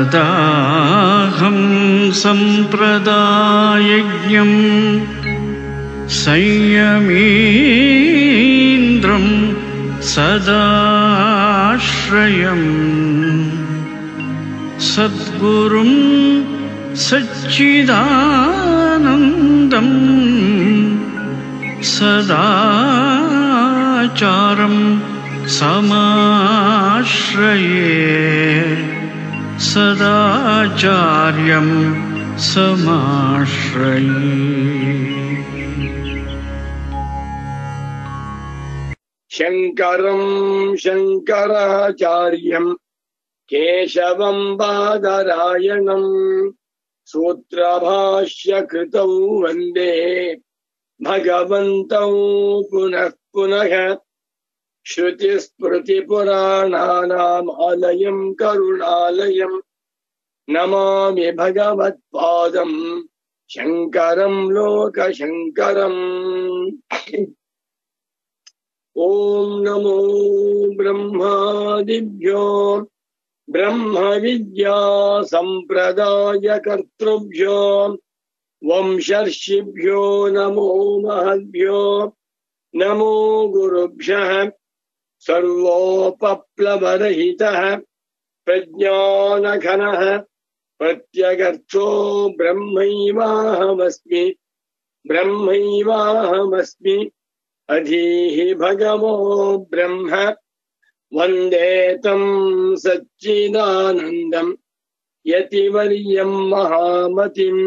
सदाहं सम्प्रदायज्ञम् संयमीन्द्रं सदाश्रयम् सद्गुरुं सच्चिदानन्दम् सदाचारं समाश्रये सदाचार्यं समाश्रये शङ्करम् शङ्कराचार्यम् केशवम् बादरायणम् सूत्रभाष्यकृतौ वन्दे भगवन्तौ पुनः पुनः श्रुतिस्मृतिपुराणानामालयम् करुणालयम् नमामि भगवत्पादम् शङ्करम् लोकशङ्करम् ॐ नमो ब्रह्मादिभ्यो ब्रह्मविद्या सम्प्रदायकर्तृभ्यो वंशर्षिभ्यो नमो महद्भ्यो नमो गुरुभ्यः सर्वोपप्लवरहितः प्रज्ञानघनः प्रत्यगर्थो ब्रह्मैवाहमस्मि ब्रह्मैवाहमस्मि अधीः भगवो ब्रह्म वन्दे तम् सच्चिदानन्दम् यतिवर्यम् महामतिम्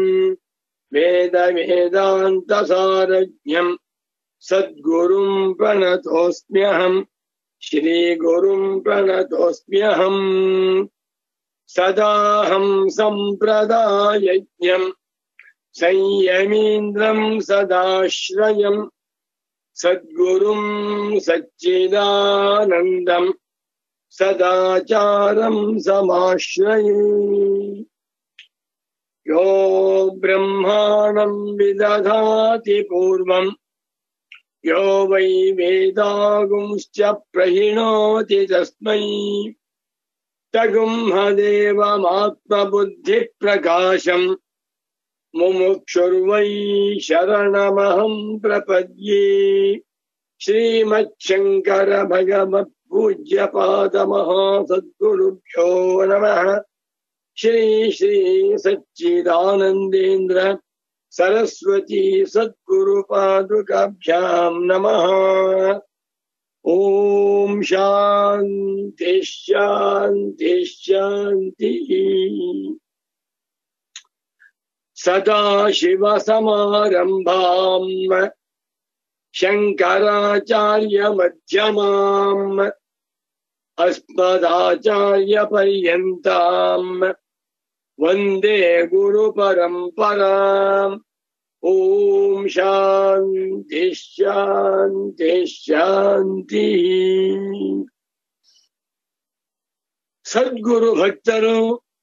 वेदवेदान्तसारज्ञम् सद्गुरुम् प्रणतोऽस्म्यहम् श्रीगुरुम् प्रणतोऽस्म्यहम् सदाहम् सम्प्रदायज्ञम् संयमीन्द्रम् सदाश्रयम् सद्गुरुम् सच्चिदानन्दम् सदाचारम् समाश्रये यो ब्रह्माणम् विदधाति पूर्वम् यो वै वेदागुंश्च प्रहिणोति तस्मै तगुंहदेवमात्मबुद्धिप्रकाशम् मुमुक्षुर्वै शरणमहम् प्रपद्ये श्रीमच्छङ्कर भगवत् पूज्यपादमहासद्गुरुभ्यो नमः श्री श्री सच्चिदानन्देन्द्र सरस्वती सद्गुरुपादुकाभ्याम् नमः ॐ शान्ति शान्ति शान्तिः सदाशिवसमारम्भाम् शङ्कराचार्यमध्यमाम् अस्मदाचार्यपर्यन्ताम् वन्दे गुरुपरम्पराम् ॐ शान्ति शान्ति शान्तिः ಸದ್ಗುರು ಭಕ್ತರು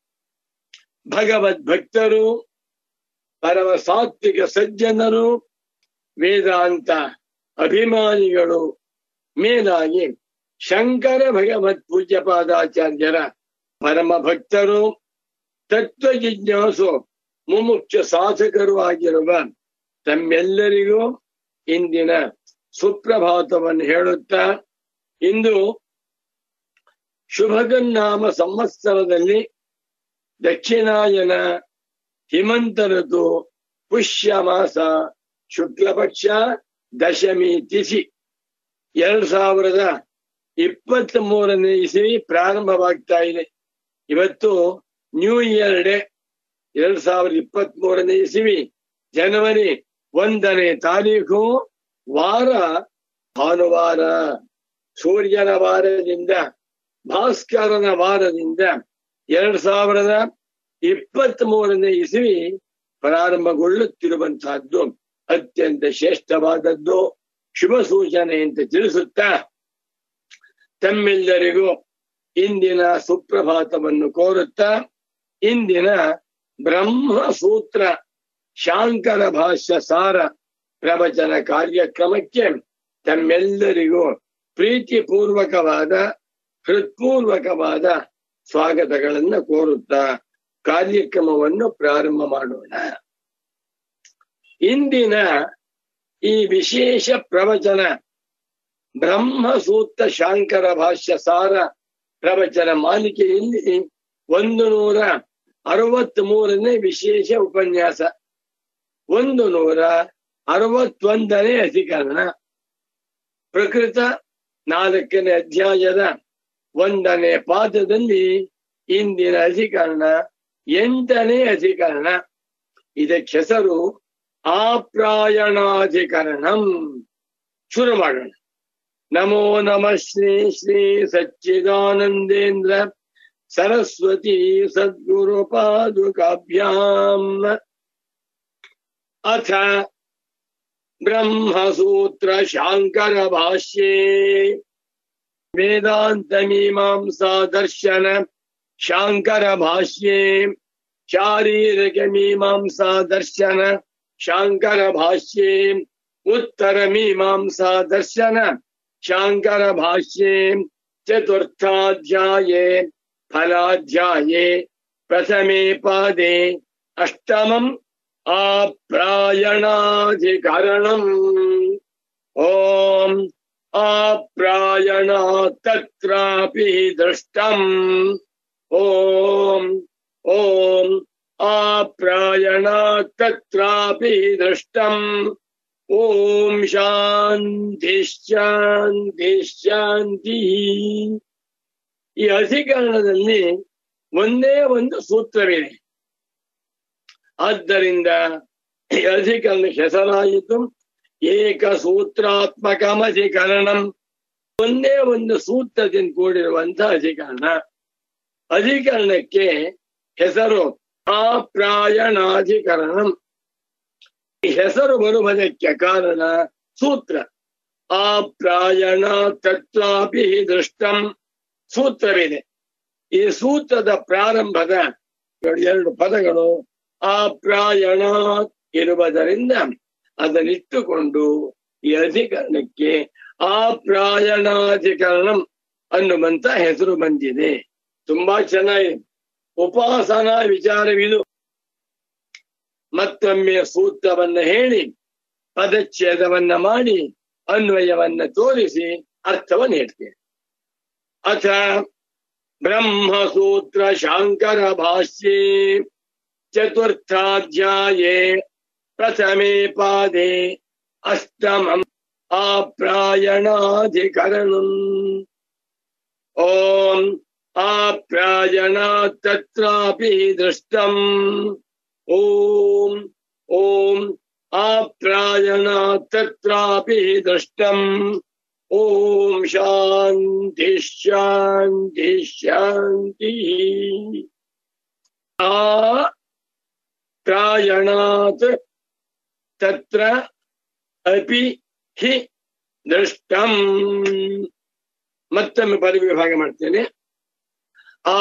ಭಗವದ್ಭಕ್ತರು ಪರಮ ಸಾತ್ವಿಕ ಸಜ್ಜನರು ವೇದಾಂತ ಅಭಿಮಾನಿಗಳು ಮೇಲಾಗಿ ಶಂಕರ ಭಗವತ್ ಪೂಜ್ಯ ಪಾದಾಚಾರ್ಯರ ಪರಮ ಭಕ್ತರು ತತ್ವ ಜಿಜ್ಞಾಸು ಮುಮುಕ್ಷ ಸಾಧಕರು ಆಗಿರುವ ತಮ್ಮೆಲ್ಲರಿಗೂ ಇಂದಿನ ಸುಪ್ರಭಾತವನ್ನು ಹೇಳುತ್ತಾ ಇಂದು ಶುಭಗನ್ನಾಮ ಸಂವತ್ಸರದಲ್ಲಿ ದಕ್ಷಿಣಾಯನ ಹಿಮಂತ ಋತು ಪುಷ್ಯ ಮಾಸ ಶುಕ್ಲ ಪಕ್ಷ ದಶಮಿ ತಿಥಿ ಎರಡ್ ಸಾವಿರದ ಇಪ್ಪತ್ತ್ ಮೂರನೇ ಇಸವಿ ಪ್ರಾರಂಭವಾಗ್ತಾ ಇದೆ ಇವತ್ತು ನ್ಯೂ ಇಯರ್ ಡೇ ಎರಡ್ ಸಾವಿರದ ಇಪ್ಪತ್ತ್ ಮೂರನೇ ಇಸವಿ ಜನವರಿ ಒಂದನೇ ತಾರೀಕು ವಾರ ಭಾನುವಾರ ಸೂರ್ಯನ ವಾರದಿಂದ ಭಾಸ್ಕರನ ವಾರದಿಂದ ಎರಡ್ ಸಾವಿರದ ಇಪ್ಪತ್ತ್ ಮೂರನೇ ಇಸವಿ ಪ್ರಾರಂಭಗೊಳ್ಳುತ್ತಿರುವಂತಹದ್ದು ಅತ್ಯಂತ ಶ್ರೇಷ್ಠವಾದದ್ದು ಶುಭ ಸೂಚನೆ ಅಂತ ತಿಳಿಸುತ್ತಾ ತಮ್ಮೆಲ್ಲರಿಗೂ ಇಂದಿನ ಸುಪ್ರಭಾತವನ್ನು ಕೋರುತ್ತಾ ಇಂದಿನ ಬ್ರಹ್ಮಸೂತ್ರ ಶಾಂಕರ ಭಾಷ್ಯ ಸಾರ ಪ್ರವಚನ ಕಾರ್ಯಕ್ರಮಕ್ಕೆ ತಮ್ಮೆಲ್ಲರಿಗೂ ಪ್ರೀತಿಪೂರ್ವಕವಾದ ಹೃತ್ಪೂರ್ವಕವಾದ ಸ್ವಾಗತಗಳನ್ನ ಕೋರುತ್ತಾ ಕಾರ್ಯಕ್ರಮವನ್ನು ಪ್ರಾರಂಭ ಮಾಡೋಣ ಇಂದಿನ ಈ ವಿಶೇಷ ಪ್ರವಚನ ಬ್ರಹ್ಮಸೂತ್ರ ಶಾಂಕರ ಭಾಷ್ಯ ಸಾರ ಪ್ರವಚನ ಮಾಲಿಕೆಯಲ್ಲಿ ಒಂದು ನೂರ ಅರವತ್ತ್ ಮೂರನೇ ವಿಶೇಷ ಉಪನ್ಯಾಸ ಒಂದು ನೂರ ಅರವತ್ತೊಂದನೇ ಅಧಿಕರಣ ಪ್ರಕೃತ ನಾಲ್ಕನೇ ಅಧ್ಯಾಯದ ಒಂದನೇ ಪಾದದಲ್ಲಿ ಇಂದಿನ ಅಧಿಕರಣ ಎಂಟನೇ ಅಧಿಕರಣ ಇದಕ್ಕೆ ಹೆಸರು ಆಪ್ರಾಯಣಾಧಿಕರಣಂ ಶುರು ಮಾಡೋಣ ನಮೋ ನಮ ಶ್ರೀ ಶ್ರೀ ಸಚ್ಚಿದಾನಂದೇಂದ್ರ ಸರಸ್ವತಿ ಸದ್ಗುರು ಪಾದುಕಾಭ್ಯಾಂ ಅಥ ಬ್ರಹ್ಮಸೂತ್ರ ಶಾಂಕರ ಭಾಷ್ಯೇ ವೇದಾಂತ ಮೀಮಾಂಸಾ ದರ್ಶನ ಶಾಂಕರ ಭಾಷ್ಯೇ ಶಾರೀರಿಕ ಮೀಮಾಂಸಾ ದರ್ಶನ ಶಾಂಕರ ಭಾಷ್ಯೇ ಉತ್ತರ ಮೀಮಾಂಸಾ ದರ್ಶನ ಶಾಂಕರ ಭಾಷ್ಯೇ ಚತುರ್ಥಾಧ್ಯಾಯೇ ಫಲಾಧ್ಯಾಯೇ ಪ್ರಥಮೇ ಪಾದೆ ಅಷ್ಟಮಂ ಆಪ್ರಾಯಣಾಧಿಕರಣಂ ಓಂ ಆಪ್ರಾಯಣ ತತ್ರಾಪಿ ದೃಷ್ಟಂ ಓಂ ಓಂ ಆಪ್ರಾಯಣ ತತ್ರಾಪಿ ದೃಷ್ಟಂ ಓಂ ಶಾಂತಿ ಶಾಂತಿ ಶಾಂತಿ ಈ ಅಧಿಕರಣದಲ್ಲಿ ಒಂದೇ ಒಂದು ಸೂತ್ರವಿದೆ ಆದ್ದರಿಂದ ಈ ಅಧಿಕರಣ ಹೆಸರಾಯಿತು ಏಕ ಸೂತ್ರಾತ್ಮಕಮಧಿಕರಣಂ ಒಂದೇ ಒಂದು ಸೂತ್ರದಿಂದ ಕೂಡಿರುವಂತಹ ಅಧಿಕರಣ ಅಧಿಕರಣಕ್ಕೆ ಹೆಸರು ಆಪ್ರಾಯಣಾಧಿಕರಣಂ ಈ ಹೆಸರು ಬರುವುದಕ್ಕೆ ಕಾರಣ ಸೂತ್ರ ಆಪ್ರಾಯಣ ತತ್ವಾಪಿ ದೃಷ್ಟಂ ಸೂತ್ರವಿದೆ ಈ ಸೂತ್ರದ ಪ್ರಾರಂಭದ ಎರಡು ಪದಗಳು ಆಪ್ರಾಯಣ ಇರುವುದರಿಂದ ಅದನ್ನಿಟ್ಟುಕೊಂಡು ಈ ಅಧಿಕರಣಕ್ಕೆ ಆಪ್ರಾಯಣಾಧಿಕರಣಂ ಅನ್ನುವಂತ ಹೆಸರು ಬಂದಿದೆ ತುಂಬಾ ಚೆನ್ನಾಗಿದೆ ಉಪಾಸನಾ ವಿಚಾರವಿದು ಮತ್ತೊಮ್ಮೆ ಸೂತ್ರವನ್ನ ಹೇಳಿ ಪದಚ್ಛೇದವನ್ನ ಮಾಡಿ ಅನ್ವಯವನ್ನ ತೋರಿಸಿ ಅರ್ಥವನ್ನು ಹೇಳ್ತೇನೆ ಅಥ ಬ್ರಹ್ಮಸೂತ್ರ ಶಾಂಕರ ಭಾಷ್ಯೇ ಚತುರ್ಥಾಧ್ಯಾಯೇ ಪ್ರಥಮೇ ಪಾದೆ ಅಷ್ಟಮಂ ಆಪ್ರಾಯಣಾಧಿಕರಣಂ ಓಂ ಆಪ್ರಾಯಣ ತತ್ರಾಪಿ ದೃಷ್ಟಂ ಓಂ ಓಂ ಆಪ್ರಾಯಣ ತತ್ರಾಪಿ ದೃಷ್ಟಂ ಓಂ ಶಾಂತಿ ಶಾಂತಿ ಶಾಂತಿ ಆ ಪ್ರಾಯಣಾತ್ ತತ್ರ ಅಪಿ ಹಿ ದೃಷ್ಟಂ ಮತ್ತೊಮ್ಮೆ ಪರಿವಿಭಾಗ ಮಾಡ್ತೇನೆ ಆ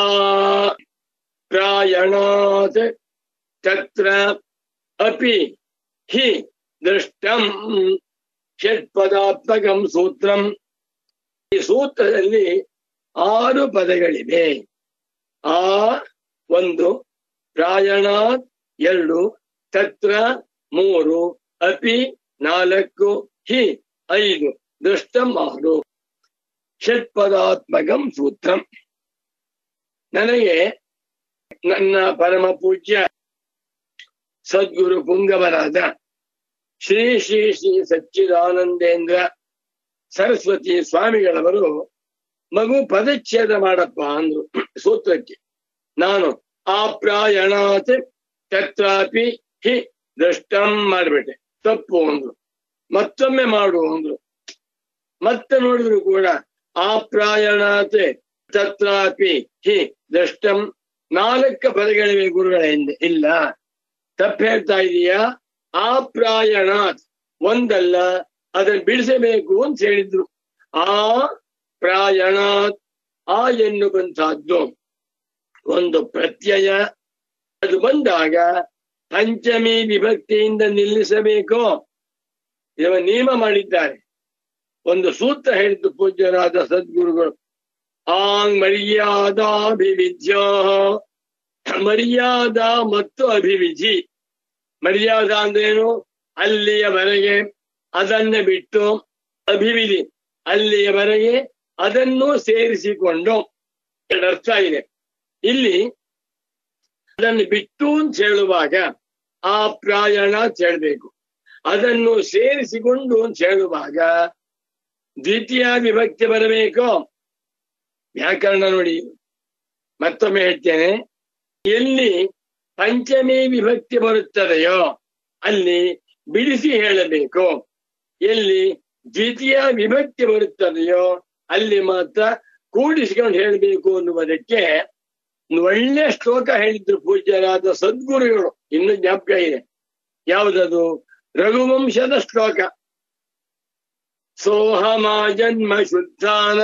ಪ್ರಾಯಣಾತ್ ತತ್ರ ಅಪಿ ಹಿ ದೃಷ್ಟಂ ಷಟ್ಪದಾತ್ಮಕಂ ಸೂತ್ರಂ ಈ ಸೂತ್ರದಲ್ಲಿ ಆರು ಪದಗಳಿವೆ ಆ ಒಂದು ಪ್ರಾಯಣಾತ್ ಎರಡು ತತ್ರ ಮೂರು ಅಪಿ ನಾಲ್ಕು ಹಿ ಐದು ದೃಷ್ಟಂ ಆರು ಷಟ್ಪದಾತ್ಮಕಂ ಸೂತ್ರಂ ನನಗೆ ನನ್ನ ಪರಮ ಪೂಜ್ಯ ಸದ್ಗುರು ಪುಂಗವರಾದ ಶ್ರೀ ಶ್ರೀ ಶ್ರೀ ಸಚ್ಚಿದಾನಂದೇಂದ್ರ ಸರಸ್ವತಿ ಸ್ವಾಮಿಗಳವರು ಮಗು ಪದಚ್ಛೇದ ಮಾಡಪ್ಪ ಅಂದ್ರು ಸೂತ್ರಕ್ಕೆ ನಾನು ಆಪ್ರಾಯಣಾತ್ ತತ್ರಾಪಿ ಹಿ ದೃಷ್ಟಂ ಮಾಡ್ಬಿಟ್ಟೆ ತಪ್ಪು ಅಂದ್ರು ಮತ್ತೊಮ್ಮೆ ಮಾಡು ಅಂದ್ರು ಮತ್ತೆ ನೋಡಿದ್ರು ಕೂಡ ಆಪ್ರಾಯಣಾತ್ ತತ್ರಾಪಿ ಹಿ ದೃಷ್ಟಂ ನಾಲ್ಕು ಪದಗಳಿವೆ ಗುರುಗಳ ಹಿಂದೆ ಇಲ್ಲ ತಪ್ಪು ಹೇಳ್ತಾ ಇದೀಯಾ ಆಪ್ರಾಯಣಾತ್ ಒಂದಲ್ಲ ಅದನ್ನು ಬಿಡಿಸಬೇಕು ಅಂತ ಹೇಳಿದ್ರು ಆ ಪ್ರಾಯಣಾತ್ ಆ ಎನ್ನುವಂತಹದ್ದು ಒಂದು ಪ್ರತ್ಯಯ ಅದು ಬಂದಾಗ ಪಂಚಮಿ ವಿಭಕ್ತಿಯಿಂದ ನಿಲ್ಲಿಸಬೇಕು ಇವ ನಿಯಮ ಮಾಡಿದ್ದಾರೆ ಒಂದು ಸೂತ್ರ ಹೇಳಿದ್ದು ಪೂಜ್ಯರಾದ ಸದ್ಗುರುಗಳು ಆಂಗ್ ಮರ್ಯಾದಾಭಿವಿದ್ಯ ಮರ್ಯಾದ ಮತ್ತು ಅಭಿವಿಧಿ ಮರ್ಯಾದ ಅಂದ್ರೇನು ಅಲ್ಲಿಯವರೆಗೆ ಅದನ್ನ ಬಿಟ್ಟು ಅಭಿವಿಧಿ ಅಲ್ಲಿಯವರೆಗೆ ಅದನ್ನು ಸೇರಿಸಿಕೊಂಡು ಎರಡು ಅರ್ಥ ಇದೆ ಇಲ್ಲಿ ಅದನ್ನು ಬಿಟ್ಟು ಅಂತ ಹೇಳುವಾಗ ಆ ಪ್ರಾಯಣ ಅಂತ ಹೇಳ್ಬೇಕು ಅದನ್ನು ಸೇರಿಸಿಕೊಂಡು ಅಂತ ಹೇಳುವಾಗ ದ್ವಿತೀಯ ವಿಭಕ್ತಿ ಬರಬೇಕು ವ್ಯಾಕರಣ ನೋಡಿ ಮತ್ತೊಮ್ಮೆ ಹೇಳ್ತೇನೆ ಎಲ್ಲಿ ಪಂಚಮಿ ವಿಭಕ್ತಿ ಬರುತ್ತದೆಯೋ ಅಲ್ಲಿ ಬಿಡಿಸಿ ಹೇಳಬೇಕು ಎಲ್ಲಿ ದ್ವಿತೀಯ ವಿಭಕ್ತಿ ಬರುತ್ತದೆಯೋ ಅಲ್ಲಿ ಮಾತ್ರ ಕೂಡಿಸಿಕೊಂಡು ಹೇಳಬೇಕು ಅನ್ನುವುದಕ್ಕೆ ಒಂದು ಒಳ್ಳೆ ಶ್ಲೋಕ ಹೇಳಿದ್ರು ಪೂಜ್ಯರಾದ ಸದ್ಗುರುಗಳು ಇನ್ನು ಜ್ಞಾಪಕ ಇದೆ ಯಾವುದದು ರಘುವಂಶದ ಶ್ಲೋಕ ಸೋಹಮಾ ಜನ್ಮ ಶುದ್ಧಾನ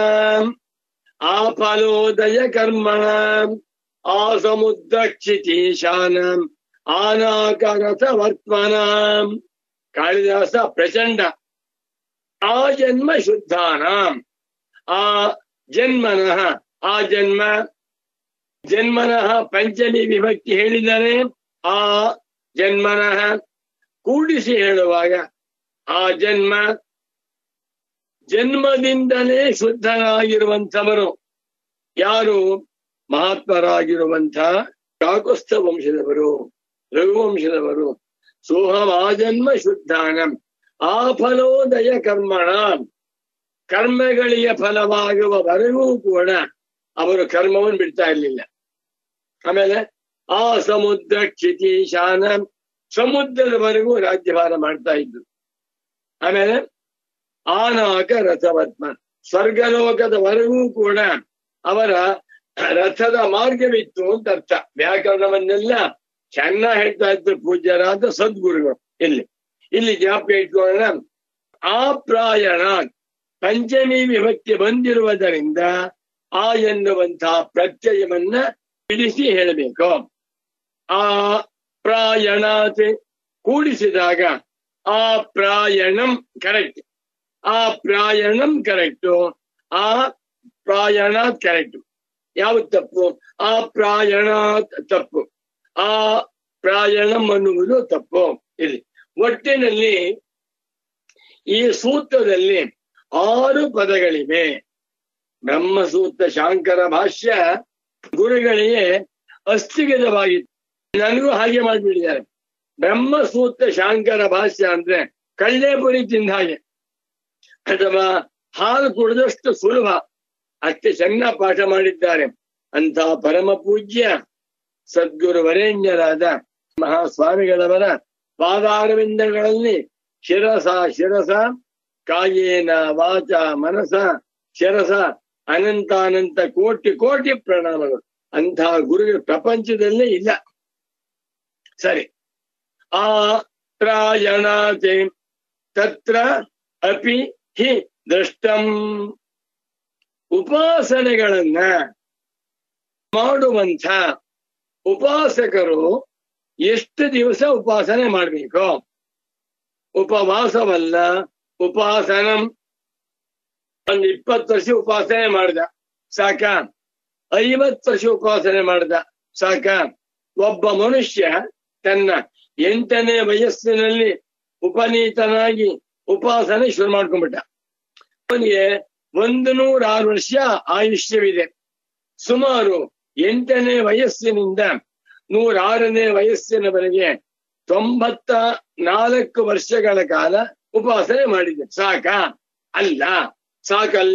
ಆಫಲೋದಯ ಕರ್ಮಣ ಆ ಸಮುದ್ರ ಕ್ಷಿತೀಶಾನ ಆನಾಕರಥ ವರ್ತ್ಮನ ಕಾಳಿದಾಸ ಪ್ರಚಂಡ ಆ ಜನ್ಮ ಶುದ್ಧಾನ ಆ ಜನ್ಮನಃ ಆ ಜನ್ಮ ಜನ್ಮನಃ ಪಂಚಮಿ ವಿಭಕ್ತಿ ಹೇಳಿದರೆ ಆ ಜನ್ಮನಃ ಕೂಡಿಸಿ ಹೇಳುವಾಗ ಆ ಜನ್ಮ ಜನ್ಮದಿಂದಲೇ ಶುದ್ಧನಾಗಿರುವಂಥವರು ಯಾರು ಮಹಾತ್ಮರಾಗಿರುವಂಥ ಕಾಕುಸ್ಥ ವಂಶದವರು ರಘುವಂಶದವರು ಸೋಹಂ ಆ ಜನ್ಮ ಶುದ್ಧಾನಂ ಆ ಫಲೋದಯ ಕರ್ಮಣ ಕರ್ಮಗಳಿಗೆ ಫಲವಾಗುವವರೆಗೂ ಕೂಡ ಅವರು ಕರ್ಮವನ್ನು ಬಿಡ್ತಾ ಇರಲಿಲ್ಲ ಆಮೇಲೆ ಆ ಸಮುದ್ರ ಕ್ಷಿತೀಶಾನ ಸಮುದ್ರದವರೆಗೂ ರಾಜ್ಯಭಾರ ಮಾಡ್ತಾ ಇದ್ರು ಆಮೇಲೆ ಆನಾಕ ರಥವತ್ಮ ಸ್ವರ್ಗಲೋಕದವರೆಗೂ ಕೂಡ ಅವರ ರಥದ ಮಾರ್ಗವಿತ್ತು ಅಂತ ಅರ್ಥ ವ್ಯಾಕರಣವನ್ನೆಲ್ಲ ಚೆನ್ನಾಗಿ ಹೇಳ್ತಾ ಇದ್ರು ಪೂಜ್ಯರಾದ ಸದ್ಗುರುಗಳು ಇಲ್ಲಿ ಇಲ್ಲಿ ಜ್ಞಾಪಕ ಇಟ್ಕೊಳ್ಳೋಣ ಆ ಪ್ರಾಯಣ ಪಂಚಮಿ ವಿಭಕ್ತಿ ಬಂದಿರುವುದರಿಂದ ಆ ಎನ್ನುವಂತಹ ಪ್ರತ್ಯಯವನ್ನ ಬಿಡಿಸಿ ಹೇಳಬೇಕು ಆ ಪ್ರಾಯಣಾತ್ ಕೂಡಿಸಿದಾಗ ಆ ಪ್ರಾಯಣಂ ಕರೆಕ್ಟ್ ಆ ಪ್ರಾಯಣಂ ಕರೆಕ್ಟು ಆ ಪ್ರಾಯಣಾತ್ ಕರೆಕ್ಟ್ ಯಾವುದು ತಪ್ಪು ಆ ಪ್ರಾಯಣಾತ್ ತಪ್ಪು ಆ ಪ್ರಾಯಣಂ ಅನ್ನುವುದು ತಪ್ಪು ಇಲ್ಲಿ ಒಟ್ಟಿನಲ್ಲಿ ಈ ಸೂತ್ರದಲ್ಲಿ ಆರು ಪದಗಳಿವೆ ಬ್ರಹ್ಮಸೂತ್ರ ಶಾಂಕರ ಭಾಷ್ಯ ಗುರುಗಳಿಗೆ ಅಸ್ಥಿಗತವಾಗಿತ್ತು ನನಗೂ ಹಾಗೆ ಮಾಡಿಬಿಟ್ಟಿದ್ದಾರೆ ಬ್ರಹ್ಮಸೂತ್ರ ಶಾಂಕರ ಭಾಷ್ಯ ಅಂದ್ರೆ ಕಳ್ಳೆಪುರಿ ತಿಂದ ಹಾಗೆ ಅಥವಾ ಹಾಲು ಕುಡಿದಷ್ಟು ಸುಲಭ ಅಷ್ಟೇ ಚೆನ್ನಾಗಿ ಪಾಠ ಮಾಡಿದ್ದಾರೆ ಅಂತ ಪರಮ ಪೂಜ್ಯ ಸದ್ಗುರು ವರೇಣ್ಯರಾದ ಮಹಾಸ್ವಾಮಿಗಳವರ ಪಾದಾರವಿಂದಗಳಲ್ಲಿ ಶಿರಸ ಶಿರಸ ಕಾಯೇನ ವಾಚ ಮನಸ ಶಿರಸ ಅನಂತಾನಂತ ಕೋಟಿ ಕೋಟಿ ಪ್ರಣಾಮಗಳು ಅಂತಹ ಗುರುಗಳು ಪ್ರಪಂಚದಲ್ಲೇ ಇಲ್ಲ ಸರಿ ಆ ಪ್ರಾಯಣಾತೆ ತತ್ರ ಅಪಿ ಹಿ ದೃಷ್ಟಂ ಉಪಾಸನೆಗಳನ್ನ ಮಾಡುವಂಥ ಉಪಾಸಕರು ಎಷ್ಟು ದಿವಸ ಉಪಾಸನೆ ಮಾಡಬೇಕು ಉಪವಾಸವಲ್ಲ ಉಪಾಸನಂ ಒಂದು ಇಪ್ಪತ್ತು ವರ್ಷ ಉಪಾಸನೆ ಮಾಡ್ದ ಸಾಕ ಐವತ್ತು ವರ್ಷ ಉಪಾಸನೆ ಮಾಡ್ದ ಸಾಕ ಒಬ್ಬ ಮನುಷ್ಯ ತನ್ನ ಎಂಟನೇ ವಯಸ್ಸಿನಲ್ಲಿ ಉಪನೀತನಾಗಿ ಉಪಾಸನೆ ಶುರು ಮಾಡ್ಕೊಂಡ್ಬಿಟ್ಟ ಅವನಿಗೆ ಒಂದು ನೂರ ಆರು ವರ್ಷ ಆಯುಷ್ಯವಿದೆ ಸುಮಾರು ಎಂಟನೇ ವಯಸ್ಸಿನಿಂದ ನೂರಾರನೇ ವಯಸ್ಸಿನವರೆಗೆ ತೊಂಬತ್ತ ನಾಲ್ಕು ವರ್ಷಗಳ ಕಾಲ ಉಪಾಸನೆ ಮಾಡಿದೆ ಸಾಕ ಅಲ್ಲ ಸಾಕಲ್ಲ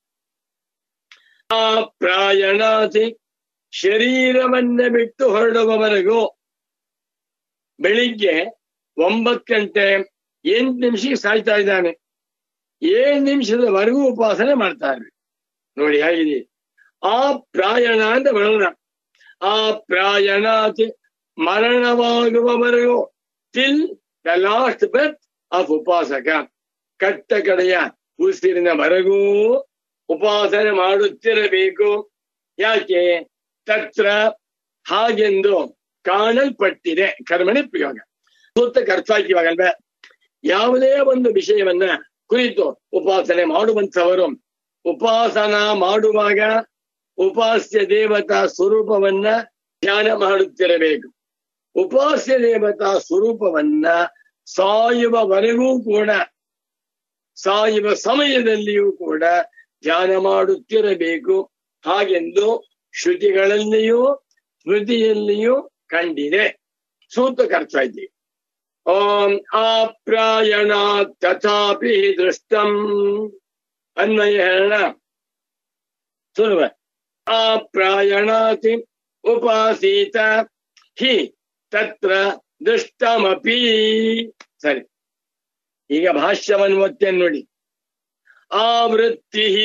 ಆ ಪ್ರಾಯಣಾತಿ ಶರೀರವನ್ನ ಬಿಟ್ಟು ಹೊರಡುವವರೆಗೂ ಬೆಳಿಗ್ಗೆ ಒಂಬತ್ತು ಗಂಟೆ ಎಂಟು ನಿಮಿಷಕ್ಕೆ ಸಾಯ್ತಾ ಇದ್ದಾನೆ ಏಳು ನಿಮಿಷದವರೆಗೂ ಉಪಾಸನೆ ಮಾಡ್ತಾರೆ ನೋಡಿ ಹೇಗಿದೆ ಆ ಪ್ರಾಯಣ ಅಂತ ಬರೋಣ ಆ ಪ್ರಾಯಣಾತಿ ಮರಣವಾಗುವವರೆಗೂ till the last breath of ಉಪಾಸಕ ಕಟ್ಟ ಕಡೆಯ ಉಸಿರಿನವರೆಗೂ ಉಪಾಸನೆ ಮಾಡುತ್ತಿರಬೇಕು ಯಾಕೆ ತತ್ರ ಹಾಗೆಂದು ಕಾಣಲ್ಪಟ್ಟಿದೆ ಕರ್ಮಣಿ ಪ್ರಯೋಗ ಸೂತ್ರಕ್ಕೆ ಅರ್ಥ ಆಗಿವಾಗಲ್ವೇ ಯಾವುದೇ ಒಂದು ವಿಷಯವನ್ನ ಕುರಿತು ಉಪಾಸನೆ ಮಾಡುವಂಥವರು ಉಪಾಸನ ಮಾಡುವಾಗ ಉಪಾಸ್ಯ ದೇವತಾ ಸ್ವರೂಪವನ್ನ ಧ್ಯಾನ ಮಾಡುತ್ತಿರಬೇಕು ಉಪಾಸ್ಯ ದೇವತಾ ಸ್ವರೂಪವನ್ನ ಸಾಯುವವರೆಗೂ ಕೂಡ ಸಾಯುವ ಸಮಯದಲ್ಲಿಯೂ ಕೂಡ ಧ್ಯಾನ ಮಾಡುತ್ತಿರಬೇಕು ಹಾಗೆಂದು ಶ್ರುತಿಗಳಲ್ಲಿಯೂ ಸ್ಮೃತಿಯಲ್ಲಿಯೂ ಕಂಡಿದೆ ಸೂತ್ರ ಕರ್ತಾ ಇದ್ದೀವಿ ಓಂ ಆಪ್ರಾಯಣ ತಥಾಪಿ ದೃಷ್ಟಂ ಅನ್ವಯ ಹೇಳೋಣ ಸುಲಭ ಆಪ್ರಾಯಣಾತಿ ಉಪಾಸೀತ ಹಿ ತತ್ರ ದೃಷ್ಟಮಪಿ ಸರಿ ಈಗ ಭಾಷ್ಯವನ್ನು ಒತ್ತೇನೆ ನೋಡಿ ಆವೃತ್ತಿ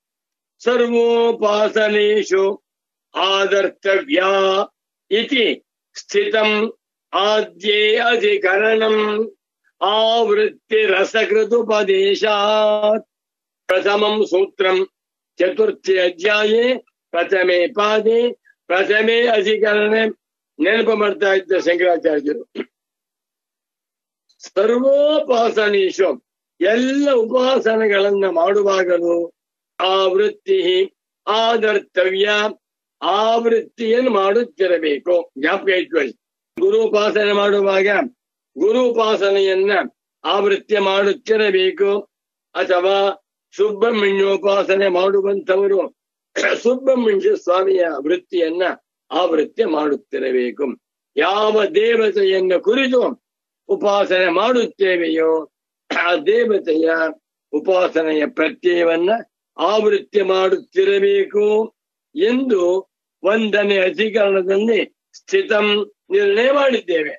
ಸರ್ವೋಪಾಸನೇಶು ಆದರ್ತವ್ಯ ಇತಿ ಸ್ಥಿತಂ ಆದ್ಯೇ ಅಧಿಕರಣಂ ಆವೃತ್ತಿ ರಸಕೃತುಪದೇಶಾತ್ ಪ್ರಥಮಂ ಸೂತ್ರಂ ಚತುರ್ಥೆ ಅಧ್ಯಾಯೇ ಪ್ರಥಮೆ ಪಾದೆ ಪ್ರಥಮೆ ಅಧಿಕರಣ ನೆನಪು ಮಾಡ್ತಾ ಇದ್ದ ಶಂಕರಾಚಾರ್ಯರು ಸರ್ವೋಪಾಸನೇಶು ಎಲ್ಲ ಉಪಾಸನೆಗಳನ್ನ ಮಾಡುವಾಗಲೂ ಆವೃತ್ತಿ ಆದರ್ತವ್ಯ ಆವೃತ್ತಿಯನ್ನು ಮಾಡುತ್ತಿರಬೇಕು ಜ್ಞಾಪಕ ಇಟ್ಕೊಳ್ಳಿ ಗುರು ಉಪಾಸನೆ ಮಾಡುವಾಗ ಗುರು ಉಪಾಸನೆಯನ್ನ ಆವೃತ್ತಿ ಮಾಡುತ್ತಿರಬೇಕು ಅಥವಾ ಸುಬ್ರಹ್ಮಣ್ಯೋಪಾಸನೆ ಮಾಡುವಂತವರು ಸುಬ್ರಹ್ಮಣ್ಯ ಸ್ವಾಮಿಯ ವೃತ್ತಿಯನ್ನ ಆವೃತ್ತಿ ಮಾಡುತ್ತಿರಬೇಕು ಯಾವ ದೇವತೆಯನ್ನು ಕುರಿತು ಉಪಾಸನೆ ಮಾಡುತ್ತೇವೆಯೋ ಆ ದೇವತೆಯ ಉಪಾಸನೆಯ ಪ್ರತ್ಯಯವನ್ನ ಆವೃತ್ತಿ ಮಾಡುತ್ತಿರಬೇಕು ಎಂದು ಒಂದನೇ ಅಧಿಕರಣದಲ್ಲಿ ಸ್ಥಿತಂ ನಿರ್ಣಯ ಮಾಡಿದ್ದೇವೆ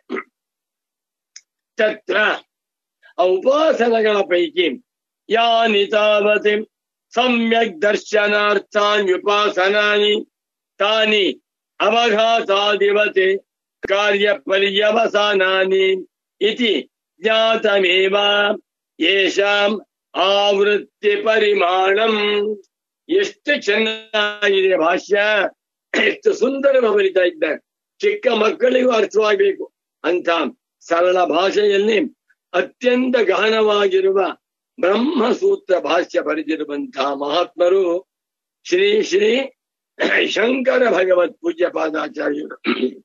ತತ್ರ ಆ ಉಪಾಸನೆಗಳ ಪೈಕಿ ಯಾನಿ ತಾವತಿ ಸಮ್ಯಕ್ ದರ್ಶನಾರ್ಥಾನ್ಯುಪಾಸನಾನಿ ತಾನಿ ಅವಘಾತಾದಿವತೆ ಕಾರ್ಯ ಪರ್ಯವಸಾನಾನಿ ಇತಿ ಜ್ಞಾತಮೇವ ಯೇಷಾಂ ಆವೃತ್ತಿ ಪರಿಮಾಣಂ ಎಷ್ಟು ಚೆನ್ನಾಗಿದೆ ಭಾಷ್ಯ ಎಷ್ಟು ಸುಂದರವಾಗಿ ಬರಿತಾ ಇದ್ದಾರೆ ಚಿಕ್ಕ ಮಕ್ಕಳಿಗೂ ಅರ್ಥವಾಗಬೇಕು ಅಂತ ಸರಳ ಭಾಷೆಯಲ್ಲಿ ಅತ್ಯಂತ ಗಹನವಾಗಿರುವ ಬ್ರಹ್ಮಸೂತ್ರ ಭಾಷ್ಯ ಬರೆದಿರುವಂತಹ ಮಹಾತ್ಮರು ಶ್ರೀ ಶ್ರೀ ಶಂಕರ ಭಗವತ್ ಪೂಜ್ಯ ಪಾದಾಚಾರ್ಯರು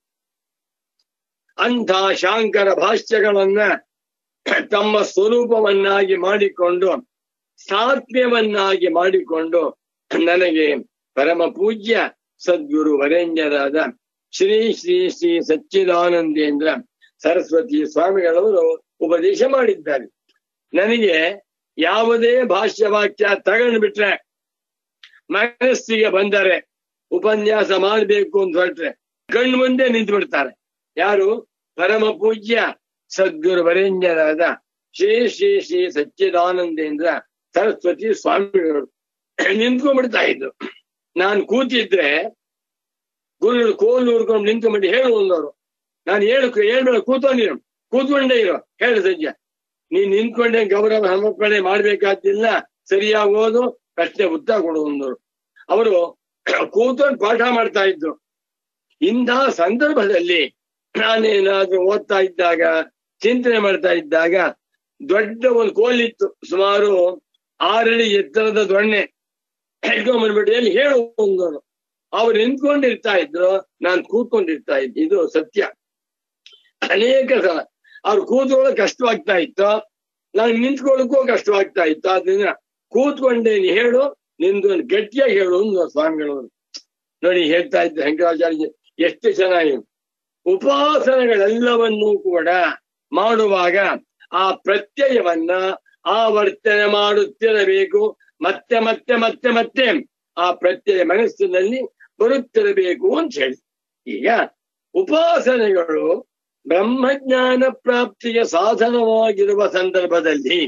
ಅಂಥ ಶಾಂಕರ ಭಾಷ್ಯಗಳನ್ನ ತಮ್ಮ ಸ್ವರೂಪವನ್ನಾಗಿ ಮಾಡಿಕೊಂಡು ಸಾತ್ಮ್ಯವನ್ನಾಗಿ ಮಾಡಿಕೊಂಡು ನನಗೆ ಪರಮ ಪೂಜ್ಯ ಸದ್ಗುರು ವರೇಣ್ಯರಾದ ಶ್ರೀ ಶ್ರೀ ಶ್ರೀ ಸಚ್ಚಿದಾನಂದೇಂದ್ರ ಸರಸ್ವತಿ ಸ್ವಾಮಿಗಳವರು ಉಪದೇಶ ಮಾಡಿದ್ದಾರೆ ನನಗೆ ಯಾವುದೇ ಭಾಷ್ಯ ವಾಕ್ಯ ತಗೊಂಡು ಬಿಟ್ರೆ ಮನಸ್ಸಿಗೆ ಬಂದರೆ ಉಪನ್ಯಾಸ ಮಾಡಬೇಕು ಅಂತ ಹೊರಟ್ರೆ ಕಣ್ಣು ಮುಂದೆ ನಿಂತು ಬಿಡ್ತಾರೆ ಯಾರು ಪರಮ ಪೂಜ್ಯ ಸದ್ಗುರು ವರೇಣ್ಯರಾದ ಶ್ರೀ ಶ್ರೀ ಶ್ರೀ ಸಚ್ಚಿದಾನಂದೇಂದ್ರ ಸರಸ್ವತಿ ಸ್ವಾಮಿಗಳು ನಿಂತ್ಕೊಂಡ್ಬಿಡ್ತಾ ಇದ್ರು ನಾನು ಕೂತಿದ್ರೆ ಗುರು ಕೋಲು ಊರ್ಕೊಂಡು ನಿಂತ್ಕೊಂಡ್ಬಿಟ್ಟು ಹೇಳು ಒಂದವರು ನಾನು ಹೇಳು ಹೇಳ್ಬೇಡ ಕೂತ್ಕೊಂಡಿರು ಕೂತ್ಕೊಂಡೇ ಇರೋ ಹೇಳು ಸಜ್ಜ ನೀನ್ ನಿಂತ್ಕೊಂಡೆ ಗೌರವ ಸಮರ್ಪಣೆ ಮಾಡ್ಬೇಕಾದಿಲ್ಲ ಸರಿಯಾಗಿ ಓದು ಪ್ರಶ್ನೆ ಉತ್ತರ ಕೊಡು ಒಂದವರು ಅವರು ಕೂತ್ಕೊಂಡು ಪಾಠ ಮಾಡ್ತಾ ಇದ್ರು ಇಂತಹ ಸಂದರ್ಭದಲ್ಲಿ ನಾನೇನಾದ್ರೂ ಓದ್ತಾ ಇದ್ದಾಗ ಚಿಂತನೆ ಮಾಡ್ತಾ ಇದ್ದಾಗ ದೊಡ್ಡ ಒಂದು ಕೋಲಿತ್ತು ಸುಮಾರು ಆರಡಿ ಎತ್ತರದ ದೊಣ್ಣೆ ಹಿಡ್ಕೊಂಡ್ಬಂದ್ಬಿಟ್ಟು ಎಲ್ಲಿ ಹೇಳು ಒಂದವರು ಅವ್ರು ನಿಂತ್ಕೊಂಡಿರ್ತಾ ಇದ್ರು ನಾನು ಕೂತ್ಕೊಂಡಿರ್ತಾ ಇದ್ದೆ ಇದು ಸತ್ಯ ಅನೇಕ ಸಲ ಅವ್ರು ಕೂತ್ಕೊಳ್ಳೋಕೆ ಕಷ್ಟವಾಗ್ತಾ ಇತ್ತು ನಾನು ನಿಂತ್ಕೊಳ್ಳೋಕ್ಕೂ ಕಷ್ಟವಾಗ್ತಾ ಇತ್ತು ಆದ್ರಿಂದ ಕೂತ್ಕೊಂಡೆ ನೀ ಹೇಳು ನಿಂದು ಗಟ್ಟಿಯಾಗಿ ಹೇಳು ಅಂದ್ರು ಸ್ವಾಮಿಗಳವರು ನೋಡಿ ಹೇಳ್ತಾ ಇದ್ದ ಶಂಕರಾಚಾರ್ಯ ಎಷ್ಟು ಚೆನ್ನಾಗಿ ಉಪಾಸನೆಗಳೆಲ್ಲವನ್ನೂ ಕೂಡ ಮಾಡುವಾಗ ಆ ಪ್ರತ್ಯಯವನ್ನ ಆವರ್ತನೆ ಮಾಡುತ್ತಿರಬೇಕು ಮತ್ತೆ ಮತ್ತೆ ಮತ್ತೆ ಮತ್ತೆ ಆ ಪ್ರತ್ಯಯ ಮನಸ್ಸಿನಲ್ಲಿ ಬರುತ್ತಿರಬೇಕು ಅಂತ ಹೇಳಿ ಈಗ ಉಪಾಸನೆಗಳು ಬ್ರಹ್ಮಜ್ಞಾನ ಪ್ರಾಪ್ತಿಗೆ ಸಾಧನವಾಗಿರುವ ಸಂದರ್ಭದಲ್ಲಿ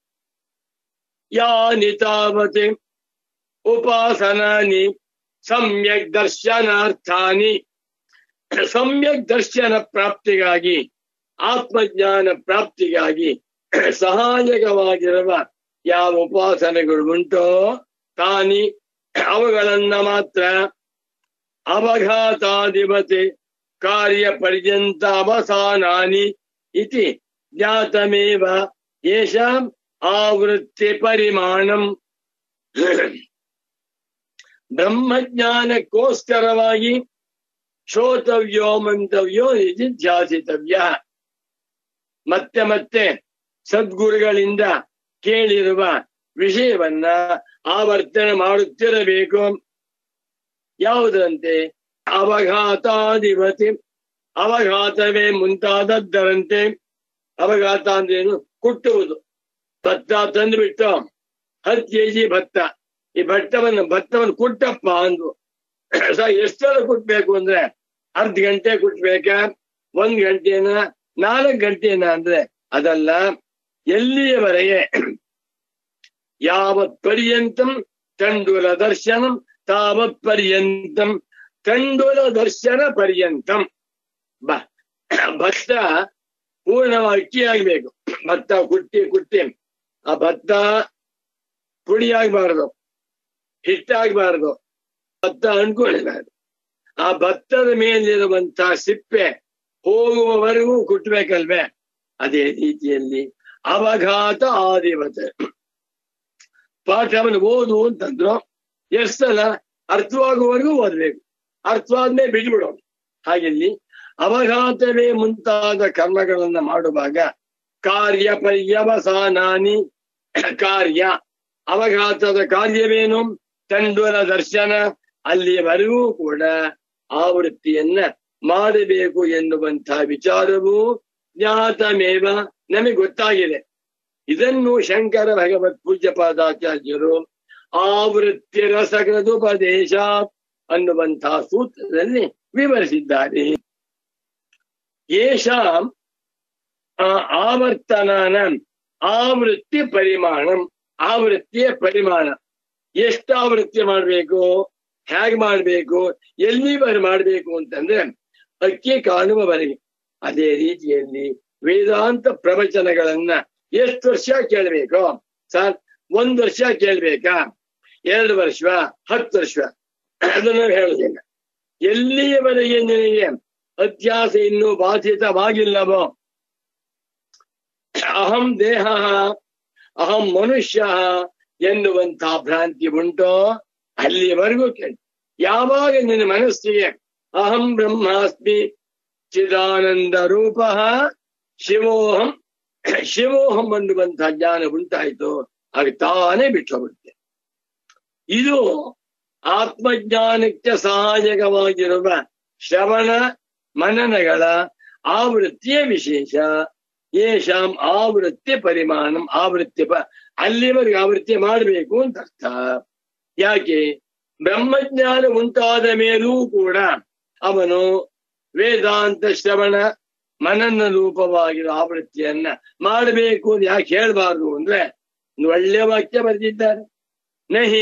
ಯಾನಿ ತಾವತಿ ಉಪಾಸನಾನಿ ಸಮ್ಯಕ್ ದರ್ಶನಾರ್ಥಾನಿ ಸಮ್ಯಕ್ ದರ್ಶನ ಪ್ರಾಪ್ತಿಗಾಗಿ ಆತ್ಮಜ್ಞಾನ ಪ್ರಾಪ್ತಿಗಾಗಿ ಸಹಾಯಕವಾಗಿರುವ ಯಾವ ಉಪಾಸನೆಗಳು ಉಂಟೋ ತಾನಿ ಅವುಗಳನ್ನ ಮಾತ್ರ ಅವಘಾತಾಧಿಪತಿ ಕಾರ್ಯ ಪರ್ಯಂತ ಅವಸಾನಾನಿ ಇತಿ ಜ್ಞಾತಮೇವ ಯೇಷಾಂ ಆವೃತ್ತಿ ಪರಿಮಾಣಂ ಬ್ರಹ್ಮಜ್ಞಾನಕ್ಕೋಸ್ಕರವಾಗಿ ಶ್ರೋತವ್ಯೋ ಮಂತವ್ಯೋ ನಿಧಿಧ್ಯಾಸಿತವ್ಯ ಮತ್ತೆ ಮತ್ತೆ ಸದ್ಗುರುಗಳಿಂದ ಕೇಳಿರುವ ವಿಷಯವನ್ನ ಆವರ್ತನೆ ಮಾಡುತ್ತಿರಬೇಕು ಯಾವುದರಂತೆ ಅವಘಾತಾಧಿಪತಿ ಅವಘಾತವೇ ಮುಂತಾದದ್ದರಂತೆ ಅವಘಾತ ಅಂದ್ರೇನು ಕುಟ್ಟುವುದು ಭತ್ತ ತಂದುಬಿಟ್ಟು ಹತ್ತು ಕೆಜಿ ಭತ್ತ ಈ ಭತ್ತವನ್ನು ಭತ್ತವನ್ನು ಕುಟ್ಟಪ್ಪ ಅಂದು ಸ ಎಷ್ಟೆಲ್ಲ ಕುಟ್ಬೇಕು ಅಂದ್ರೆ ಅರ್ಧ ಗಂಟೆ ಕುಟ್ಬೇಕಾ ಒಂದ್ ಗಂಟೆನ ನಾಲ್ಕು ಗಂಟೆನ ಅಂದ್ರೆ ಅದಲ್ಲ ಎಲ್ಲಿಯವರೆಗೆ ಯಾವತ್ ಪರ್ಯಂತಂ ತಂಡೂಲ ದರ್ಶನಂ ತಾವತ್ ಪರ್ಯಂತಂ ತಂಡೂಲ ದರ್ಶನ ಪರ್ಯಂತಂ ಬ ಭತ್ತ ಪೂರ್ಣವಾಗಿ ಅಕ್ಕಿ ಆಗ್ಬೇಕು ಭತ್ತ ಕುಟ್ಟಿ ಕುಟ್ಟಿ ಆ ಭತ್ತ ಪುಡಿ ಆಗ್ಬಾರ್ದು ಹಿಟ್ಟಾಗ್ಬಾರ್ದು ಭತ್ತ ಅನ್ಕೊಳ್ಬಾರ್ದು ಆ ಭತ್ತದ ಮೇಲಿರುವಂತಹ ಸಿಪ್ಪೆ ಹೋಗುವವರೆಗೂ ಕುಟ್ಬೇಕಲ್ವೇ ಅದೇ ರೀತಿಯಲ್ಲಿ ಅವಘಾತ ಆದಿವತೆ ಪಾಠವನ್ನು ಓದು ಅಂತಂದ್ರು ಎಷ್ಟು ಸಲ ಅರ್ಥವಾಗುವವರೆಗೂ ಓದ್ಬೇಕು ಅರ್ಥವಾದ್ಮೇಲೆ ಬಿಟ್ಬಿಡೋದು ಹಾಗೆಲ್ಲಿ ಅವಘಾತವೇ ಮುಂತಾದ ಕರ್ಮಗಳನ್ನ ಮಾಡುವಾಗ ಕಾರ್ಯ ಪರ್ಯವಸಾನಾನಿ ಕಾರ್ಯ ಅವಘಾತದ ಕಾರ್ಯವೇನು ತಂಡುವರ ದರ್ಶನ ಅಲ್ಲಿಯವರೆಗೂ ಕೂಡ ಆವೃತ್ತಿಯನ್ನ ಮಾಡಬೇಕು ಎನ್ನುವಂತಹ ವಿಚಾರವು ಜ್ಞಾತಮೇವ ನಮಗೆ ಗೊತ್ತಾಗಿದೆ ಇದನ್ನು ಶಂಕರ ಭಗವತ್ ಪೂಜ್ಯ ಪಾದಾಚಾರ್ಯರು ಆವೃತ್ತಿ ರಸಗದುಪದೇಶ ಅನ್ನುವಂತಹ ಸೂತ್ರದಲ್ಲಿ ವಿವರಿಸಿದ್ದಾರೆ ಏಷಾಂ ಆವರ್ತನಾನ ಆವೃತ್ತಿ ಪರಿಮಾಣಂ ಆವೃತ್ತಿಯ ಪರಿಮಾಣ ಎಷ್ಟು ಆವೃತ್ತಿ ಮಾಡ್ಬೇಕು ಹೇಗ್ ಮಾಡ್ಬೇಕು ಎಲ್ಲಿವರೆಗೆ ಮಾಡ್ಬೇಕು ಅಂತಂದ್ರೆ ಅಕ್ಕಿ ಕಾಣುವವರೆಗೆ ಅದೇ ರೀತಿಯಲ್ಲಿ ವೇದಾಂತ ಪ್ರವಚನಗಳನ್ನ ಎಷ್ಟು ವರ್ಷ ಕೇಳ್ಬೇಕು ಸರ್ ಒಂದ್ ವರ್ಷ ಕೇಳ್ಬೇಕಾ ಎರಡು ವರ್ಷ ಹತ್ತು ವರ್ಷ ಅದನ್ನ ಹೇಳುದಿಲ್ಲ ಎಲ್ಲಿಯವರೆಗೆ ನಿನಗೆ ಅತ್ಯಾಸ ಇನ್ನೂ ಬಾಧಿತವಾಗಿಲ್ಲವೋ ಅಹಂ ದೇಹ ಅಹಂ ಮನುಷ್ಯ ಎನ್ನುವಂತಹ ಭ್ರಾಂತಿ ಉಂಟೋ ಅಲ್ಲಿವರೆಗೂ ಕೇಳಿ ಯಾವಾಗ ನಿನ್ನ ಮನಸ್ಸಿಗೆ ಅಹಂ ಬ್ರಹ್ಮಾಸ್ಮಿ ಚಿದಾನಂದ ರೂಪ ಶಿವೋಹಂ ಶಿವೋಹಂ ಅನ್ನುವಂತಹ ಜ್ಞಾನ ಉಂಟಾಯ್ತು ಆಗ ತಾನೇ ಬಿಟ್ಟು ಹೋಗುತ್ತೆ ಇದು ಆತ್ಮಜ್ಞಾನಕ್ಕೆ ಸಹಾಯಕವಾಗಿರುವ ಶ್ರವಣ ಮನನಗಳ ಆವೃತ್ತಿಯ ವಿಶೇಷ ಏಷಾಂ ಆವೃತ್ತಿ ಪರಿಮಾಣಂ ಆವೃತ್ತಿ ಪ ಅಲ್ಲಿವರೆಗೆ ಆವೃತ್ತಿ ಮಾಡಬೇಕು ಅಂತ ಅರ್ಥ ಯಾಕೆ ಬ್ರಹ್ಮಜ್ಞಾನ ಉಂಟಾದ ಮೇಲೂ ಕೂಡ ಅವನು ವೇದಾಂತ ಶ್ರವಣ ಮನನ ರೂಪವಾಗಿರೋ ಆವೃತ್ತಿಯನ್ನ ಮಾಡಬೇಕು ಅಂತ ಯಾಕೆ ಹೇಳ್ಬಾರ್ದು ಅಂದ್ರೆ ಒಂದು ಒಳ್ಳೆ ವಾಕ್ಯ ಬರೆದಿದ್ದಾರೆ ನಹಿ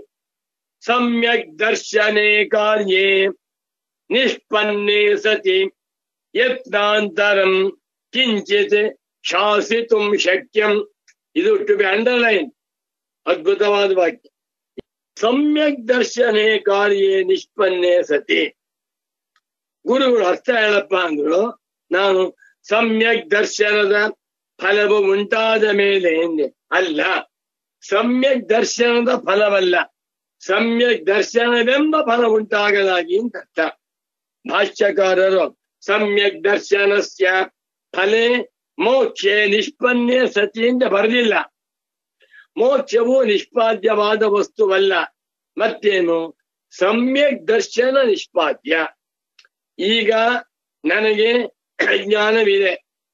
ಸಮ್ಯಕ್ ದರ್ಶನೆ ಕಾರ್ಯೇ ನಿಷ್ಪನ್ನೆ ಸತಿ ಯತ್ನಾಂತರಂ ಕಿಂಚಿತ್ ಶಾಸಿತು ಶಕ್ಯಂ ಇದು ಟು ಬಿ ಅಂಡರ್ಲೈನ್ ಅದ್ಭುತವಾದ ವಾಕ್ಯ ಸಮ್ಯಕ್ ದರ್ಶನೆ ಕಾರ್ಯೇ ನಿಷ್ಪನ್ನೆ ಸತಿ ಗುರುಗಳು ಅರ್ಥ ಹೇಳಪ್ಪ ಅಂದ್ರು ನಾನು ಸಮ್ಯಕ್ ದರ್ಶನದ ಫಲವು ಉಂಟಾದ ಮೇಲೆ ಎಂದೆ ಅಲ್ಲ ಸಮ್ಯಕ್ ದರ್ಶನದ ಫಲವಲ್ಲ ಸಮ್ಯಕ್ ದರ್ಶನವೆಂಬ ಫಲ ಉಂಟಾಗಲಾಗಿ ಅಂತ ಅರ್ಥ ಭಾಷ್ಯಕಾರರು ಸಮ್ಯಕ್ ದರ್ಶನಸ್ಯ ಫಲೆ ಮೋಕ್ಷೆ ನಿಷ್ಪನ್ನೆ ಸತಿಯಿಂದ ಬರಲಿಲ್ಲ ಮೋಕ್ಷವು ನಿಷ್ಪಾದ್ಯವಾದ ವಸ್ತುವಲ್ಲ ಮತ್ತೇನು ಸಮ್ಯಕ್ ದರ್ಶನ ನಿಷ್ಪಾದ್ಯ ಈಗ ನನಗೆ ಜ್ಞಾನವಿದೆ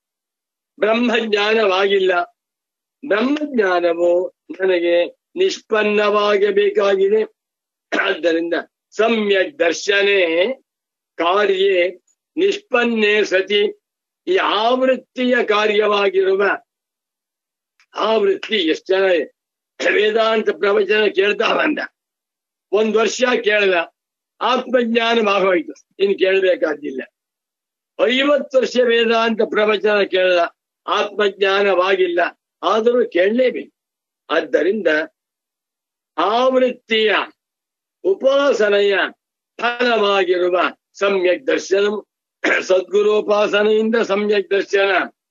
ಬ್ರಹ್ಮಜ್ಞಾನವಾಗಿಲ್ಲ ಬ್ರಹ್ಮಜ್ಞಾನವು ನನಗೆ ನಿಷ್ಪನ್ನವಾಗಬೇಕಾಗಿದೆ ಆದ್ದರಿಂದ ಸಮ್ಯಕ್ ದರ್ಶನೆ ಕಾರ್ಯೇ ನಿಷ್ಪನ್ನೆ ಸತಿ ಈ ಆವೃತ್ತಿಯ ಕಾರ್ಯವಾಗಿರುವ ಆವೃತ್ತಿ ಎಷ್ಟು ಜನ ವೇದಾಂತ ಪ್ರವಚನ ಕೇಳ್ತಾ ಬಂದ ಒಂದ್ ವರ್ಷ ಕೇಳ್ದ ಆತ್ಮಜ್ಞಾನವಾಗೋಯ್ತು ಇನ್ನು ಕೇಳಬೇಕಾದಿಲ್ಲ ಐವತ್ತು ವರ್ಷ ವೇದಾಂತ ಪ್ರವಚನ ಕೇಳ್ದ ಆತ್ಮಜ್ಞಾನವಾಗಿಲ್ಲ ಆದರೂ ಕೇಳಲೇಬೇಕು ಆದ್ದರಿಂದ ಆವೃತ್ತಿಯ ಉಪಾಸನೆಯ ಫಲವಾಗಿರುವ ಸಮ್ಯಕ್ ದರ್ಶನ ಸದ್ಗುರೋಪಾಸನೆಯಿಂದ ಸಮ್ಯಕ್ ದರ್ಶನ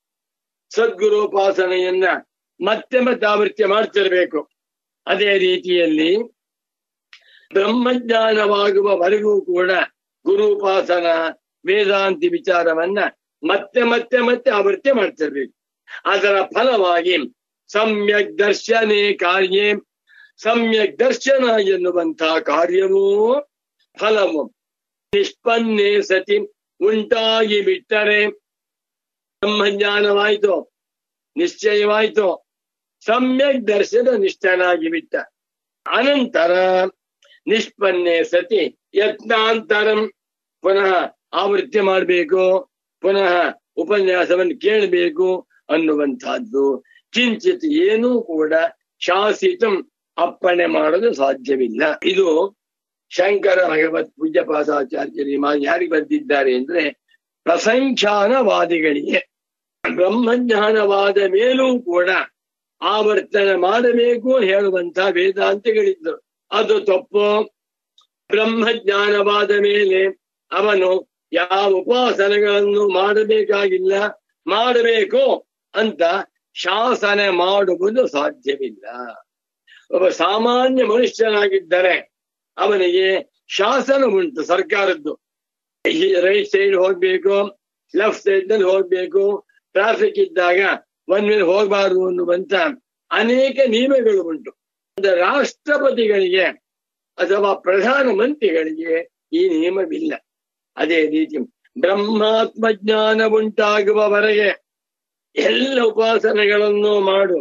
ಸದ್ಗುರೋಪಾಸನೆಯನ್ನ ಮತ್ತೆ ಮತ್ತೆ ಆವೃತ್ತಿ ಮಾಡ್ತಿರ್ಬೇಕು ಅದೇ ರೀತಿಯಲ್ಲಿ ಬ್ರಹ್ಮಜ್ಞಾನವಾಗುವವರೆಗೂ ಕೂಡ ಗುರುಪಾಸನ ವೇದಾಂತಿ ವಿಚಾರವನ್ನ ಮತ್ತೆ ಮತ್ತೆ ಮತ್ತೆ ಆವೃತ್ತಿ ಮಾಡ್ತಿರ್ಬೇಕು ಅದರ ಫಲವಾಗಿ ಸಮ್ಯಕ್ ದರ್ಶನೇ ಕಾರ್ಯೇ ಸಮ್ಯಕ್ ದರ್ಶನ ಎನ್ನುವಂತಹ ಕಾರ್ಯವೂ ಫಲವು ನಿಷ್ಪನ್ನೇ ಸತಿ ಉಂಟಾಗಿ ಬಿಟ್ಟರೆ ಬ್ರಹ್ಮಜ್ಞಾನವಾಯ್ತು ನಿಶ್ಚಯವಾಯ್ತು ಸಮ್ಯಕ್ ದರ್ಶನ ನಿಷ್ಠನಾಗಿ ಬಿಟ್ಟ ಅನಂತರ ನಿಷ್ಪನ್ನೆ ಸತಿ ಯತ್ನಾಂತರಂ ಪುನಃ ಆವೃತ್ತಿ ಮಾಡಬೇಕು ಪುನಃ ಉಪನ್ಯಾಸವನ್ನು ಕೇಳಬೇಕು ಅನ್ನುವಂತಹದ್ದು ಕಿಂಚಿತ್ ಏನೂ ಕೂಡ ಶಾಸಿತಂ ಅಪ್ಪಣೆ ಮಾಡಲು ಸಾಧ್ಯವಿಲ್ಲ ಇದು ಶಂಕರ ಭಗವತ್ ಪೂಜ್ಯ ಪಾದಾಚಾರ್ಯರು ಮಾ ಯಾರಿಗೆ ಬಂದಿದ್ದಾರೆ ಅಂದ್ರೆ ಪ್ರಸಂಖ್ಯಾನವಾದಿಗಳಿಗೆ ಬ್ರಹ್ಮಜ್ಞಾನವಾದ ಮೇಲೂ ಕೂಡ ಆವರ್ತನೆ ಮಾಡಬೇಕು ಹೇಳುವಂತ ವೇದಾಂತಿಗಳಿದ್ದರು ಅದು ತಪ್ಪು ಬ್ರಹ್ಮಜ್ಞಾನವಾದ ಮೇಲೆ ಅವನು ಯಾವ ಉಪಾಸನೆಗಳನ್ನು ಮಾಡಬೇಕಾಗಿಲ್ಲ ಮಾಡಬೇಕು ಅಂತ ಶಾಸನ ಮಾಡುವುದು ಸಾಧ್ಯವಿಲ್ಲ ಒಬ್ಬ ಸಾಮಾನ್ಯ ಮನುಷ್ಯನಾಗಿದ್ದರೆ ಅವನಿಗೆ ಶಾಸನ ಉಂಟು ಸರ್ಕಾರದ್ದು ರೈಟ್ ಸೈಡ್ ಹೋಗ್ಬೇಕು ಲೆಫ್ಟ್ ಸೈಡ್ ನಲ್ಲಿ ಹೋಗ್ಬೇಕು ಟ್ರಾಫಿಕ್ ಇದ್ದಾಗ ಒಂದ್ ಮೇಲೆ ಹೋಗಬಾರದು ಅನ್ನುವಂತ ಅನೇಕ ನಿಯಮಗಳು ಉಂಟು ಅಂದ್ರೆ ರಾಷ್ಟ್ರಪತಿಗಳಿಗೆ ಅಥವಾ ಪ್ರಧಾನ ಮಂತ್ರಿಗಳಿಗೆ ಈ ನಿಯಮವಿಲ್ಲ ಅದೇ ರೀತಿ ಬ್ರಹ್ಮಾತ್ಮ ಜ್ಞಾನ ಉಂಟಾಗುವವರೆಗೆ ಎಲ್ಲ ಉಪಾಸನೆಗಳನ್ನು ಮಾಡು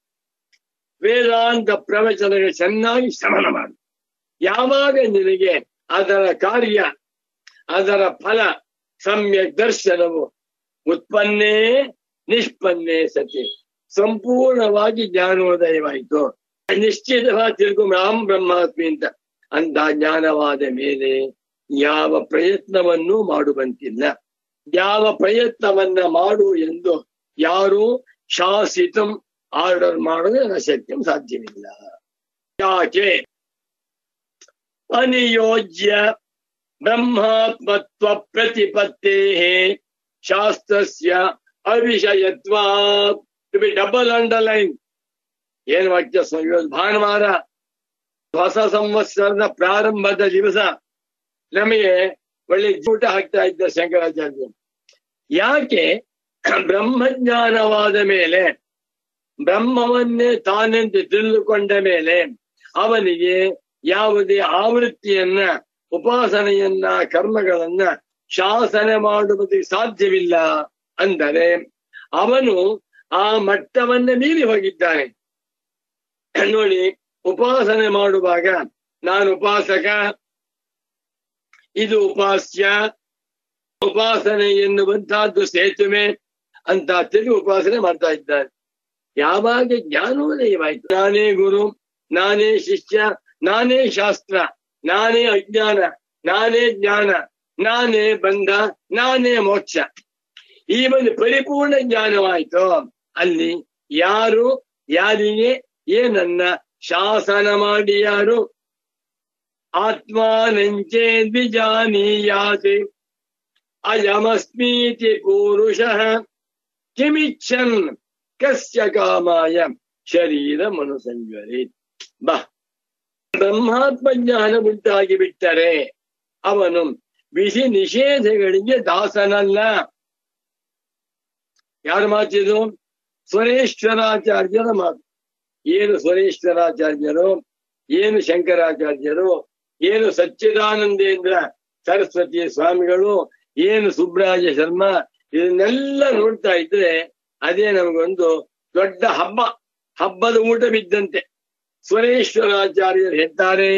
ವೇದಾಂತ ಪ್ರವಚನಗಳು ಚೆನ್ನಾಗಿ ಶ್ರವಣ ಮಾಡು ಯಾವಾಗ ನಿನಗೆ ಅದರ ಕಾರ್ಯ ಅದರ ಫಲ ಸಮ್ಯಕ್ ದರ್ಶನವು ಉತ್ಪನ್ನೇ ನಿಷ್ಪನ್ನೇ ಸತಿ ಸಂಪೂರ್ಣವಾಗಿ ಜ್ಞಾನೋದಯವಾಯಿತು ನಿಶ್ಚಿತವಾಗಿ ತಿಳ್ಕೊ ರಾಮ್ ಬ್ರಹ್ಮಾತ್ಮಿ ಅಂತ ಅಂತ ಜ್ಞಾನವಾದ ಮೇಲೆ ಯಾವ ಪ್ರಯತ್ನವನ್ನೂ ಮಾಡುವಂತಿಲ್ಲ ಯಾವ ಪ್ರಯತ್ನವನ್ನ ಮಾಡು ಎಂದು ಯಾರು ಶಾಸಿತಂ ಆರ್ಡರ್ ಮಾಡೋದು ಸತ್ಯಂ ಸಾಧ್ಯವಿಲ್ಲ ಯಾಕೆ ಅನಿಯೋಜ್ಯ ಬ್ರಹ್ಮಾತ್ಮತ್ವ ಪ್ರತಿಪತ್ತೇ ಶಾಸ್ತ್ರಸ್ಯ ಅವಿಷಯತ್ವ ಟು ಬಿ ಡಬಲ್ ಅಂಡರ್ಲೈನ್ ಏನ್ ವಾಕ್ಯ ಇವತ್ತು ಭಾನುವಾರ ಹೊಸ ಸಂವತ್ಸರದ ಪ್ರಾರಂಭದ ದಿವಸ ನಮಗೆ ಒಳ್ಳೆ ಜೂಟ ಹಾಕ್ತಾ ಇದ್ದ ಶಂಕರಾಚಾರ್ಯ ಯಾಕೆ ಬ್ರಹ್ಮಜ್ಞಾನವಾದ ಮೇಲೆ ಬ್ರಹ್ಮವನ್ನೇ ತಾನೆಂದು ತಿಳಿದುಕೊಂಡ ಮೇಲೆ ಅವನಿಗೆ ಯಾವುದೇ ಆವೃತ್ತಿಯನ್ನ ಉಪಾಸನೆಯನ್ನ ಕರ್ಮಗಳನ್ನ ಶಾಸನ ಮಾಡುವುದಕ್ಕೆ ಸಾಧ್ಯವಿಲ್ಲ ಅಂದರೆ ಅವನು ಆ ಮಟ್ಟವನ್ನ ಮೀರಿ ಹೋಗಿದ್ದಾನೆ ನೋಡಿ ಉಪಾಸನೆ ಮಾಡುವಾಗ ನಾನು ಉಪಾಸಕ ಇದು ಉಪಾಸ್ಯ ಉಪಾಸನೆ ಎನ್ನುವಂತಹದ್ದು ಸೇತುವೆ ಅಂತ ತಿರುಗಿ ಉಪಾಸನೆ ಮಾಡ್ತಾ ಇದ್ದಾನೆ ಯಾವಾಗ ಜ್ಞಾನೋದಯವಾಯ್ತು ನಾನೇ ಗುರು ನಾನೇ ಶಿಷ್ಯ ನಾನೇ ಶಾಸ್ತ್ರ ನಾನೇ ಅಜ್ಞಾನ ನಾನೇ ಜ್ಞಾನ ನಾನೇ ಬಂಧ ನಾನೇ ಮೋಕ್ಷ ಈ ಒಂದು ಪರಿಪೂರ್ಣ ಜ್ಞಾನವಾಯ್ತು ಅಲ್ಲಿ ಯಾರು ಯಾರಿಗೆ ಏನನ್ನ ಶಾಸನ ಮಾಡಿ ಯಾರು ಆತ್ಮಾನಂಚೇ ದ್ವಿಜಾನೀಯಾತಿ ಅಯಮಸ್ಮೀತಿ ಪೂರುಷಃ ಕಿಮಿಚ್ಛನ್ ಕಸ್ಯ ಕಾಮಾಯ ಶರೀರ ಮನುಸಂಜರಿ ಬಾ ಬ್ರಹ್ಮಾತ್ಮ ಜ್ಞಾನ ಉಂಟಾಗಿ ಬಿಟ್ಟರೆ ಅವನು ವಿಧಿ ನಿಷೇಧಗಳಿಗೆ ದಾಸನಲ್ಲ ಯಾರ ಮಾತಿದು ಸ್ವರೇಶ್ವರಾಚಾರ್ಯರ ಮಾತು ಏನು ಸ್ವರೇಶ್ವರಾಚಾರ್ಯರು ಏನು ಶಂಕರಾಚಾರ್ಯರು ಏನು ಸಚ್ಚಿದಾನಂದೇಂದ್ರ ಸರಸ್ವತಿ ಸ್ವಾಮಿಗಳು ಏನು ಸುಬ್ರಾಜ ಶರ್ಮಾ ಇದನ್ನೆಲ್ಲ ನೋಡ್ತಾ ಇದ್ರೆ ಅದೇ ನಮಗೊಂದು ದೊಡ್ಡ ಹಬ್ಬ ಹಬ್ಬದ ಊಟ ಬಿದ್ದಂತೆ ಸ್ವರೇಶ್ವರಾಚಾರ್ಯರು ಹೇಳ್ತಾರೆ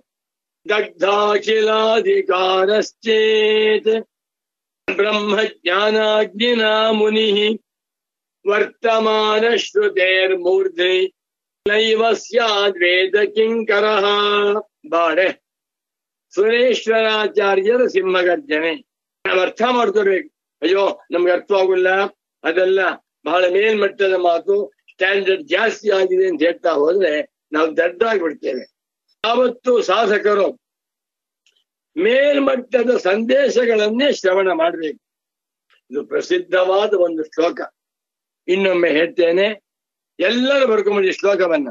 ದಗ್ಧಾಖಿಲಾಧಿಕಾರಶ್ಚೇತ್ ಬ್ರಹ್ಮಜ್ಞಾನಾಗ್ನಿನಾ ಮುನಿ ವರ್ತಮಾನ ಶ್ರುತೇರ್ಮೂರ್ಧಿ ನೈವ ಸ್ಯಾದ್ವೇದ ಕಿಂಕರ ಬಾಡೆ ಸುರೇಶ್ವರಾಚಾರ್ಯರ ಸಿಂಹಗರ್ಜನೆ ನಾವು ಅರ್ಥ ಮಾಡ್ಕೋಬೇಕು ಅಯ್ಯೋ ನಮ್ಗೆ ಅರ್ಥವಾಗುಲ್ಲ ಅದೆಲ್ಲ ಬಹಳ ಮೇಲ್ಮಟ್ಟದ ಮಾತು ಸ್ಟ್ಯಾಂಡರ್ಡ್ ಜಾಸ್ತಿ ಆಗಿದೆ ಅಂತ ಹೇಳ್ತಾ ಹೋದ್ರೆ ನಾವು ದಡ್ಡಾಗಿ ಬಿಡ್ತೇವೆ ಯಾವತ್ತು ಸಾಧಕರು ಮೇಲ್ಮಟ್ಟದ ಸಂದೇಶಗಳನ್ನೇ ಶ್ರವಣ ಮಾಡಬೇಕು ಇದು ಪ್ರಸಿದ್ಧವಾದ ಒಂದು ಶ್ಲೋಕ ಇನ್ನೊಮ್ಮೆ ಹೇಳ್ತೇನೆ ಎಲ್ಲರೂ ಬರ್ಕೊಂಬಿಡಿ ಶ್ಲೋಕವನ್ನ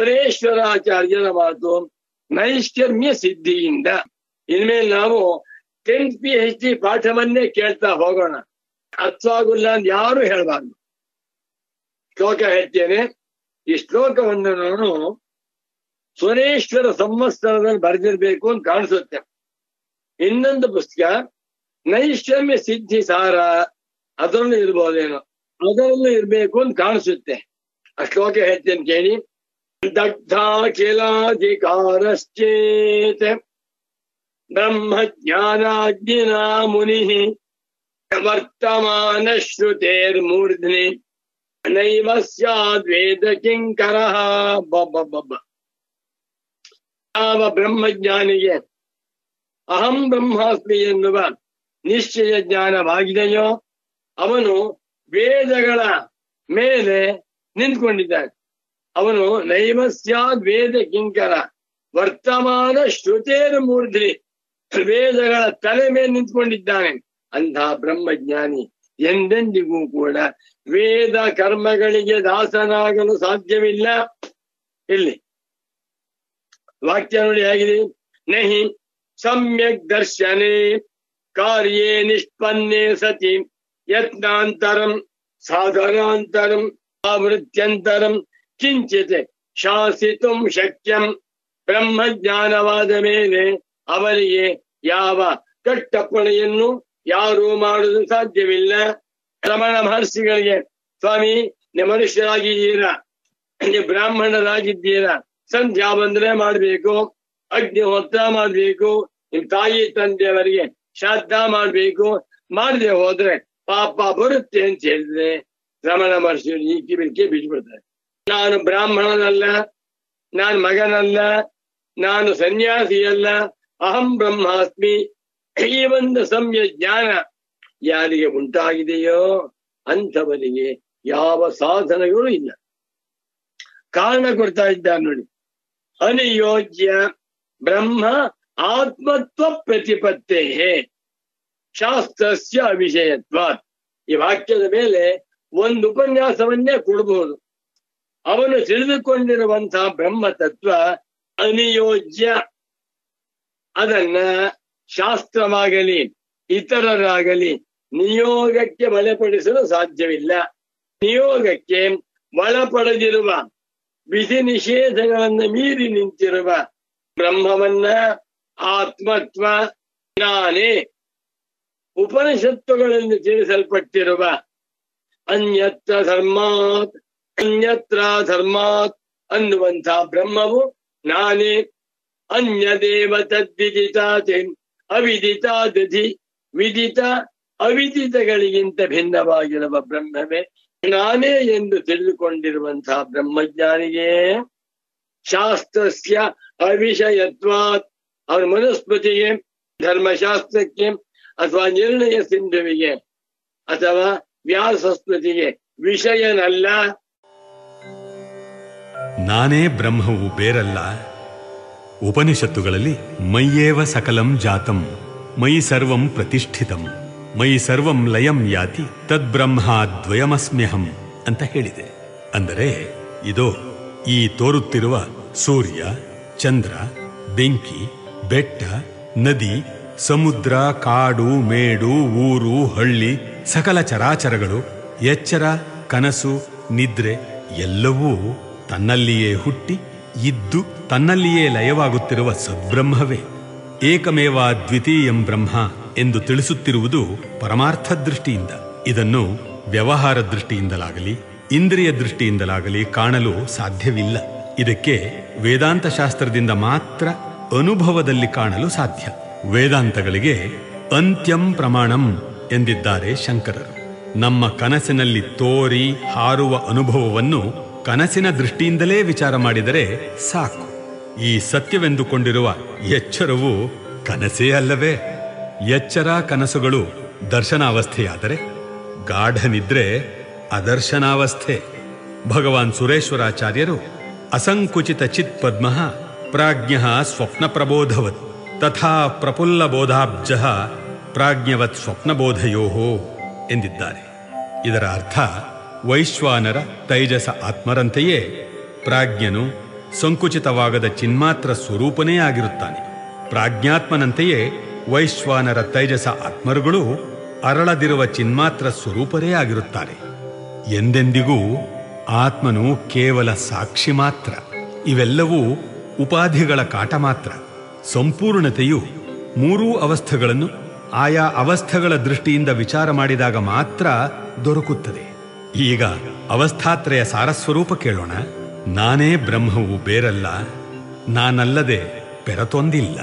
ಸುರೇಶ್ವರಾಚಾರ್ಯರ ಮಾತು ನೈಷ್ಕರ್ಮ್ಯ ಸಿದ್ಧಿಯಿಂದ ಇನ್ಮೇಲೆ ನಾವು ಟೆಂತ್ ಪಿ ಎಚ್ ಡಿ ಪಾಠವನ್ನೇ ಕೇಳ್ತಾ ಹೋಗೋಣ ಅರ್ಥವಾಗುಲ್ಲ ಅಂತ ಯಾರು ಹೇಳಬಾರ್ದು ಶ್ಲೋಕ ಹೇಳ್ತೇನೆ ಈ ಶ್ಲೋಕವನ್ನು ನಾನು ಸುರೇಶ್ವರ ಸಂವತ್ಸರದಲ್ಲಿ ಬರೆದಿರ್ಬೇಕು ಅಂತ ಕಾಣಿಸುತ್ತೆ ಇನ್ನೊಂದು ಪುಸ್ತಕ ನೈಷಮ್ಯ ಸಿದ್ಧಿ ಸಾರ ಅದರಲ್ಲೂ ಇರ್ಬೋದೇನೋ ಅದರಲ್ಲೂ ಇರ್ಬೇಕು ಅಂತ ಕಾಣಿಸುತ್ತೆ ಆ ಶ್ಲೋಕ ಹೇಳ್ತೇನೆ ಕೇಳಿ ದಗ್ಧಾಖಿಲಾಧಿಕಾರಶ್ಚೇತ್ ಬ್ರಹ್ಮಜ್ಞಾನಾಜ್ಞಿನಾ ಮುನಿ ವರ್ತಮಾನ ಶ್ರುತೇರ್ಮೂರ್ಧ್ನಿ ನೈವ ಸ್ಯಾದ್ವೇದ ಕಿಂಕರ ಬಬ್ಬ ಯಾವ ಬ್ರಹ್ಮಜ್ಞಾನಿಗೆ ಅಹಂ ಬ್ರಹ್ಮಾಸ್ಮಿ ಎನ್ನುವ ನಿಶ್ಚಯ ಜ್ಞಾನವಾಗಿದೆಯೋ ಅವನು ವೇದಗಳ ಮೇಲೆ ನಿಂತ್ಕೊಂಡಿದ್ದಾನೆ ಅವನು ನೈವಸ್ಯಾದ್ ವೇದ ಕಿಂಕರ ವರ್ತಮಾನ ಶ್ರುತೇರ ಮೂರ್ಧಿ ವೇದಗಳ ತಲೆ ಮೇಲೆ ನಿಂತ್ಕೊಂಡಿದ್ದಾನೆ ಅಂತಹ ಬ್ರಹ್ಮಜ್ಞಾನಿ ಎಂದೆಂದಿಗೂ ಕೂಡ ವೇದ ಕರ್ಮಗಳಿಗೆ ದಾಸನಾಗಲು ಸಾಧ್ಯವಿಲ್ಲ ಇಲ್ಲಿ ವಾಕ್ಯ ನೋಡಿ ಹೇಗಿದೆ ನಹಿ ಸಮ್ಯಕ್ ದರ್ಶನೆ ಕಾರ್ಯೇ ನಿಷ್ಪನ್ನೆ ಸತಿ ಯತ್ನಾಂತರಂ ಸಾಧನಾಂತರಂ ಆವೃತ್ಯಂತರಂ ಕಿಂಚಿತ್ ಶಾಸಿತುಂ ಶಕ್ಯಂ ಬ್ರಹ್ಮಜ್ಞಾನವಾದ ಮೇಲೆ ಅವರಿಗೆ ಯಾವ ಕಟ್ಟಪ್ಪಣೆಯನ್ನು ಯಾರೂ ಮಾಡುವುದು ಸಾಧ್ಯವಿಲ್ಲ ರಮಣ ಮಹರ್ಷಿಗಳಿಗೆ ಸ್ವಾಮಿ ನೀವು ಮನುಷ್ಯರಾಗಿದ್ದೀರಾ ನೀವು ಬ್ರಾಹ್ಮಣರಾಗಿದ್ದೀರಾ ಸಂಧ್ಯಾ ಬಂದ್ರೆ ಮಾಡ್ಬೇಕು ಅಗ್ನಿಹೋತ್ರ ಮಾಡ್ಬೇಕು ನಿಮ್ ತಾಯಿ ತಂದೆಯವರಿಗೆ ಶ್ರಾದ್ದ ಮಾಡ್ಬೇಕು ಮಾಡದೆ ಹೋದ್ರೆ ಪಾಪ ಬರುತ್ತೆ ಅಂತ ಹೇಳಿದ್ರೆ ರಮಣ ಮಹರ್ಷಿಯವರು ಈ ಕಿವಿಕೆ ಬಿಟ್ಬಿಡ್ತಾರೆ ನಾನು ಬ್ರಾಹ್ಮಣನಲ್ಲ ನಾನು ಮಗನಲ್ಲ ನಾನು ಸನ್ಯಾಸಿಯಲ್ಲ ಅಹಂ ಬ್ರಹ್ಮಾಸ್ಮಿ ಈ ಒಂದು ಸಮ್ಯ ಜ್ಞಾನ ಯಾರಿಗೆ ಉಂಟಾಗಿದೆಯೋ ಅಂಥವರಿಗೆ ಯಾವ ಸಾಧನಗಳು ಇಲ್ಲ ಕಾರಣ ಕೊಡ್ತಾ ಇದ್ದಾರೆ ನೋಡಿ ಅನಿಯೋಜ್ಯ ಬ್ರಹ್ಮ ಆತ್ಮತ್ವ ಪ್ರತಿಪತ್ತೇ ಶಾಸ್ತ್ರಸ್ಯ ಅವಿಷಯತ್ವ ಈ ವಾಕ್ಯದ ಮೇಲೆ ಒಂದು ಉಪನ್ಯಾಸವನ್ನೇ ಕೊಡಬಹುದು ಅವನು ತಿಳಿದುಕೊಂಡಿರುವಂತಹ ಬ್ರಹ್ಮ ತತ್ವ ಅನಿಯೋಜ್ಯ ಅದನ್ನ ಶಾಸ್ತ್ರವಾಗಲಿ ಇತರರಾಗಲಿ ನಿಯೋಗಕ್ಕೆ ಒಳಪಡಿಸಲು ಸಾಧ್ಯವಿಲ್ಲ ನಿಯೋಗಕ್ಕೆ ಒಳಪಡದಿರುವ ವಿಧಿ ನಿಷೇಧಗಳನ್ನು ಮೀರಿ ನಿಂತಿರುವ ಬ್ರಹ್ಮವನ್ನ ಆತ್ಮತ್ವ ನಾನೇ ಉಪನಿಷತ್ತುಗಳಲ್ಲಿ ತಿಳಿಸಲ್ಪಟ್ಟಿರುವ ಅನ್ಯತ್ರ ಧರ್ಮಾತ್ ಅನ್ಯತ್ರ ಧರ್ಮಾತ್ ಅನ್ನುವಂಥ ಬ್ರಹ್ಮವು ನಾನೇ ಅನ್ಯದೇವ ತದ್ವಿದಿತಾತಿ ಅವಿದಿತಾದಧಿ ವಿದಿತ ಅವಿದಿತಗಳಿಗಿಂತ ಭಿನ್ನವಾಗಿರುವ ಬ್ರಹ್ಮವೇ ನಾನೇ ಎಂದು ತಿಳಿದುಕೊಂಡಿರುವಂತಹ ಬ್ರಹ್ಮಜ್ಞಾನಿಗೆ ಶಾಸ್ತ್ರಸ್ಯ ಅವಿಷಯತ್ವಾತ್ ಅವನ ಮನುಸ್ಮೃತಿಗೆ ಧರ್ಮಶಾಸ್ತ್ರಕ್ಕೆ ಅಥವಾ ನಿರ್ಣಯ ಸಿಂಧುವಿಗೆ ಅಥವಾ ವ್ಯಾಸಸ್ಮೃತಿಗೆ ವಿಷಯನಲ್ಲ ನಾನೇ ಬ್ರಹ್ಮವು ಬೇರಲ್ಲ ಉಪನಿಷತ್ತುಗಳಲ್ಲಿ ಮಯ್ಯೇವ ಸಕಲಂ ಜಾತಂ ಮಯಿ ಸರ್ವಂ ಪ್ರತಿಷ್ಠಿತಂ ಮಯಿ ಸರ್ವಂ ಲಯಂ ಯಾತಿ ತದ್ಬ್ರಹ್ಮ ದ್ವಯಮಸ್ಮ್ಯಹಂ ಅಂತ ಹೇಳಿದೆ ಅಂದರೆ ಇದೋ ಈ ತೋರುತ್ತಿರುವ ಸೂರ್ಯ ಚಂದ್ರ ಬೆಂಕಿ ಬೆಟ್ಟ ನದಿ ಸಮುದ್ರ ಕಾಡು ಮೇಡು ಊರು ಹಳ್ಳಿ ಸಕಲ ಚರಾಚರಗಳು ಎಚ್ಚರ ಕನಸು ನಿದ್ರೆ ಎಲ್ಲವೂ ತನ್ನಲ್ಲಿಯೇ ಹುಟ್ಟಿ ಇದ್ದು ತನ್ನಲ್ಲಿಯೇ ಲಯವಾಗುತ್ತಿರುವ ಸದ್ಬ್ರಹ್ಮವೇ ಏಕಮೇವ ದ್ವಿತೀಯಂ ಬ್ರಹ್ಮ ಎಂದು ತಿಳಿಸುತ್ತಿರುವುದು ಪರಮಾರ್ಥ ದೃಷ್ಟಿಯಿಂದ ಇದನ್ನು ವ್ಯವಹಾರ ದೃಷ್ಟಿಯಿಂದಲಾಗಲಿ ಇಂದ್ರಿಯ ದೃಷ್ಟಿಯಿಂದಲಾಗಲಿ ಕಾಣಲು ಸಾಧ್ಯವಿಲ್ಲ ಇದಕ್ಕೆ ವೇದಾಂತ ಶಾಸ್ತ್ರದಿಂದ ಮಾತ್ರ ಅನುಭವದಲ್ಲಿ ಕಾಣಲು ಸಾಧ್ಯ ವೇದಾಂತಗಳಿಗೆ ಅಂತ್ಯಂ ಪ್ರಮಾಣಂ ಎಂದಿದ್ದಾರೆ ಶಂಕರರು ನಮ್ಮ ಕನಸಿನಲ್ಲಿ ತೋರಿ ಹಾರುವ ಅನುಭವವನ್ನು ಕನಸಿನ ದೃಷ್ಟಿಯಿಂದಲೇ ವಿಚಾರ ಮಾಡಿದರೆ ಸಾಕು ಈ ಸತ್ಯವೆಂದುಕೊಂಡಿರುವ ಎಚ್ಚರವು ಕನಸೇ ಅಲ್ಲವೇ ಎಚ್ಚರ ಕನಸುಗಳು ದರ್ಶನಾವಸ್ಥೆಯಾದರೆ ಗಾಢ ನಿದ್ರೆ ಅದರ್ಶನಾವಸ್ಥೆ ಭಗವಾನ್ ಸುರೇಶ್ವರಾಚಾರ್ಯರು ಅಸಂಕುಚಿತ ಚಿತ್ ಪದ್ಮ ಪ್ರಾಜ್ಞ ಸ್ವಪ್ನ ಪ್ರಬೋಧವತ್ ತಥಾ ಪ್ರಫುಲ್ಲ ಬೋಧಾಬ್ಜ ಪ್ರಾಜ್ಞವತ್ ಸ್ವಪ್ನಬೋಧಯೋ ಎಂದಿದ್ದಾರೆ ಇದರ ಅರ್ಥ ವೈಶ್ವಾನರ ತೈಜಸ ಆತ್ಮರಂತೆಯೇ ಪ್ರಾಜ್ಞನು ಸಂಕುಚಿತವಾಗದ ಚಿನ್ಮಾತ್ರ ಸ್ವರೂಪನೇ ಆಗಿರುತ್ತಾನೆ ಪ್ರಾಜ್ಞಾತ್ಮನಂತೆಯೇ ವೈಶ್ವಾನರ ತೈಜಸ ಆತ್ಮರುಗಳು ಅರಳದಿರುವ ಚಿನ್ಮಾತ್ರ ಸ್ವರೂಪರೇ ಆಗಿರುತ್ತಾರೆ ಎಂದೆಂದಿಗೂ ಆತ್ಮನು ಕೇವಲ ಸಾಕ್ಷಿ ಮಾತ್ರ ಇವೆಲ್ಲವೂ ಉಪಾಧಿಗಳ ಕಾಟ ಮಾತ್ರ ಸಂಪೂರ್ಣತೆಯು ಮೂರೂ ಅವಸ್ಥೆಗಳನ್ನು ಆಯಾ ಅವಸ್ಥೆಗಳ ದೃಷ್ಟಿಯಿಂದ ವಿಚಾರ ಮಾಡಿದಾಗ ಮಾತ್ರ ದೊರಕುತ್ತದೆ ಈಗ ಅವಸ್ಥಾತ್ರಯ ಸಾರಸ್ವರೂಪ ಕೇಳೋಣ ನಾನೇ ಬ್ರಹ್ಮವು ಬೇರಲ್ಲ ನಾನಲ್ಲದೆ ಪೆರತೊಂದಿಲ್ಲ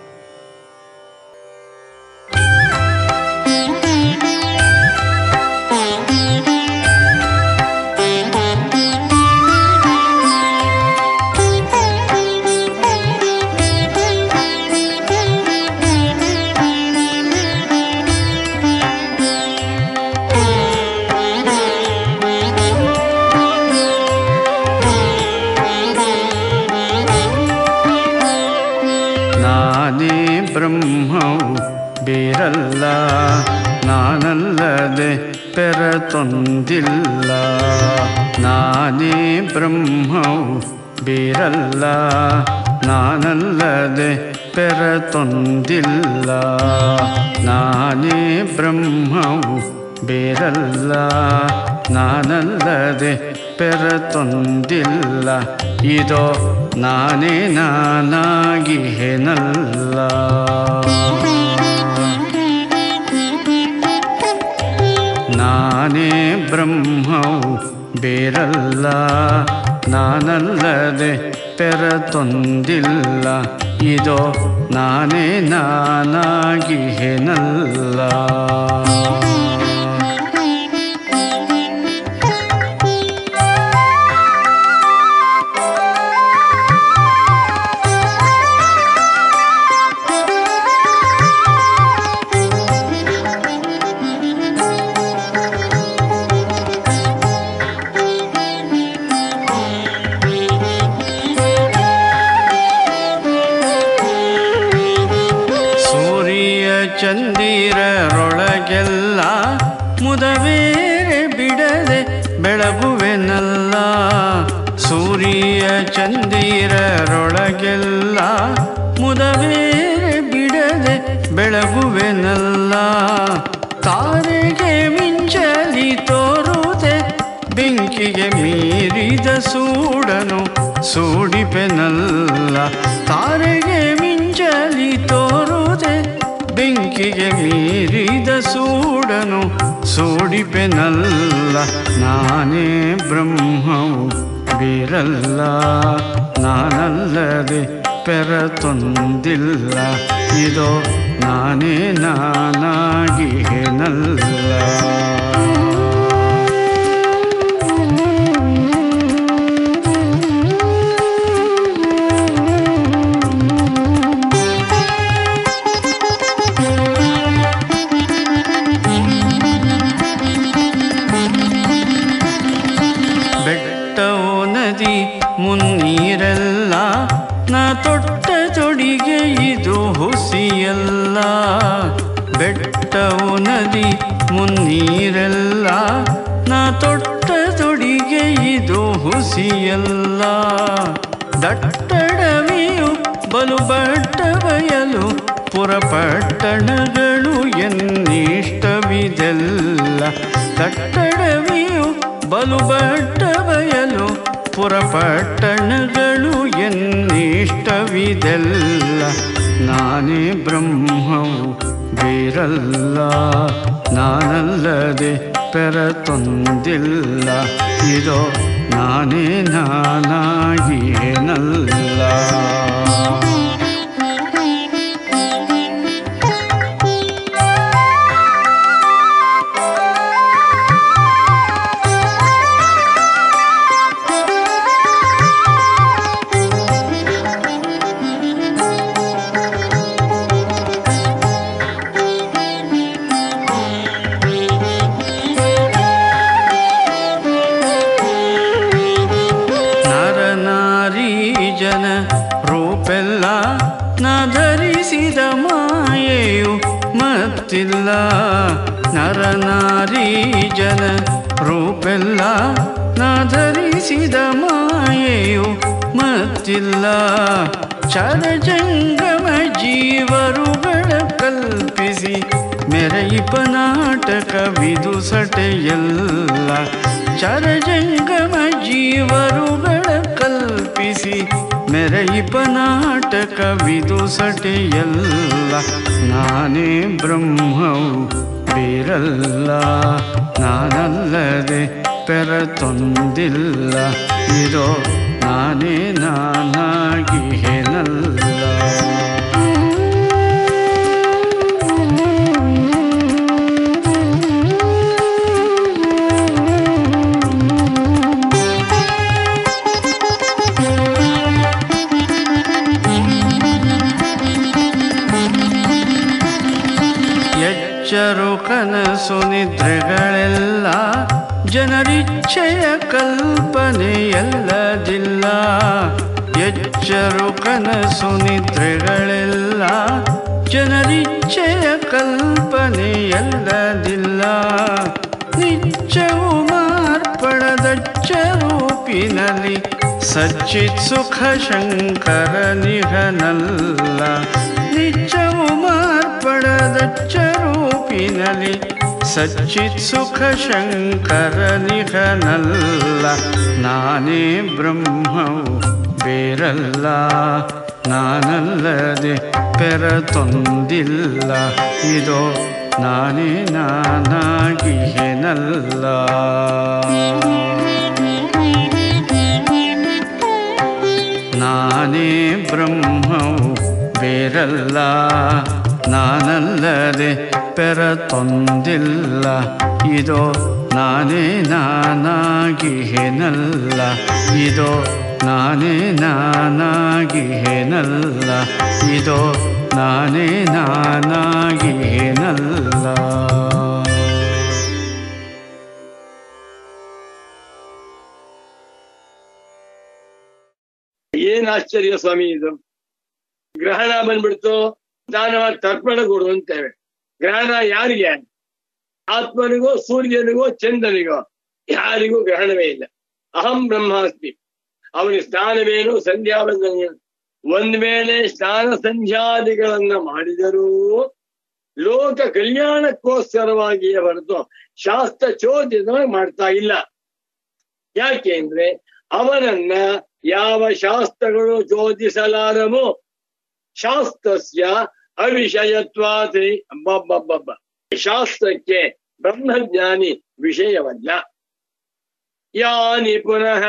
ನಾನೇ ಬ್ರಹ್ಮವು ಬೇರಲ್ಲ ನಾನಲ್ಲದೆ ಪೆರತೊಂದಿಲ್ಲ ನಾನೇ ಬ್ರಹ್ಮವು ಬೇರಲ್ಲ ನಾನಲ್ಲದೆ ಪೆರತೊಂದಿಲ್ಲ ನಾನೇ ಬ್ರಹ್ಮವು ಬೇರಲ್ಲ ನಾನಲ್ಲದೆ ಪೆರತೊಂದಿಲ್ಲ ಇದೋ ನಾನೇ ನಾನಾಗಿ ಹೆನಲ್ಲ ನಾನೇ ಬ್ರಹ್ಮವು ಬೇರಲ್ಲ ನಾನಲ್ಲದೆ ಪೆರತೊಂದಿಲ್ಲ ಇದೋ ನಾನೇ ನಾನಾಗಿ ಹೆನಲ್ಲ ಸೂರ್ಯ ಚಂದಿರರೊಳಗೆಲ್ಲ ಮುದವೇರೆ ಬಿಡದೆ ಬೆಳಗುವೆನಲ್ಲ ಸೂರ್ಯ ಚಂದಿರರೊಳಗೆಲ್ಲ ಮುದವೇರೆ ಬಿಡದೆ ಬೆಳಗುವೆನಲ್ಲ ತಾರೆಗೆ ಮಿಂಚಲಿ ತೋರುದೆ ಬೆಂಕಿಗೆ ಮೀರಿದ ಸೂಡನು ಸೂಡಿಪೆನಲ್ಲ ತಾರೆಗೆ ಮಿಂಚಲಿ ತೋರುದೆ ಬೆಂಕಿಗೆ ಮೀರಿದ ಸೂಡನು ಸೂಡಿಪೆನಲ್ಲ ನಾನೇ ಬ್ರಹ್ಮವು ಬೇರಲ್ಲ ನಾನಲ್ಲದೆ ಪೆರತೊಂದಿಲ್ಲ ಇದೋ ನಾನೇ ನಾನಾಗಿ ಹೆನಲ್ಲ ಬೆಟ್ಟವು ನದಿ ಮುನ್ನೀರೆಲ್ಲ ನಾ ತೊಟ್ಟ ತೊಡಿಗೆ ಇದು ಹುಸಿಯಲ್ಲ ಬೆಟ್ಟವು ನದಿ ಮುನ್ನೀರೆಲ್ಲ ನಾ ತೊಟ್ಟ ತೊಡಿಗೆ ಇದು ಹುಸಿಯಲ್ಲ ದಟ್ಟಡವಿಯು ಬಲು ಬಟ್ಟ ಬಯಲು ಪುರಪಟ್ಟಣಗಳು ಎನ್ನಿಷ್ಟವಿದೆಲ್ಲ ದಟ್ಟಡವಿಯು ಬಲು ಬಟ್ಟ ಬಯಲು ಪುರಪಟ್ಟಣಗಳು ಎನ್ನಿಷ್ಟವಿದೆಲ್ಲ ನಾನೇ ಬ್ರಹ್ಮವು ಬೇರಲ್ಲ ನಾನಲ್ಲದೆ ಪೆರತೊಂದಿಲ್ಲ ಇದೋ ನಾನೇ ನಾನಾಗಿ ಏನಲ್ಲ ನರನಾರಿ ಜನ ರೂಪೆಲ್ಲ ನ ಧರಿಸಿದ ಮಾಯೆಯು ಮತ್ತಿಲ್ಲ ನರನಾರಿ ಜನ ರೂಪೆಲ್ಲ ನ ಧರಿಸಿದ ಮಾಯೆಯು ಮತ್ತಿಲ್ಲ ಚರಜಂಗಮ ಜೀವರುಗಳ ಕಲ್ಪಿಸಿ ಮೆರೆಯಿಪ ನಾಟಕವಿದು ಸಟೆಯಲ್ಲ ಚರಜಂಗಮ ಜೀವರುಗಳ ಕಲ್ಪಿಸಿ ಮೆರೆಯಿಪ ನಾಟಕವಿದು ಸಟೆಯಲ್ಲ ನಾನೇ ಬ್ರಹ್ಮವು ಬೇರಲ್ಲ ನಾನಲ್ಲದೆ ಪೆರತೊಂದಿಲ್ಲ ಇದೋ ನಾನೇ ನಾನಾಗಿ ಹೇನಲ್ಲ ಎಚ್ಚರು ಕನಸು ನಿದ್ರೆಗಳೆಲ್ಲ ಜನರಿಚ್ಛೆಯ ಕಲ್ಪನೆಯಲ್ಲದಿಲ್ಲ ಎಚ್ಚರು ಕನಸು ನಿದ್ರೆಗಳೆಲ್ಲ ಜನರಿಚ್ಛೆಯ ಕಲ್ಪನೆಯಲ್ಲದಿಲ್ಲ ನಿಚ್ಚವು ಮಾರ್ಪಡದಚ್ಚರೂಪಿನಲ್ಲಿ ಸಚ್ಚಿತ್ ಸುಖ ಶಂಕರ ನಿಘನಲ್ಲ ನಿಚ್ಚವು ಮಾರ್ಪಡದಚ್ಚರೂಪಿನಲ್ಲಿ ಸಚ್ಚಿತ್ ಸುಖ ಶಂಕರ ನಿಘನಲ್ಲ ನಾನೇ ಬ್ರಹ್ಮವು ಬೇರಲ್ಲ ನಾನಲ್ಲದೆ ಪೆರತೊಂದಿಲ್ಲ ಇದೋ ನಾನೇ ನಾನಾಗಿ ಹೆನಲ್ಲ ನಾನೇ ಬ್ರಹ್ಮವು ಬೇರಲ್ಲ ನಾನಲ್ಲದೆ ಪೆರತೊಂದಿಲ್ಲ ಇದೋ ನಾನೇ ನಾನಾಗಿ ಹೆನಲ್ಲ ಇದೋ ನಾನೇ ನಾನಾಗಿ ಹೆನಲ್ಲ ಇದೋ ನಾನೇ ನಾನಾಗಿ ಹೆನಲ್ಲ ಏನ್ ಆಶ್ಚರ್ಯ ಸ್ವಾಮಿ ಇದು ಗ್ರಹಣ ಬಂದ್ಬಿಡ್ತು ದಾನ ತರ್ಪಣ ಕೊಡು ಅಂತೇವೆ ಗ್ರಹಣ ಯಾರಿಗೆ ಆತ್ಮನಿಗೋ ಸೂರ್ಯನಿಗೋ ಚಂದ್ರನಿಗೋ ಯಾರಿಗೂ ಗ್ರಹಣವೇ ಇಲ್ಲ ಅಹಂ ಬ್ರಹ್ಮಾಸ್ಮಿ ಅವನಿಗೆ ಸ್ನಾನವೇನು ಸಂಧ್ಯಾವಂದನೇನು ಒಂದ್ ವೇಳೆ ಸ್ನಾನ ಸಂಧ್ಯಾದಿಗಳನ್ನ ಮಾಡಿದರೂ ಲೋಕ ಕಲ್ಯಾಣಕ್ಕೋಸ್ಕರವಾಗಿಯೇ ಹೊರತು ಶಾಸ್ತ್ರ ಚೋದಿತವಾಗಿ ಮಾಡ್ತಾ ಇಲ್ಲ ಯಾಕೆ ಅಂದ್ರೆ ಅವನನ್ನ ಯಾವ ಶಾಸ್ತ್ರಗಳು ಚೋದಿಸಲಾರವು ಶಾಸ್ತ್ರಸ್ಯ ಅವಿಷಯತ್ವಾತಿ ಅಬ್ಬಬ್ಬಬ್ಬ ಶಾಸ್ತ್ರಕ್ಕೆ ಬ್ರಹ್ಮಜ್ಞಾನಿ ವಿಷಯವಲ್ಲ ಯಾನಿ ಪುನಃ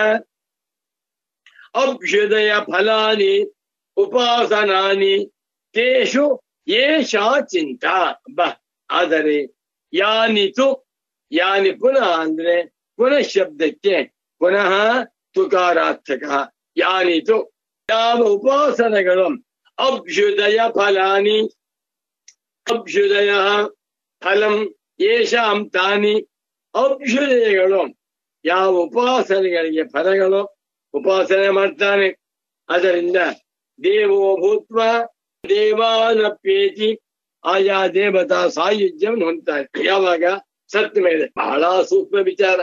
ಅಭ್ಯುದಯ ಫಲಾನಿ ಉಪಾಸನಾನಿ ತೇಷು ಏಷಾ ಚಿಂತಾ ಬ ಆದರೆ ಯಾನಿತು ಯಾನಿ ಪುನಃ ಅಂದ್ರೆ ಪುನಃ ಶಬ್ದಕ್ಕೆ ಪುನಃ ತುಕಾರಾರ್ಥಕ ಯಾನಿತು ಯಾವ ಉಪಾಸನೆಗಳು ಅಭ್ಯುದಯ ಫಲಾನಿ ಅಭ್ಯುದಯ ಫಲಂ ಯೇಷಾಂ ತಾನಿ ಅಭ್ಯುದಯಗಳು ಯಾವ ಉಪಾಸನೆಗಳಿಗೆ ಫಲಗಳು ಉಪಾಸನೆ ಮಾಡ್ತಾನೆ ಅದರಿಂದ ದೇವೋ ಭೂತ್ವ ದೇವಾನಪ್ಯೇತಿ ಆಯಾ ದೇವತಾ ಸಾಯುಜ್ಯವನ್ನು ಹೊಂದ್ತಾರೆ ಯಾವಾಗ ಸತ್ತ ಮೇಲೆ ಬಹಳ ಸೂಕ್ಷ್ಮ ವಿಚಾರ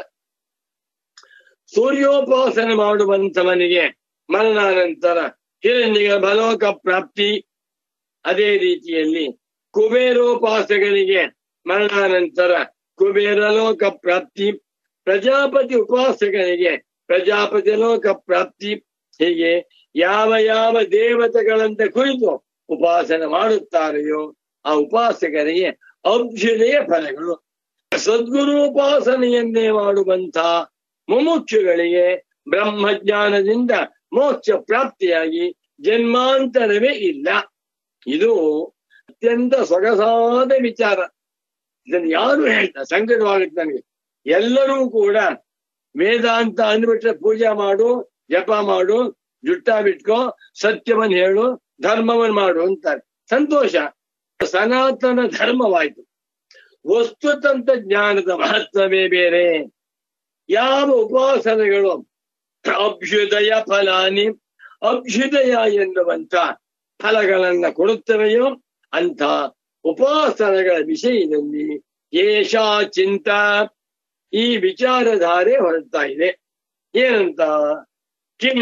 ಸೂರ್ಯೋಪಾಸನೆ ಮಾಡುವಂತವನಿಗೆ ಮರಣಾನಂತರ ಹಿರಣ್ಯ ಬಲೋಕ ಪ್ರಾಪ್ತಿ ಅದೇ ರೀತಿಯಲ್ಲಿ ಕುಬೇರೋಪಾಸಕನಿಗೆ ಮರಣಾನಂತರ ಕುಬೇರಲೋಕ ಪ್ರಾಪ್ತಿ ಪ್ರಜಾಪತಿ ಉಪಾಸಕನಿಗೆ ಪ್ರಜಾಪತಿ ಲೋಕ ಪ್ರಾಪ್ತಿ ಹೀಗೆ ಯಾವ ಯಾವ ದೇವತೆಗಳಂತ ಕುರಿತು ಉಪಾಸನೆ ಮಾಡುತ್ತಾರೆಯೋ ಆ ಉಪಾಸಕರಿಗೆ ಅಭ್ಯುದಯ ಫಲಗಳು ಸದ್ಗುರು ಉಪಾಸನೆಯನ್ನೇ ಮಾಡುವಂತ ಮುಮುಕ್ಷುಗಳಿಗೆ ಬ್ರಹ್ಮಜ್ಞಾನದಿಂದ ಮೋಕ್ಷ ಪ್ರಾಪ್ತಿಯಾಗಿ ಜನ್ಮಾಂತರವೇ ಇಲ್ಲ ಇದು ಅತ್ಯಂತ ಸೊಗಸಾದ ವಿಚಾರ ಇದನ್ನು ಯಾರು ಹೇಳ್ತಾರೆ ಸಂಕಟವಾಗುತ್ತೆ ನನಗೆ ಎಲ್ಲರೂ ಕೂಡ ವೇದಾಂತ ಅಂದ್ಬಿಟ್ರೆ ಪೂಜೆ ಮಾಡು ಜಪ ಮಾಡು ಜುಟ್ಟ ಬಿಟ್ಕೋ ಸತ್ಯವನ್ನ ಹೇಳು ಧರ್ಮವನ್ನ ಮಾಡು ಅಂತಾರೆ ಸಂತೋಷ ಸನಾತನ ಧರ್ಮವಾಯ್ತು ವಸ್ತುತಂತ್ರ ಜ್ಞಾನದ ಮಹತ್ವವೇ ಬೇರೆ ಯಾವ ಉಪಾಸನೆಗಳು ಅಭ್ಯುದಯ ಫಲಾನಿ ಅಭ್ಯುದಯ ಎನ್ನುವಂತ ಫಲಗಳನ್ನ ಕೊಡುತ್ತವೆಯೋ ಅಂತ ಉಪಾಸನೆಗಳ ವಿಷಯದಲ್ಲಿ ಏಷಾ ಚಿಂತ ಈ ವಿಚಾರಧಾರೆ ಹೊರಡ್ತಾ ಇದೆ ಏನಂತ ಕಿಂ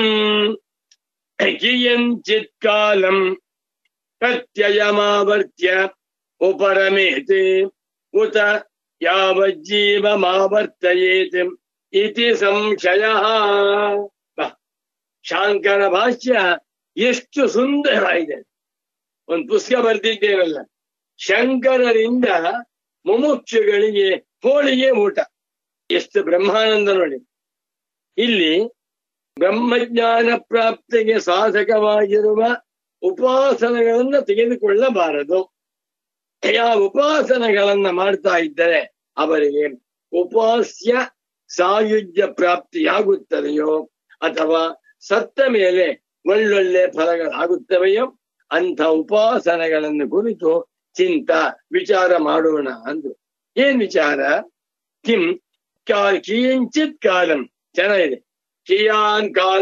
ಕಿಯಂಚಿತ್ ಕಾಲಂ ಪ್ರತ್ಯಯಮಾವರ್ತ್ಯ ಉಪರಮೇತಿ ಉತ ಯಾವಜ್ಜೀವಮಾವರ್ತಯೇತ್ ಇತಿ ಸಂಶಯ ಶಾಂಕರ ಭಾಷ್ಯ ಎಷ್ಟು ಸುಂದರವಾಗಿದೆ ಒಂದು ಪುಸ್ತಕ ಬರ್ದಿದ್ದೇನಲ್ಲ ಶಂಕರರಿಂದ ಮುಮುಕ್ಷುಗಳಿಗೆ ಹೋಳಿಗೆ ಊಟ ಎಷ್ಟು ಬ್ರಹ್ಮಾನಂದ ನೋಡಿ ಇಲ್ಲಿ ಬ್ರಹ್ಮಜ್ಞಾನ ಪ್ರಾಪ್ತಿಗೆ ಸಾಧಕವಾಗಿರುವ ಉಪಾಸನೆಗಳನ್ನ ತೆಗೆದುಕೊಳ್ಳಬಾರದು ಯಾವ ಉಪಾಸನೆಗಳನ್ನ ಮಾಡ್ತಾ ಇದ್ದರೆ ಅವರಿಗೆ ಉಪಾಸ್ಯ ಸಾಯುಜ್ಯ ಪ್ರಾಪ್ತಿಯಾಗುತ್ತದೆಯೋ ಅಥವಾ ಸತ್ತ ಮೇಲೆ ಒಳ್ಳೊಳ್ಳೆ ಫಲಗಳಾಗುತ್ತವೆಯೋ ಅಂಥ ಉಪಾಸನೆಗಳನ್ನು ಕುರಿತು ಚಿಂತ ವಿಚಾರ ಮಾಡೋಣ ಅಂದ್ರು ಏನ್ ವಿಚಾರ ಕಿಂ ಕಾ- ಕಿಯಂಚಿತ್ ಕಾಲಂ ಚೆನ್ನಾಗಿದೆ ಕಿಯಾನ್ ಕಾಲ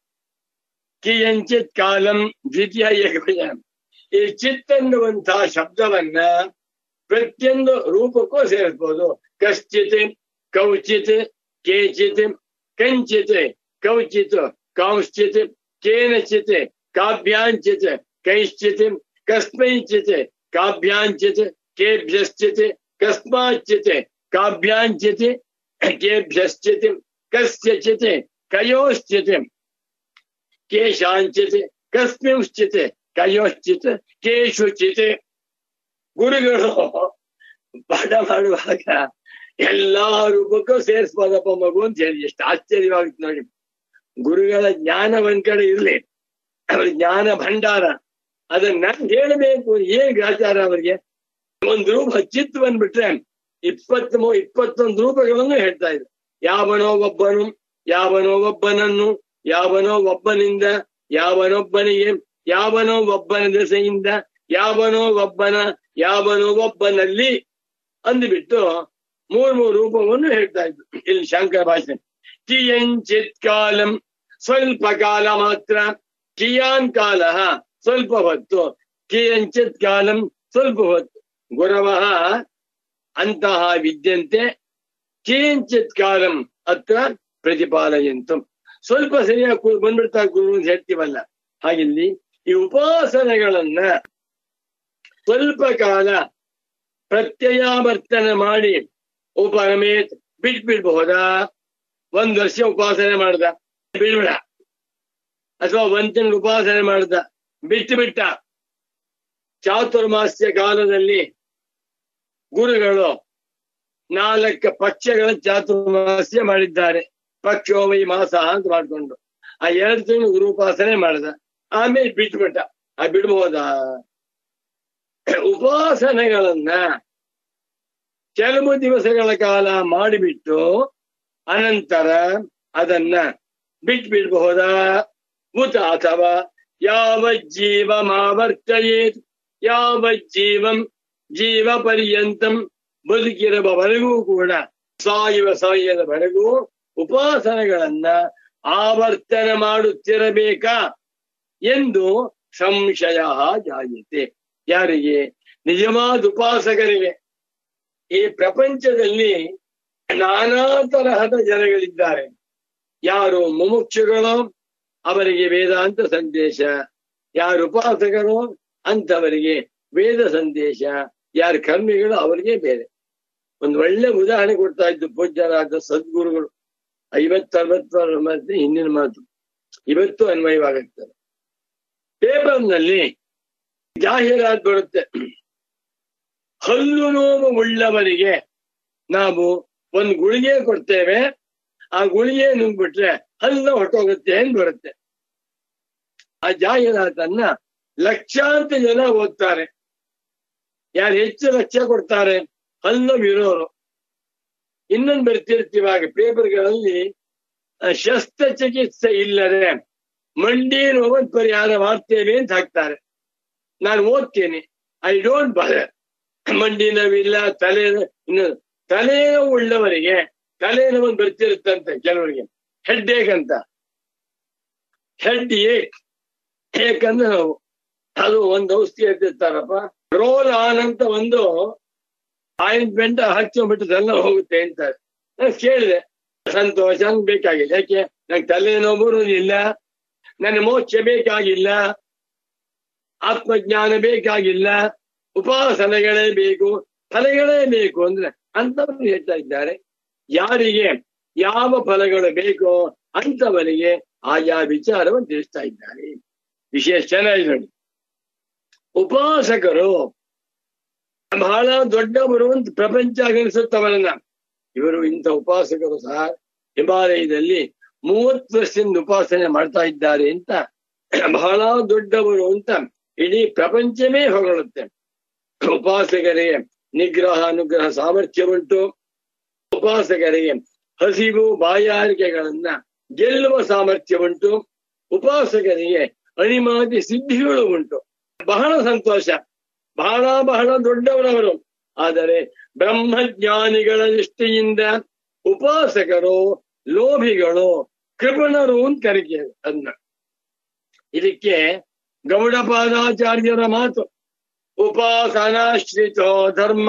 ಕಿಯಂಚಿತ್ ಕಾಲಂ ದ್ವಿತೀಯ ಏಕವಚನ ಈ ಚಿತ್ ಎನ್ನುವಂತಹ ಶಬ್ದವನ್ನ ಪ್ರತಿಯೊಂದು ರೂಪಕ್ಕೂ ಸೇರಿಸ್ಬೋದು ಕಶ್ಚಿತ್ ಕೌಚಿತ್ ಕೇಚಿತ್ ಕಂಚಿತ್ ಕೌಚಿತ್ ಕಾಂಶ್ಚಿತ್ ಕೇನಚಿತ್ ಕಾಭ್ಯಾಂಚಿತ್ ಕೈಶ್ಚಿತ್ ಕಸ್ಮೈಚಿತ್ ಕಾಭ್ಯಾಂಚಿತ್ ಕೇಭ್ಯಶ್ಚಿತ್ ಕಸ್ಮಾಚ್ಚಿತ್ ಕಾಭ್ಯಾಂಚಿತ್ ಕೇಭ್ಯಶ್ಚಿತ್ ಕಸ್ಯಚಿತ್ ಕಯೋಶ್ಚಿತ್ ಕೇಶಾಂಚಿತ್ ಕಸ್ಮಿಂಶ್ಚಿತ್ ಕಯೋಶ್ಚಿತ್ ಕೇಶುಚಿತ್ ಗುರುಗಳು ಪಾಠ ಮಾಡುವಾಗ ಎಲ್ಲಾ ರೂಪಕ್ಕೂ ಸೇರಿಸ್ಬೋದಪ್ಪ ಮಗು ಅಂತ ಹೇಳಿ ಎಷ್ಟು ಆಶ್ಚರ್ಯವಾಗುತ್ತೆ ನೋಡಿ ಗುರುಗಳ ಜ್ಞಾನ ಒಂದ್ ಕಡೆ ಇರ್ಲಿ ಅವ್ರ ಜ್ಞಾನ ಭಂಡಾರ ಅದನ್ನ ನಾನ್ ಹೇಳಬೇಕು ಏನ್ ಗ್ರಾಚಾರ ಅವರಿಗೆ ಒಂದು ರೂಪ ಚಿತ್ ಬಂದ್ಬಿಟ್ರೆ ಇಪ್ಪತ್ತ್ ಮೂ ಇಪ್ಪತ್ತೊಂದು ರೂಪಗಳನ್ನು ಹೇಳ್ತಾ ಇದ್ರು ಯಾವನೋ ಒಬ್ಬನು ಯಾವನೋ ಒಬ್ಬನನ್ನು ಯಾವನೋ ಒಬ್ಬನಿಂದ ಯಾವನೊಬ್ಬನಿಗೆ ಯಾವನೋ ಒಬ್ಬನ ದೆಸೆಯಿಂದ ಯಾವನೋ ಒಬ್ಬನ ಯಾವನೋ ಒಬ್ಬನಲ್ಲಿ ಅಂದ್ಬಿಟ್ಟು ಮೂರ್ ಮೂರು ರೂಪವನ್ನು ಹೇಳ್ತಾ ಇದ್ರು ಇಲ್ಲಿ ಶಂಕರ ಭಾಷೆ ಕಿಯಂಚಿತ್ ಕಾಲಂ ಸ್ವಲ್ಪ ಕಾಲ ಮಾತ್ರ ಕಿಯಾನ್ ಕಾಲ ಸ್ವಲ್ಪ ಹೊತ್ತು ಕಿಯಂಚಿತ್ ಕಾಲಂ ಸ್ವಲ್ಪ ಹೊತ್ತು ಗುರವ ಅಂತಹ ವಿದ್ಯಂತೆ ಕಿಯಂಚಿತ್ ಕಾಲಂ ಅತ್ರ ಪ್ರತಿಪಾಲಯಂತು ಸ್ವಲ್ಪ ಸರಿಯಾಗಿ ಕು- ಬಂದ್ಬಿಡ್ತಾ ಗುರು ಅಂತ ಹೇಳ್ತೀವಲ್ಲ ಹಾಗಿಲ್ಲಿ ಈ ಉಪಾಸನೆಗಳನ್ನ ಸ್ವಲ್ಪ ಕಾಲ ಪ್ರತ್ಯಯಾವರ್ತನೆ ಮಾಡಿ ಉಪರಮೇತ್ ಬಿಟ್ಬಿಡ್ಬಹುದಾ ಒಂದ್ ವರ್ಷ ಉಪಾಸನೆ ಮಾಡ್ದ ಬಿಡ್ಬಿಡ ಅಥವಾ ಒಂದ್ ತಿಂಗಳು ಉಪಾಸನೆ ಮಾಡ್ದ ಬಿಟ್ಟು ಬಿಟ್ಟ ಚಾತುರ್ಮಾಸ್ಯ ಕಾಲದಲ್ಲಿ ಗುರುಗಳು ನಾಲ್ಕು ಪಕ್ಷಗಳ ಚಾತುರ್ಮಾಸ್ಯ ಮಾಡಿದ್ದಾರೆ ಪಕ್ಷೋವೈ ಮಾಸ ಅಂತ ಮಾಡ್ಕೊಂಡು ಆ ಎರಡು ತಿಂಗಳು ಗುರು ಉಪಾಸನೆ ಮಾಡ್ದ ಆಮೇಲೆ ಬಿಟ್ಬಿಟ್ಟ ಆ ಬಿಡ್ಬಹುದಾ ಉಪಾಸನೆಗಳನ್ನ ಕೆಲವು ದಿವಸಗಳ ಕಾಲ ಮಾಡಿಬಿಟ್ಟು ಅನಂತರ ಅದನ್ನ ಬಿಟ್ಬಿಡ್ಬಹುದಾ ಉತ ಅಥವಾ ಯಾವ ಜೀವಮಾವರ್ತಯೇತ್ ಯಾವ ಜೀವಂ ಜೀವ ಪರ್ಯಂತಂ ಬದುಕಿರುವವರೆಗೂ ಕೂಡ ಸಾಯುವ ಸಮಯದವರೆಗೂ ಉಪಾಸನೆಗಳನ್ನ ಆವರ್ತನೆ ಮಾಡುತ್ತಿರಬೇಕಾ ಎಂದು ಸಂಶಯ ಜಾಯತೆ ಯಾರಿಗೆ ನಿಜವಾದ ಉಪಾಸಕರಿಗೆ ಈ ಪ್ರಪಂಚದಲ್ಲಿ ನಾನಾ ತರಹದ ಜನಗಳಿದ್ದಾರೆ ಯಾರು ಮುಮುಕ್ಷುಗಳು ಅವರಿಗೆ ವೇದಾಂತ ಸಂದೇಶ ಯಾರು ಉಪಾಸಕರು ಅಂತವರಿಗೆ ವೇದ ಸಂದೇಶ ಯಾರು ಕರ್ಮಿಗಳು ಅವರಿಗೆ ಬೇರೆ ಒಂದು ಒಳ್ಳೆ ಉದಾಹರಣೆ ಕೊಡ್ತಾ ಇದ್ದು ಪೂಜ್ಯರಾದ ಸದ್ಗುರುಗಳು ಐವತ್ತರವತ್ತರ ಮಾತು ಹಿಂದಿನ ಮಾತು ಇವತ್ತು ಅನ್ವಯವಾಗುತ್ತದೆ ಪೇಪರ್ನಲ್ಲಿ ಜಾಹೀರಾತು ಬರುತ್ತೆ ಹಲ್ಲು ನೋವು ಉಳ್ಳವರಿಗೆ ನಾವು ಒಂದು ಗುಳಿಗೆ ಕೊಡ್ತೇವೆ ಆ ಗುಳಿಗೆ ನುಂಗ್ಬಿಟ್ರೆ ಹಲ್ಲು ಹೊಟ್ಟೋಗುತ್ತೆ ಅಂತ ಬರುತ್ತೆ ಆ ಜಾಹೀರಾತನ್ನ ಲಕ್ಷಾಂತರ ಜನ ಓದ್ತಾರೆ ಯಾರು ಹೆಚ್ಚು ಲಕ್ಷ್ಯ ಕೊಡ್ತಾರೆ ಹಲ್ಲು ಇರೋರು ಇನ್ನೊಂದು ಬರ್ತಿರ್ತೀವಾಗ ಪೇಪರ್ಗಳಲ್ಲಿ ಆ, ಶಸ್ತ್ರಚಿಕಿತ್ಸೆ ಇಲ್ಲದೆ ಮಂಡಿ ನೋವು ಪರಿಹಾರ ಮಾಡ್ತೇವೆ ಅಂತ ಹಾಕ್ತಾರೆ ನಾನು ಓದ್ತೇನೆ ಐ ಡೋಂಟ್ ಬಾದರ್ ಮಂಡಿ ನೋವಿಲ್ಲ ತಲೆ ಇನ್ನು ತಲೆನೋವು ಉಳ್ಳವರಿಗೆ ತಲೆನೋವು ಬರ್ತಿರುತ್ತಂತೆ ಕೆಲವರಿಗೆ ಹೆಡ್ ಏಕ್ ಅಂತ ಹೆಡ್ ಏಕ್ ಏಕಂದ್ರೆ ನೋವು ಅದು ಒಂದು ಔಷಧಿ ಹೇಳ್ತಿರ್ತಾರಪ್ಪ ರೋಲ್ ಆನ್ ಅಂತ ಒಂದು ಆಯಿಂಟ್ಮೆಂಟ್ ಹಚ್ಕೊಂಡ್ಬಿಟ್ಟು ಎಲ್ಲ ಹೋಗುತ್ತೆ ಅಂತಾರೆ ನಾನು ಕೇಳಿದೆ ಸಂತೋಷ ನಂಗ್ ಬೇಕಾಗಿಲ್ಲ ಯಾಕೆ ನಂಗೆ ತಲೆನೋವು ಇಲ್ಲ ನನ್ನ ಮೋಕ್ಷ ಬೇಕಾಗಿಲ್ಲ ಆತ್ಮಜ್ಞಾನ ಬೇಕಾಗಿಲ್ಲ ಉಪಾಸನೆಗಳೇ ಬೇಕು ಫಲಗಳೇ ಬೇಕು ಅಂದ್ರೆ ಅಂತವರು ಹೇಳ್ತಾ ಇದ್ದಾರೆ ಯಾರಿಗೆ ಯಾವ ಫಲಗಳು ಬೇಕೋ ಅಂತವರಿಗೆ ಆಯಾ ವಿಚಾರವನ್ನು ತಿಳಿಸ್ತಾ ಇದ್ದಾರೆ ವಿಶೇಷ ಚೆನ್ನಾಗಿ ನೋಡಿ ಉಪಾಸಕರು ಬಹಳ ದೊಡ್ಡವರು ಅಂತ ಪ್ರಪಂಚ ಅಗಣಿಸುತ್ತವರನ್ನ ಇವರು ಇಂಥ ಉಪಾಸಕರು ಸಹ ಹಿಮಾಲಯದಲ್ಲಿ ಮೂವತ್ತು ವರ್ಷದಿಂದ ಉಪಾಸನೆ ಮಾಡ್ತಾ ಇದ್ದಾರೆ ಅಂತ ಬಹಳ ದೊಡ್ಡವರು ಅಂತ ಇಡೀ ಪ್ರಪಂಚವೇ ಹೊಗಳುತ್ತೆ ಉಪಾಸಕರಿಗೆ ನಿಗ್ರಹ ಅನುಗ್ರಹ ಸಾಮರ್ಥ್ಯ ಉಂಟು ಉಪಾಸಕರಿಗೆ ಹಸಿವು ಬಾಯಾರಿಕೆಗಳನ್ನ ಗೆಲ್ಲುವ ಸಾಮರ್ಥ್ಯ ಉಂಟು ಉಪಾಸಕರಿಗೆ ಅಣಿಮಾದಿ ಸಿದ್ಧಿಗಳು ಉಂಟು ಬಹಳ ಸಂತೋಷ ಬಹಳ ಬಹಳ ದೊಡ್ಡವರವರು ಆದರೆ ಬ್ರಹ್ಮಜ್ಞಾನಿಗಳ ದೃಷ್ಟಿಯಿಂದ ಉಪಾಸಕರು ಲೋಭಿಗಳು ಕೃಪಣರು ಅಂತ ಕರಿಕೆ ಅದನ್ನ ಇದಕ್ಕೆ ಗೌಡಪಾದಾಚಾರ್ಯರ ಮಾತು ಉಪಾಸನಾಶ್ರಿತೋ ಧರ್ಮ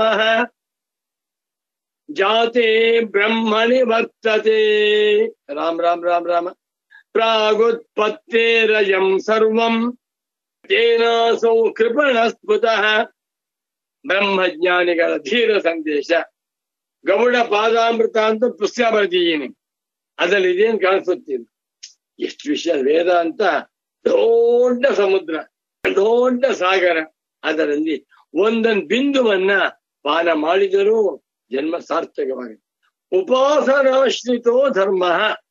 ಜಾತೆ ಬ್ರಹ್ಮಣಿ ವರ್ತತೆ ರಾಮ್ ರಾಮ್ ರಾಮ್ ರಾಮ ಪ್ರಾಗುತ್ಪತ್ತೇರಯಂ ಸರ್ವಂ ತೇನಾಸೌ ಕೃಪಣ ಸ್ಫುತಃ ಬ್ರಹ್ಮಜ್ಞಾನಿಗಳ ಧೀರ ಸಂದೇಶ ಗೌಡ ಪಾದಾಮೃತ ಅಂತ ಪುಸ್ತಕ ಬರ್ತಿದ್ದೀನಿ ಅದ್ರಲ್ಲಿ ಇದೇನ್ ಕಾಣಿಸುತ್ತಿಲ್ಲ ಎಷ್ಟು ವಿಷಯ ವೇದ ಅಂತ ದೊಡ್ಡ ಸಮುದ್ರ ದೊಡ್ಡ ಸಾಗರ ಅದರಲ್ಲಿ ಒಂದೊಂದು ಬಿಂದುವನ್ನ ಪಾನ ಮಾಡಿದರೂ ಜನ್ಮ ಸಾರ್ಥಕವಾಗಿದೆ ಉಪಾಸನಾಶ್ರಿತೋ ಧರ್ಮ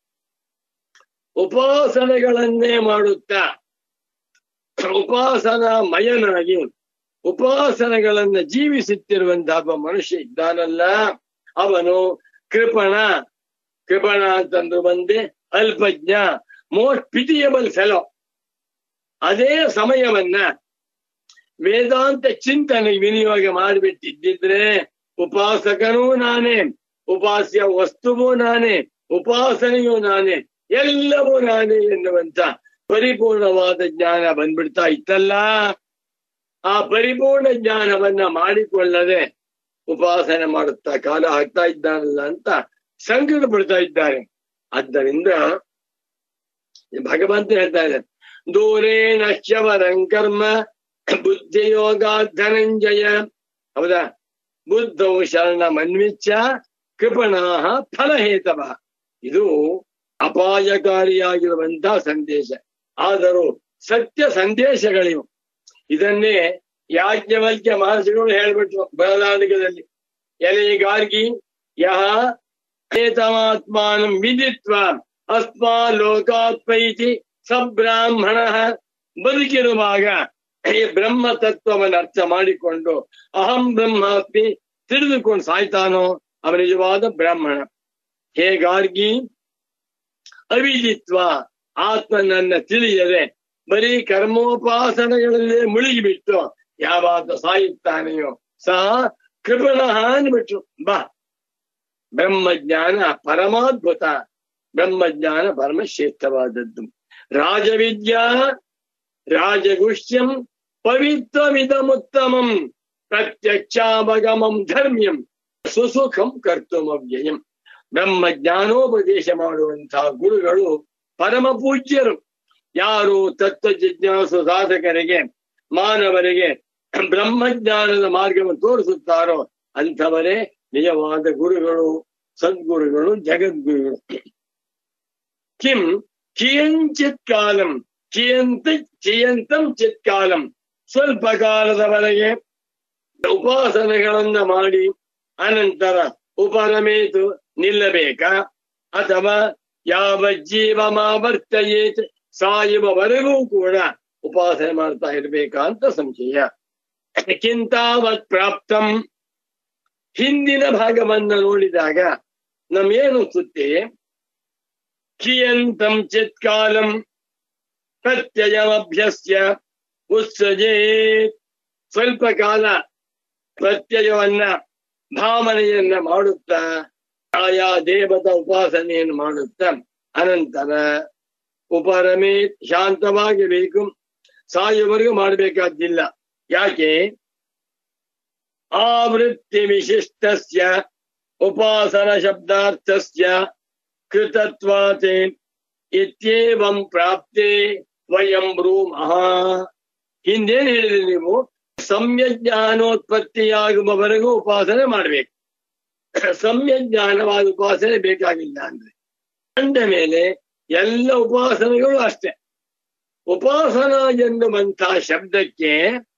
ಉಪಾಸನೆಗಳನ್ನೇ ಮಾಡುತ್ತಾ ಉಪಾಸನಾ ಮಯನಾಗಿ ಉಪಾಸನೆಗಳನ್ನ ಜೀವಿಸುತ್ತಿರುವಂತಹ ಒಬ್ಬ ಮನುಷ್ಯ ಇದ್ದಾನಲ್ಲ ಅವನು ಕೃಪಣ ಕೃಪಣ ಅಂತಂದ್ರು ಬಂದೆ ಅಲ್ಪಜ್ಞ ಮೋಸ್ಟ್ ಪಿಟಿಯಬಲ್ ಫೆಲೋ ಅದೇ ಸಮಯವನ್ನ ವೇದಾಂತ ಚಿಂತನೆ ವಿನಿಯೋಗ ಮಾಡಿಬಿಟ್ಟಿದ್ದಿದ್ರೆ ಉಪಾಸಕನೂ ನಾನೇ ಉಪಾಸ್ಯ ವಸ್ತುವು ನಾನೇ ಉಪಾಸನೆಯೂ ನಾನೇ ಎಲ್ಲವೂ ನಾನೇ ಎನ್ನುವಂತ ಪರಿಪೂರ್ಣವಾದ ಜ್ಞಾನ ಬಂದ್ಬಿಡ್ತಾ ಇತ್ತಲ್ಲ ಆ ಪರಿಪೂರ್ಣ ಜ್ಞಾನವನ್ನ ಮಾಡಿಕೊಳ್ಳದೆ ಉಪಾಸನೆ ಮಾಡುತ್ತಾ ಕಾಲ ಹಾಕ್ತಾ ಇದ್ದಾನಲ್ಲ ಅಂತ ಸಂಕಟ ಪಡ್ತಾ ಇದ್ದಾರೆ ಆದ್ದರಿಂದ ಭಗವಂತ ಹೇಳ್ತಾ ಇದ್ದಾರೆ ದೂರೇ ನಶ್ಯವರಂ ಕರ್ಮ ಬುದ್ಧಿಯೋಗ ಧನಂಜಯ ಹೌದಾ ಬುದ್ಧವು ಶರಣ ಮನ್ವಿಚ್ಚ ಕೃಪಣಾಹ ಫಲಹೇತವ ಇದು ಅಪಾಯಕಾರಿಯಾಗಿರುವಂತಹ ಸಂದೇಶ ಆದರೂ ಸತ್ಯ ಸಂದೇಶಗಳಿವು ಇದನ್ನೇ ಯಾಜ್ಞವಲ್ಕ್ಯ ಮಹರ್ಷಿಗಳು ಹೇಳ್ಬಿಟ್ರು ಬರಲಾಣಿಕದಲ್ಲಿ ಎಲೆಗಾರ್ಗಿ ಯಹ ಏತಮಾತ್ಮಾನಂ ವಿದಿತ್ವ ಅಸ್ಮಾ ಲೋಕಾತ್ಮೈತಿ ಸಬ್ರಾಹ್ಮಣ ಬದುಕಿರುವಾಗ ಈ ಬ್ರಹ್ಮ ತತ್ವವನ್ನು ಅರ್ಥ ಮಾಡಿಕೊಂಡು ಅಹಂ ಬ್ರಹ್ಮಾಸ್ಮಿ ತಿಳಿದುಕೊಂಡು ಸಾಯ್ತಾನೋ ಅವ ನಿಜವಾದ ಬ್ರಾಹ್ಮಣ ಹೇಗಾರ್ಗಿ ಅವಿದಿತ್ವ ಆತ್ಮನನ್ನ ತಿಳಿಯದೆ ಬರೀ ಕರ್ಮೋಪಾಸನೆಗಳಲ್ಲೇ ಮುಳುಗಿಬಿಟ್ಟು ಯಾವಾಗ ಸಾಯುತ್ತಾನೆಯೋ ಸಹ ಕೃಪಣ ಅಂದ್ಬಿಟ್ರು ಬಾ ಬ್ರಹ್ಮಜ್ಞಾನ ಪರಮಾದ್ಭುತ ಬ್ರಹ್ಮಜ್ಞಾನ ಪರಮಶ್ರೇಷ್ಠವಾದದ್ದು ರಾಜವಿದ್ಯಾ ರಾಜಗುಷ್ಯಂ ಪವಿತ್ರವಿದಮುತ್ತಮಂ ಪ್ರತ್ಯಕ್ಷಾವಗಮಂ ಧರ್ಮ್ಯಂ ಸುಸುಖಂ ಕರ್ತುಮವ್ಯಯಂ ಬ್ರಹ್ಮ ಜ್ಞಾನೋಪದೇಶ ಮಾಡುವಂತಹ ಗುರುಗಳು ಪರಮ ಪೂಜ್ಯರು ಯಾರು ತತ್ವ ಜಿಜ್ಞಾಸು ಸಾಧಕರಿಗೆ ಮಾನವರಿಗೆ ಬ್ರಹ್ಮಜ್ಞಾನದ ಮಾರ್ಗವನ್ನು ತೋರಿಸುತ್ತಾರೋ ಅಂಥವರೇ ನಿಜವಾದ ಗುರುಗಳು ಸದ್ಗುರುಗಳು ಜಗದ್ಗುರುಗಳು ಕಿಂ ಕಿಯಂಚಿತ್ ಕಾಲಂ ಕಿಯಂತ ಚಿಯಂತಂ ಚಿತ್ಕಾಲಂ ಸ್ವಲ್ಪ ಕಾಲದವರೆಗೆ ಉಪಾಸನೆಗಳನ್ನ ಮಾಡಿ ಅನಂತರ ಉಪರಮೇತು ನಿಲ್ಲಬೇಕಾ ಅಥವಾ ಯಾವ ಜೀವ ಮಾವರ್ತಯೇತ್ ಸಾಯುವವರೆಗೂ ಕೂಡ ಉಪಾಸನೆ ಮಾಡ್ತಾ ಇರ್ಬೇಕಾ ಅಂತ ಸಂಶಯ ಕಿಂತಾವತ್ ಪ್ರಾಪ್ತಂ ಹಿಂದಿನ ಭಾಗವನ್ನ ನೋಡಿದಾಗ ನಮ್ಗೇನು ಅನ್ಸುತ್ತೆ ಕಿಯಂತಂ ಚಿತ್ಕಾಲಂ ಪ್ರತ್ಯಯಮಭ್ಯಸ್ಯ ಉತ್ಸಜೇತ್ ಸ್ವಲ್ಪ ಕಾಲ ಪ್ರತ್ಯಯವನ್ನ ಭಾವನೆಯನ್ನ ಮಾಡುತ್ತಾ ಆಯಾ ದೇವತ ಉಪಾಸನೆಯನ್ನು ಮಾಡುತ್ತಾ ಅನಂತರ ಉಪರಮೇ ಶಾಂತವಾಗಿರಬೇಕು ಸಾಯುವವರೆಗೂ ಮಾಡಬೇಕಾದ್ದಿಲ್ಲ ಯಾಕೆ ಆವೃತ್ತಿ ವಿಶಿಷ್ಟಸ್ಯ ಉಪಾಸನ ಶಬ್ದಾರ್ಥಸ್ಯ ಕೃತತ್ವಾತೆ ಇತ್ಯೇವಂ ಪ್ರಾಪ್ತೆ ವಯಂ ಬ್ರೂಮಃ ಹಿಂದೇನ್ ಹೇಳಿದ್ರಿ ನೀವು ಸಮ್ಯಜ್ಞಾನೋತ್ಪತ್ತಿಯಾಗುವವರೆಗೂ ಉಪಾಸನೆ ಮಾಡಬೇಕು ಸಮ್ಯಜ್ಞಾನವಾದ ಉಪಾಸನೆ ಬೇಕಾಗಿಲ್ಲ ಅಂದ್ರೆ ಅಂದ ಮೇಲೆ ಎಲ್ಲ ಉಪಾಸನೆಗಳು ಅಷ್ಟೇ ಉಪಾಸನ ಎನ್ನುವಂತಹ ಶಬ್ದಕ್ಕೆ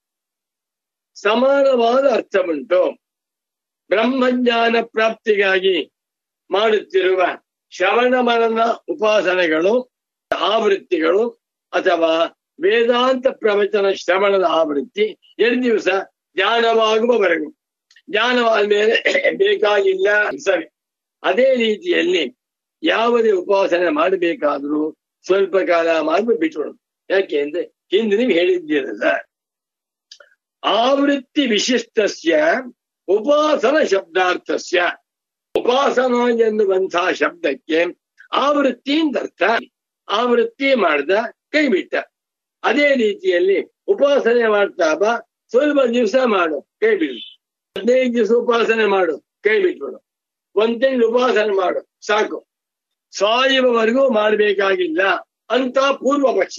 ಸಮಾನವಾದ ಅರ್ಥವುಂಟು ಬ್ರಹ್ಮಜ್ಞಾನ ಪ್ರಾಪ್ತಿಗಾಗಿ ಮಾಡುತ್ತಿರುವ ಶ್ರವಣ ಮರಣ ಉಪಾಸನೆಗಳು ಆವೃತ್ತಿಗಳು ಅಥವಾ ವೇದಾಂತ ಪ್ರವಚನ ಶ್ರವಣದ ಆವೃತ್ತಿ ಎರಡು ದಿವಸ ಜ್ಞಾನವಾಗುವವರೆಗೂ ಜ್ಞಾನವಾದ ಮೇಲೆ ಬೇಕಾಗಿಲ್ಲ ಸರಿ ಅದೇ ರೀತಿಯಲ್ಲಿ ಯಾವುದೇ ಉಪಾಸನೆ ಮಾಡಬೇಕಾದ್ರೂ ಸ್ವಲ್ಪ ಕಾಲ ಮಾಡಿ ಬಿಟ್ಬಿಡು ಯಾಕೆ ಅಂದ್ರೆ ಹಿಂದೆ ನೀವು ಹೇಳಿದ್ದೀರಲ್ಲ ಆವೃತ್ತಿ ವಿಶಿಷ್ಟಸ್ಯ ಉಪಾಸನ ಶಬ್ದಾರ್ಥಸ್ಯ ಉಪಾಸನ ಎನ್ನುವಂತಹ ಶಬ್ದಕ್ಕೆ ಆವೃತ್ತಿ ಅಂತ ಅರ್ಥ ಆವೃತ್ತಿ ಮಾಡ್ದ ಕೈ ಬಿಟ್ಟ ಅದೇ ರೀತಿಯಲ್ಲಿ ಉಪಾಸನೆ ಮಾಡ್ತಾ ಬಾ ಸ್ವಲ್ಪ ದಿವಸ ಮಾಡು ಕೈ ಬಿಡು ಹದಿನೈದು ದಿವಸ ಉಪಾಸನೆ ಮಾಡು ಕೈ ಬಿಟ್ಬಿಡು ಒಂದ್ ತಿಂಗಳು ಉಪಾಸನೆ ಮಾಡು ಸಾಕು ಸಾಯುವವರೆಗೂ ಮಾಡಬೇಕಾಗಿಲ್ಲ ಅಂತ ಪೂರ್ವ ಪಕ್ಷ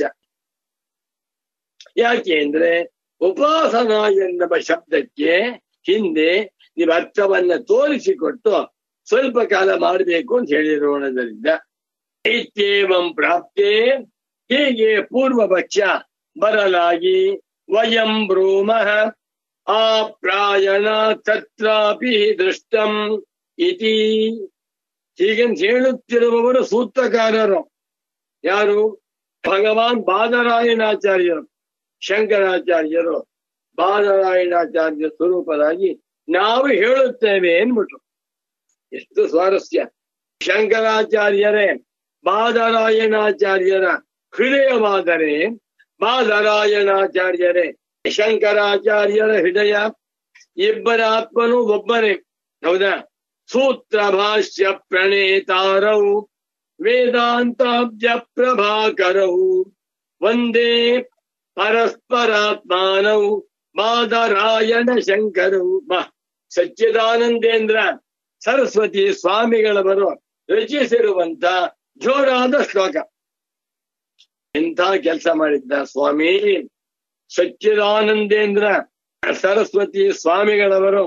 ಯಾಕೆ ಅಂದ್ರೆ ಉಪಾಸನ ಎನ್ನುವ ಶಬ್ದಕ್ಕೆ ಹಿಂದೆ ನೀವು ಅರ್ಥವನ್ನ ತೋರಿಸಿಕೊಟ್ಟು ಸ್ವಲ್ಪ ಕಾಲ ಮಾಡಬೇಕು ಅಂತ ಹೇಳಿರೋಣದರಿಂದ ಇತ್ಯೇವಂ ಪ್ರಾಪ್ತೆ ಹೀಗೆ ಪೂರ್ವ ಪಕ್ಷ ಬರಲಾಗಿ ವಯಂ ಬ್ರೂಮಃ ಆ ಪ್ರಾಯಣ ತತ್ರಾಪಿ ದೃಷ್ಟಂ ಇತಿ ಹೀಗಂತ ಹೇಳುತ್ತಿರುವವರು ಸೂತ್ರಕಾರರು ಯಾರು ಭಗವಾನ್ ಬಾದರಾಯಣಾಚಾರ್ಯರು ಶಂಕರಾಚಾರ್ಯರು ಬಾದರಾಯಣಾಚಾರ್ಯ ಸ್ವರೂಪರಾಗಿ ನಾವು ಹೇಳುತ್ತೇವೆ ಎಂದ್ಬಿಟ್ರು ಎಷ್ಟು ಸ್ವಾರಸ್ಯ ಶಂಕರಾಚಾರ್ಯರೇ ಬಾದರಾಯಣಾಚಾರ್ಯರ ಹೃದಯವಾದರೆ ಬಾದರಾಯಣಾಚಾರ್ಯರೇ ಶಂಕರಾಚಾರ್ಯರ ಹೃದಯ ಇಬ್ಬರ ಆತ್ಮನು ಒಬ್ಬನೇ ಹೌದಾ ಸೂತ್ರ ಭಾಷ್ಯ ಪ್ರಣೇತಾರೌ ವೇದಾಂತಾಬ್ಜ ಪ್ರಭಾಕರೌ ಒಂದೇ ಪರಸ್ಪರಾತ್ಮಾನೌ ಬಾದರಾಯಣ ಶಂಕರೌ ಬಾ ಸಚ್ಚಿದಾನಂದೇಂದ್ರ ಸರಸ್ವತಿ ಸ್ವಾಮಿಗಳವರು ರಚಿಸಿರುವಂತ ಜೋರಾದ ಶ್ಲೋಕ ಎಂಥ ಕೆಲಸ ಮಾಡಿದ್ದ ಸ್ವಾಮಿ ಸಚ್ಚಿದಾನಂದೇಂದ್ರ ಸರಸ್ವತಿ ಸ್ವಾಮಿಗಳವರು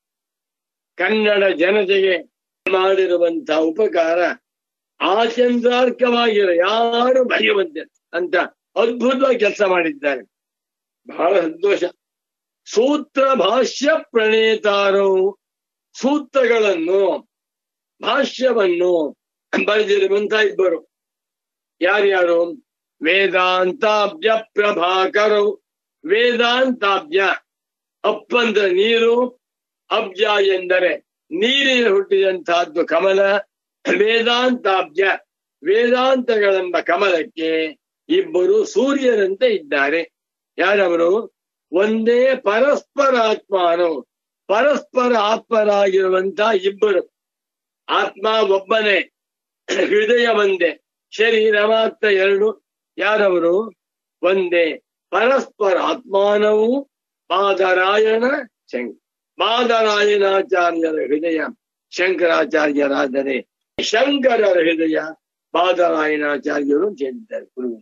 ಕನ್ನಡ ಜನತೆಗೆ ಮಾಡಿರುವಂತ ಉಪಕಾರ ಆಚಂದ್ರಾರ್ಕವಾಗಿರೋ ಯಾರು ಬರೆಯುವಂತೆ ಅಂತ ಅದ್ಭುತವಾಗಿ ಕೆಲಸ ಮಾಡಿದ್ದಾರೆ ಬಹಳ ಸಂತೋಷ ಸೂತ್ರ ಭಾಷ್ಯ ಪ್ರಣೇತಾರು ಸೂತ್ರಗಳನ್ನು ಭಾಷ್ಯವನ್ನು ಬರೆದಿರುವಂತ ಇಬ್ಬರು ಯಾರ್ಯಾರು ವೇದಾಂತಾಬ್ಜ ಪ್ರಭಾಕರು ವೇದಾಂತಾಬ್ಜ ಅಪ್ಪಂದ್ರ ನೀರು ಅಬ್ಜ ಎಂದರೆ ನೀರಿನ ಹುಟ್ಟಿದಂತಹದ್ದು ಕಮಲ ವೇದಾಂತಾಬ್ಜ ವೇದಾಂತಗಳೆಂಬ ಕಮಲಕ್ಕೆ ಇಬ್ಬರು ಸೂರ್ಯರಂತೆ ಇದ್ದಾರೆ ಯಾರವರು ಒಂದೇ ಪರಸ್ಪರ ಆತ್ಮಾನು ಪರಸ್ಪರ ಆತ್ಮರಾಗಿರುವಂತ ಇಬ್ಬರು ಆತ್ಮ ಒಬ್ಬನೇ ಹೃದಯ ಒಂದೇ ಶರೀರ ಮಾತ್ರ ಎರಡು ಯಾರವರು ಒಂದೇ ಪರಸ್ಪರ ಆತ್ಮಾನವು ಬಾದರಾಯಣ ಶಂಕ ಬಾದರಾಯಣಾಚಾರ್ಯರ ಹೃದಯ ಶಂಕರಾಚಾರ್ಯರಾದರೆ ಶಂಕರರ ಹೃದಯ ಬಾದರಾಯಣಾಚಾರ್ಯರು ಅಂತ ಹೇಳಿದ್ದಾರೆ ಗುರುಗಳು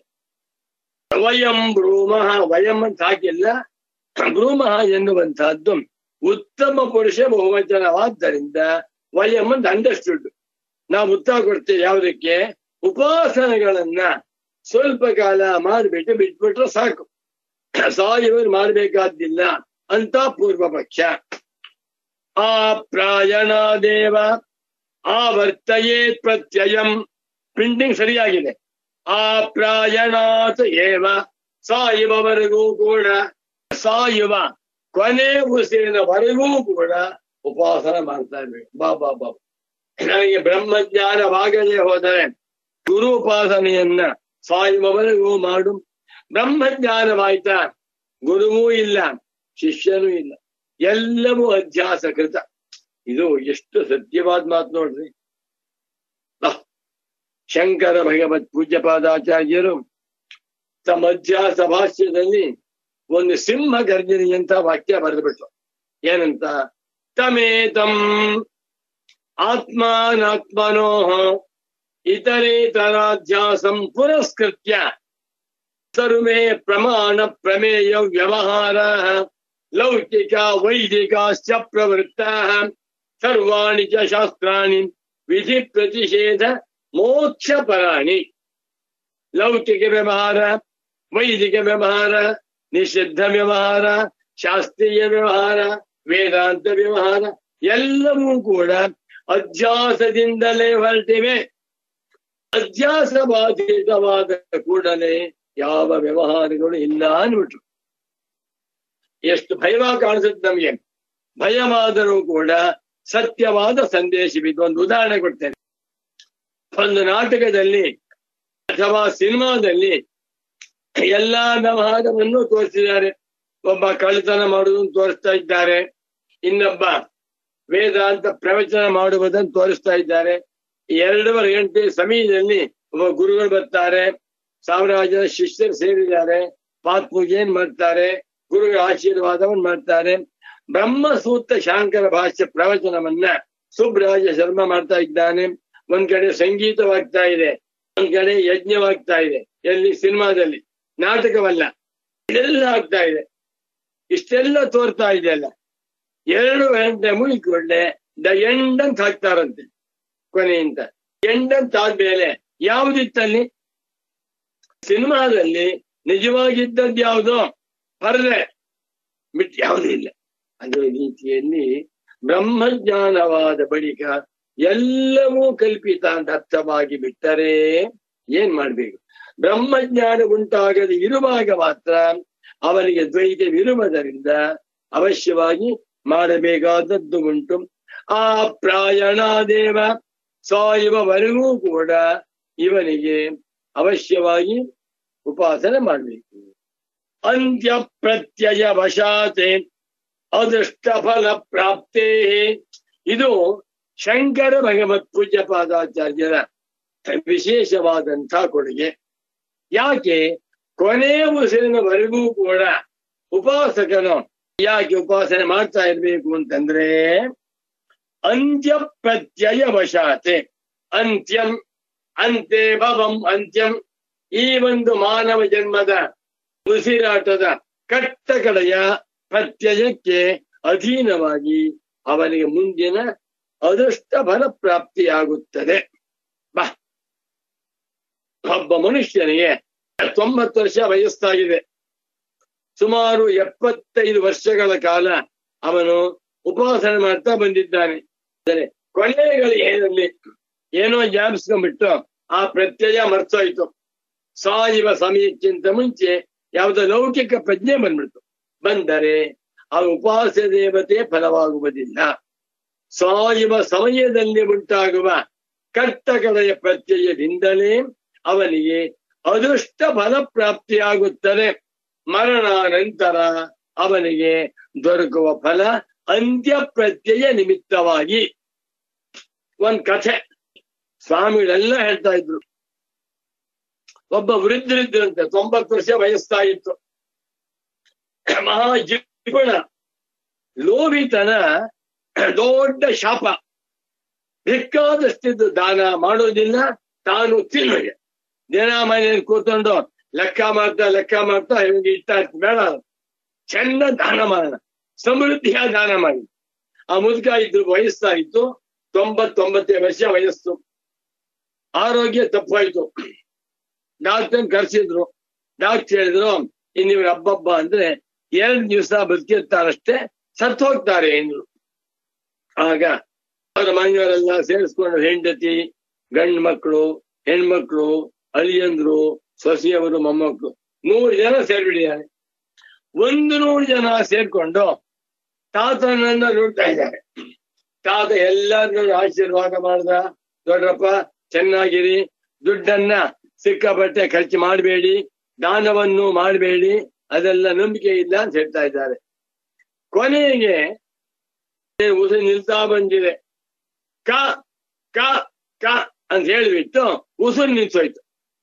ವಯಂ ಬ್ರೂಮಃ ವಯಂ ಅಂತ ಹಾಕಿಲ್ಲ ಬ್ರೂಮಃ ಎನ್ನುವಂತಹದ್ದು ಉತ್ತಮ ಪುರುಷ ಬಹುವಚನವಾದ್ದರಿಂದ ವಯಂ ಅಂತ ಅಂಡರ್ಸ್ಟುಡ್ ನಾವು ಉತ್ತರ ಕೊಡ್ತೇವೆ ಯಾವುದಕ್ಕೆ ಉಪಾಸನೆಗಳನ್ನ ಸ್ವಲ್ಪ ಕಾಲ ಮಾಡಿಬಿಟ್ಟು ಬಿಟ್ಬಿಟ್ರೆ ಸಾಕು ಸಾಯುವರು ಮಾಡಬೇಕಾದ್ದಿಲ್ಲ ಅಂತ ಪೂರ್ವ ಪಕ್ಷ ಆ ಪ್ರಾಯಣಾದೇವ ಆವರ್ತಯೇತ್ ಪ್ರತ್ಯಯಂ ಪ್ರಿಂಟಿಂಗ್ ಸರಿಯಾಗಿದೆ ಆ ಪ್ರಾಯಣಾತ್ ಏವ ಸಾಯುವವರೆಗೂ ಕೂಡ ಸಾಯುವ ಕೊನೆ ಉಸಿರಿನವರೆಗೂ ಕೂಡ ಉಪಾಸನ ಮಾಡ್ತಾ ಇರ್ಬೇಕು ಬಾ ಬಾ ಬಾ ನನಗೆ ಬ್ರಹ್ಮಜ್ಞಾನವಾಗದೇ ಹೋದರೆ ಗುರು ಉಪಾಸನೆಯನ್ನ ಸಾಯುವವರೆಗೂ ಮಾಡು ಬ್ರಹ್ಮಜ್ಞಾನವಾಯ್ತಾ ಗುರುವೂ ಇಲ್ಲ ಶಿಷ್ಯನೂ ಇಲ್ಲ ಎಲ್ಲವೂ ಅಧ್ಯಾಸ ಕೃತ ಇದು ಎಷ್ಟು ಸತ್ಯವಾದ ಮಾತು ನೋಡ್ರಿ ಆಹ್, ಶಂಕರ ಭಗವತ್ ಪೂಜ್ಯಪಾದಾಚಾರ್ಯರು ತಮ್ಮ ಅಧ್ಯಾಸ ಭಾಷ್ಯದಲ್ಲಿ ಒಂದು ಸಿಂಹ ಗರ್ಜನೆಯಂತ ವಾಕ್ಯ ಬರೆದುಬಿಟ್ರು ಏನಂತ ತಮೇತಂ ಆತ್ಮಾನಾತ್ಮನೋ ಇತರೇತರಾಧ್ಯಾಸಂ ಪುರಸ್ಕೃತ್ಯ ಸರ್ವೇ ಪ್ರಮಾಣ ಪ್ರಮೇಯ ವ್ಯವಹಾರ ಲೌಕಿಕ ವೈದಿಕಾಶ್ಚ ಪ್ರವೃತ್ತ ಸರ್ವಾಣಿ ಚ ಶಾಸ್ತ್ರಾಣಿ ವಿಧಿ ಪ್ರತಿಷೇಧ ಮೋಕ್ಷ ಪರಾಣಿ ಲೌಕಿಕ ವ್ಯವಹಾರ ವೈದಿಕ ವ್ಯವಹಾರ ನಿಷಿದ್ಧ ವ್ಯವಹಾರ ಶಾಸ್ತ್ರೀಯ ವ್ಯವಹಾರ ವೇದಾಂತ ವ್ಯವಹಾರ ಎಲ್ಲವೂ ಕೂಡ ಅಧ್ಯಾಸದಿಂದಲೇ ಹೊರಟಿವೆ ಅಧ್ಯಾಸ ಬಾಧಿತವಾದ ಕೂಡಲೇ ಯಾವ ವ್ಯವಹಾರಗಳು ಇಲ್ಲ ಅನ್ಬಿಟ್ರು ಎಷ್ಟು ಭಯವಾಗಿ ಕಾಣಿಸುತ್ತೆ ನಮಗೆ ಭಯವಾದರೂ ಕೂಡ ಸತ್ಯವಾದ ಸಂದೇಶವಿದೆ ಒಂದು ಉದಾಹರಣೆ ಕೊಡ್ತೇನೆ ಒಂದು ನಾಟಕದಲ್ಲಿ ಅಥವಾ ಸಿನಿಮಾದಲ್ಲಿ ಎಲ್ಲಾ ವ್ಯವಹಾರವನ್ನು ತೋರಿಸಿದ್ದಾರೆ ಒಬ್ಬ ಕಳ್ಳತನ ಮಾಡುವುದನ್ನು ತೋರಿಸ್ತಾ ಇದ್ದಾರೆ ಇನ್ನೊಬ್ಬ ವೇದಾಂತ ಪ್ರವಚನ ಮಾಡುವುದನ್ನು ತೋರಿಸ್ತಾ ಇದ್ದಾರೆ ಎರಡೂವರೆ ಗಂಟೆ ಸಮಯದಲ್ಲಿ ಒಬ್ಬ ಗುರುಗಳು ಬರ್ತಾರೆ ಸಾವಿರಾರು ಜನ ಶಿಷ್ಯರು ಸೇರಿದ್ದಾರೆ ಪಾತ್ ಪೂಜೆಯನ್ನು ಮಾಡ್ತಾರೆ ಗುರುಗಳ ಆಶೀರ್ವಾದವನ್ನು ಮಾಡ್ತಾರೆ ಬ್ರಹ್ಮಸೂತ್ರ ಶಾಂಕರ ಭಾಷ್ಯ ಪ್ರವಚನವನ್ನ ಸುಬ್ರಾಜ ಶರ್ಮ ಮಾಡ್ತಾ ಇದ್ದಾನೆ ಒಂದ್ ಕಡೆ ಸಂಗೀತವಾಗ್ತಾ ಇದೆ ಒಂದ್ ಕಡೆ ಯಜ್ಞವಾಗ್ತಾ ಇದೆ ಎಲ್ಲಿ ಸಿನಿಮಾದಲ್ಲಿ ನಾಟಕವಲ್ಲ ಇದೆಲ್ಲ ಆಗ್ತಾ ಇದೆ ಇಷ್ಟೆಲ್ಲ ತೋರ್ತಾ ಇದೆಯಲ್ಲ ಎರಡು ಗಂಟೆ ಮುಗಿಕೊಂಡೆ ದ ಎಂಡ್ ಅಂತ ಹಾಕ್ತಾರಂತೆ ಕೊನೆಯಿಂದ ಎಂಡ್ ಅಂತ ಆದ್ಮೇಲೆ ಯಾವುದಿತ್ತಲ್ಲಿ ಸಿನಿಮಾದಲ್ಲಿ ನಿಜವಾಗಿದ್ದದ್ದು ಯಾವುದು ಪರದೆ ಬಿಟ್ಟು ಯಾವುದೂ ಇಲ್ಲ ಅದೇ ರೀತಿಯಲ್ಲಿ ಬ್ರಹ್ಮಜ್ಞಾನವಾದ ಬಳಿಕ ಎಲ್ಲವೂ ಕಲ್ಪಿತ ಅಂತ ಅರ್ಥವಾಗಿ ಬಿಟ್ಟರೆ ಏನ್ ಮಾಡ್ಬೇಕು ಬ್ರಹ್ಮಜ್ಞಾನ ಉಂಟಾಗದೆ ಇರುವಾಗ ಮಾತ್ರ ಅವನಿಗೆ ದ್ವೈತವಿರುವುದರಿಂದ ಅವಶ್ಯವಾಗಿ ಮಾಡಬೇಕಾದದ್ದು ಉಂಟು ಆ ಪ್ರಾಯಣಾದೇವ ಸಾಯುವವರೆಗೂ ಕೂಡ ಇವನಿಗೆ ಅವಶ್ಯವಾಗಿ ಉಪಾಸನೆ ಮಾಡಬೇಕು ಅಂತ್ಯ ಪ್ರತ್ಯಯ ವಶಾತೆ ಅದೃಷ್ಟ ಫಲ ಪ್ರಾಪ್ತೇ ಇದು ಶಂಕರ ಭಗವತ್ ಪೂಜ್ಯ ಪಾದಾಚಾರ್ಯರ ವಿಶೇಷವಾದಂಥ ಕೊಡುಗೆ ಯಾಕೆ ಕೊನೆ ಉಸಿರಿನವರೆಗೂ ಕೂಡ ಉಪಾಸಕನು ಯಾಕೆ ಉಪಾಸನೆ ಮಾಡ್ತಾ ಇರ್ಬೇಕು ಅಂತಂದ್ರೆ ಅಂತ್ಯ ಪ್ರತ್ಯಯ ವಶಾತೆ ಅಂತ್ಯಂ ಅಂತೆ ಭವಂ ಅಂತ್ಯಂ ಈ ಒಂದು ಮಾನವ ಜನ್ಮದ ಉಸಿರಾಟದ ಕಟ್ಟ ಕಡೆಯ ಪ್ರತ್ಯಯಕ್ಕೆ ಅಧೀನವಾಗಿ ಅವನಿಗೆ ಮುಂದಿನ ಅದೃಷ್ಟ ಫಲ ಪ್ರಾಪ್ತಿಯಾಗುತ್ತದೆ ಬಾ ಒಬ್ಬ ಮನುಷ್ಯನಿಗೆ ತೊಂಬತ್ತು ವರ್ಷ ವಯಸ್ಸಾಗಿದೆ ಸುಮಾರು ಎಪ್ಪತ್ತೈದು ವರ್ಷಗಳ ಕಾಲ ಅವನು ಉಪಾಸನೆ ಮಾಡ್ತಾ ಬಂದಿದ್ದಾನೆ ಅಂದರೆ ಕೊನೆಗಳಲ್ಲಿ ಏನೋ ಜಾಬಿಸ್ಕೊಂಡ್ಬಿಟ್ಟು ಆ ಪ್ರತ್ಯಯ ಮರ್ತೋಯ್ತು ಸಾಯುವ ಸಮಯಕ್ಕಿಂತ ಮುಂಚೆ ಯಾವುದೋ ಲೌಕಿಕ ಪ್ರಜ್ಞೆ ಬಂದ್ಬಿಡ್ತು ಬಂದರೆ ಆ ಉಪಾಸ ದೇವತೆ ಫಲವಾಗುವುದಿಲ್ಲ ಸಾಯುವ ಸಮಯದಲ್ಲಿ ಉಂಟಾಗುವ ಕರ್ತಕಡೆಯ ಪ್ರತ್ಯಯದಿಂದಲೇ ಅವನಿಗೆ ಅದೃಷ್ಟ ಫಲ ಪ್ರಾಪ್ತಿಯಾಗುತ್ತದೆ ಮರಣಾನಂತರ ಅವನಿಗೆ ದೊರಕುವ ಫಲ ಅಂತ್ಯ ಪ್ರತ್ಯಯ ನಿಮಿತ್ತವಾಗಿ ಒಂದ್ ಕಥೆ ಸ್ವಾಮಿಗಳೆಲ್ಲ ಹೇಳ್ತಾ ಇದ್ರು ಒಬ್ಬ ವೃದ್ಧರಿದ್ರಂತೆ ತೊಂಬತ್ತು ವರ್ಷ ವಯಸ್ಸಾಗಿತ್ತು ಮಹಾ ಜಿಪುಣ ಲೋಭಿತನ ದೊಡ್ಡ ಶಾಪ ಬೇಕಾದಷ್ಟಿದ್ದು ದಾನ ಮಾಡೋದಿಲ್ಲ ತಾನು ತಿನ್ನೋಗೆ ದಿನ ಮನೆಯಲ್ಲಿ ಕೂತ್ಕೊಂಡು ಲೆಕ್ಕ ಮಾಡ್ತಾ ಲೆಕ್ಕ ಮಾಡ್ತಾ ಇವಾಗ ಇಷ್ಟ ಆಯ್ತು ಬೇಡ ಚೆನ್ನ ದಾನ ಮಾಡೋಣ ಸಮೃದ್ಧಿಯ ದಾನ ಮಾಡಿ ಆ ಮುದುಕ ಇದ್ರು ವಯಸ್ಸಾಗಿತ್ತು ತೊಂಬತ್ತೊಂಬತ್ತೇ ವರ್ಷ ವಯಸ್ಸು ಆರೋಗ್ಯ ತಪ್ಪಾಯ್ತು ಡಾಕ್ಟರ್ ಕರ್ಸಿದ್ರು ಡಾಕ್ಟರ್ ಹೇಳಿದ್ರು ಇನ್ನಿವ್ರ ಹಬ್ಬಬ್ಬ ಅಂದ್ರೆ ಎರಡ್ ದಿವಸ ಬದುಕಿರ್ತಾರಷ್ಟೇ ಸತ್ತು ಹೋಗ್ತಾರೆ ಎಂದ್ರು ಆಗ ಅವರ ಮನೆಯವರೆಲ್ಲ ಸೇರಿಸ್ಕೊಂಡು ಹೆಂಡತಿ ಗಂಡು ಮಕ್ಕಳು ಹೆಣ್ಮಕ್ಳು ಅಳಿಯಂದ್ರು ಸೊಸೆಯವರು ಮೊಮ್ಮಕ್ಕಳು ನೂರು ಜನ ಸೇರ್ಬಿಟ್ಟಿದ್ದಾರೆ ಒಂದು ನೂರು ಜನ ಸೇರ್ಕೊಂಡು ತಾತನನ್ನ ನೋಡ್ತಾ ಇದ್ದಾರೆ ತಾತ ಎಲ್ಲರನ್ನೂ ಆಶೀರ್ವಾದ ಮಾಡ್ದ ದೊಡ್ಡಪ್ಪ ಚೆನ್ನಾಗಿರಿ ದುಡ್ಡನ್ನ ಸಿಕ್ಕಾಪಟ್ಟೆ ಖರ್ಚು ಮಾಡಬೇಡಿ ದಾನವನ್ನು ಮಾಡಬೇಡಿ ಅದೆಲ್ಲ ನಂಬಿಕೆ ಇಲ್ಲ ಅಂತ ಹೇಳ್ತಾ ಇದ್ದಾರೆ ಕೊನೆಗೆ ಉಸಿರು ನಿಲ್ತಾ ಬಂದಿದೆ ಕ ಕ ಕ ಅಂತ ಹೇಳಿಬಿಟ್ಟು ಉಸಿರು ನಿಲ್ಸೋಯ್ತು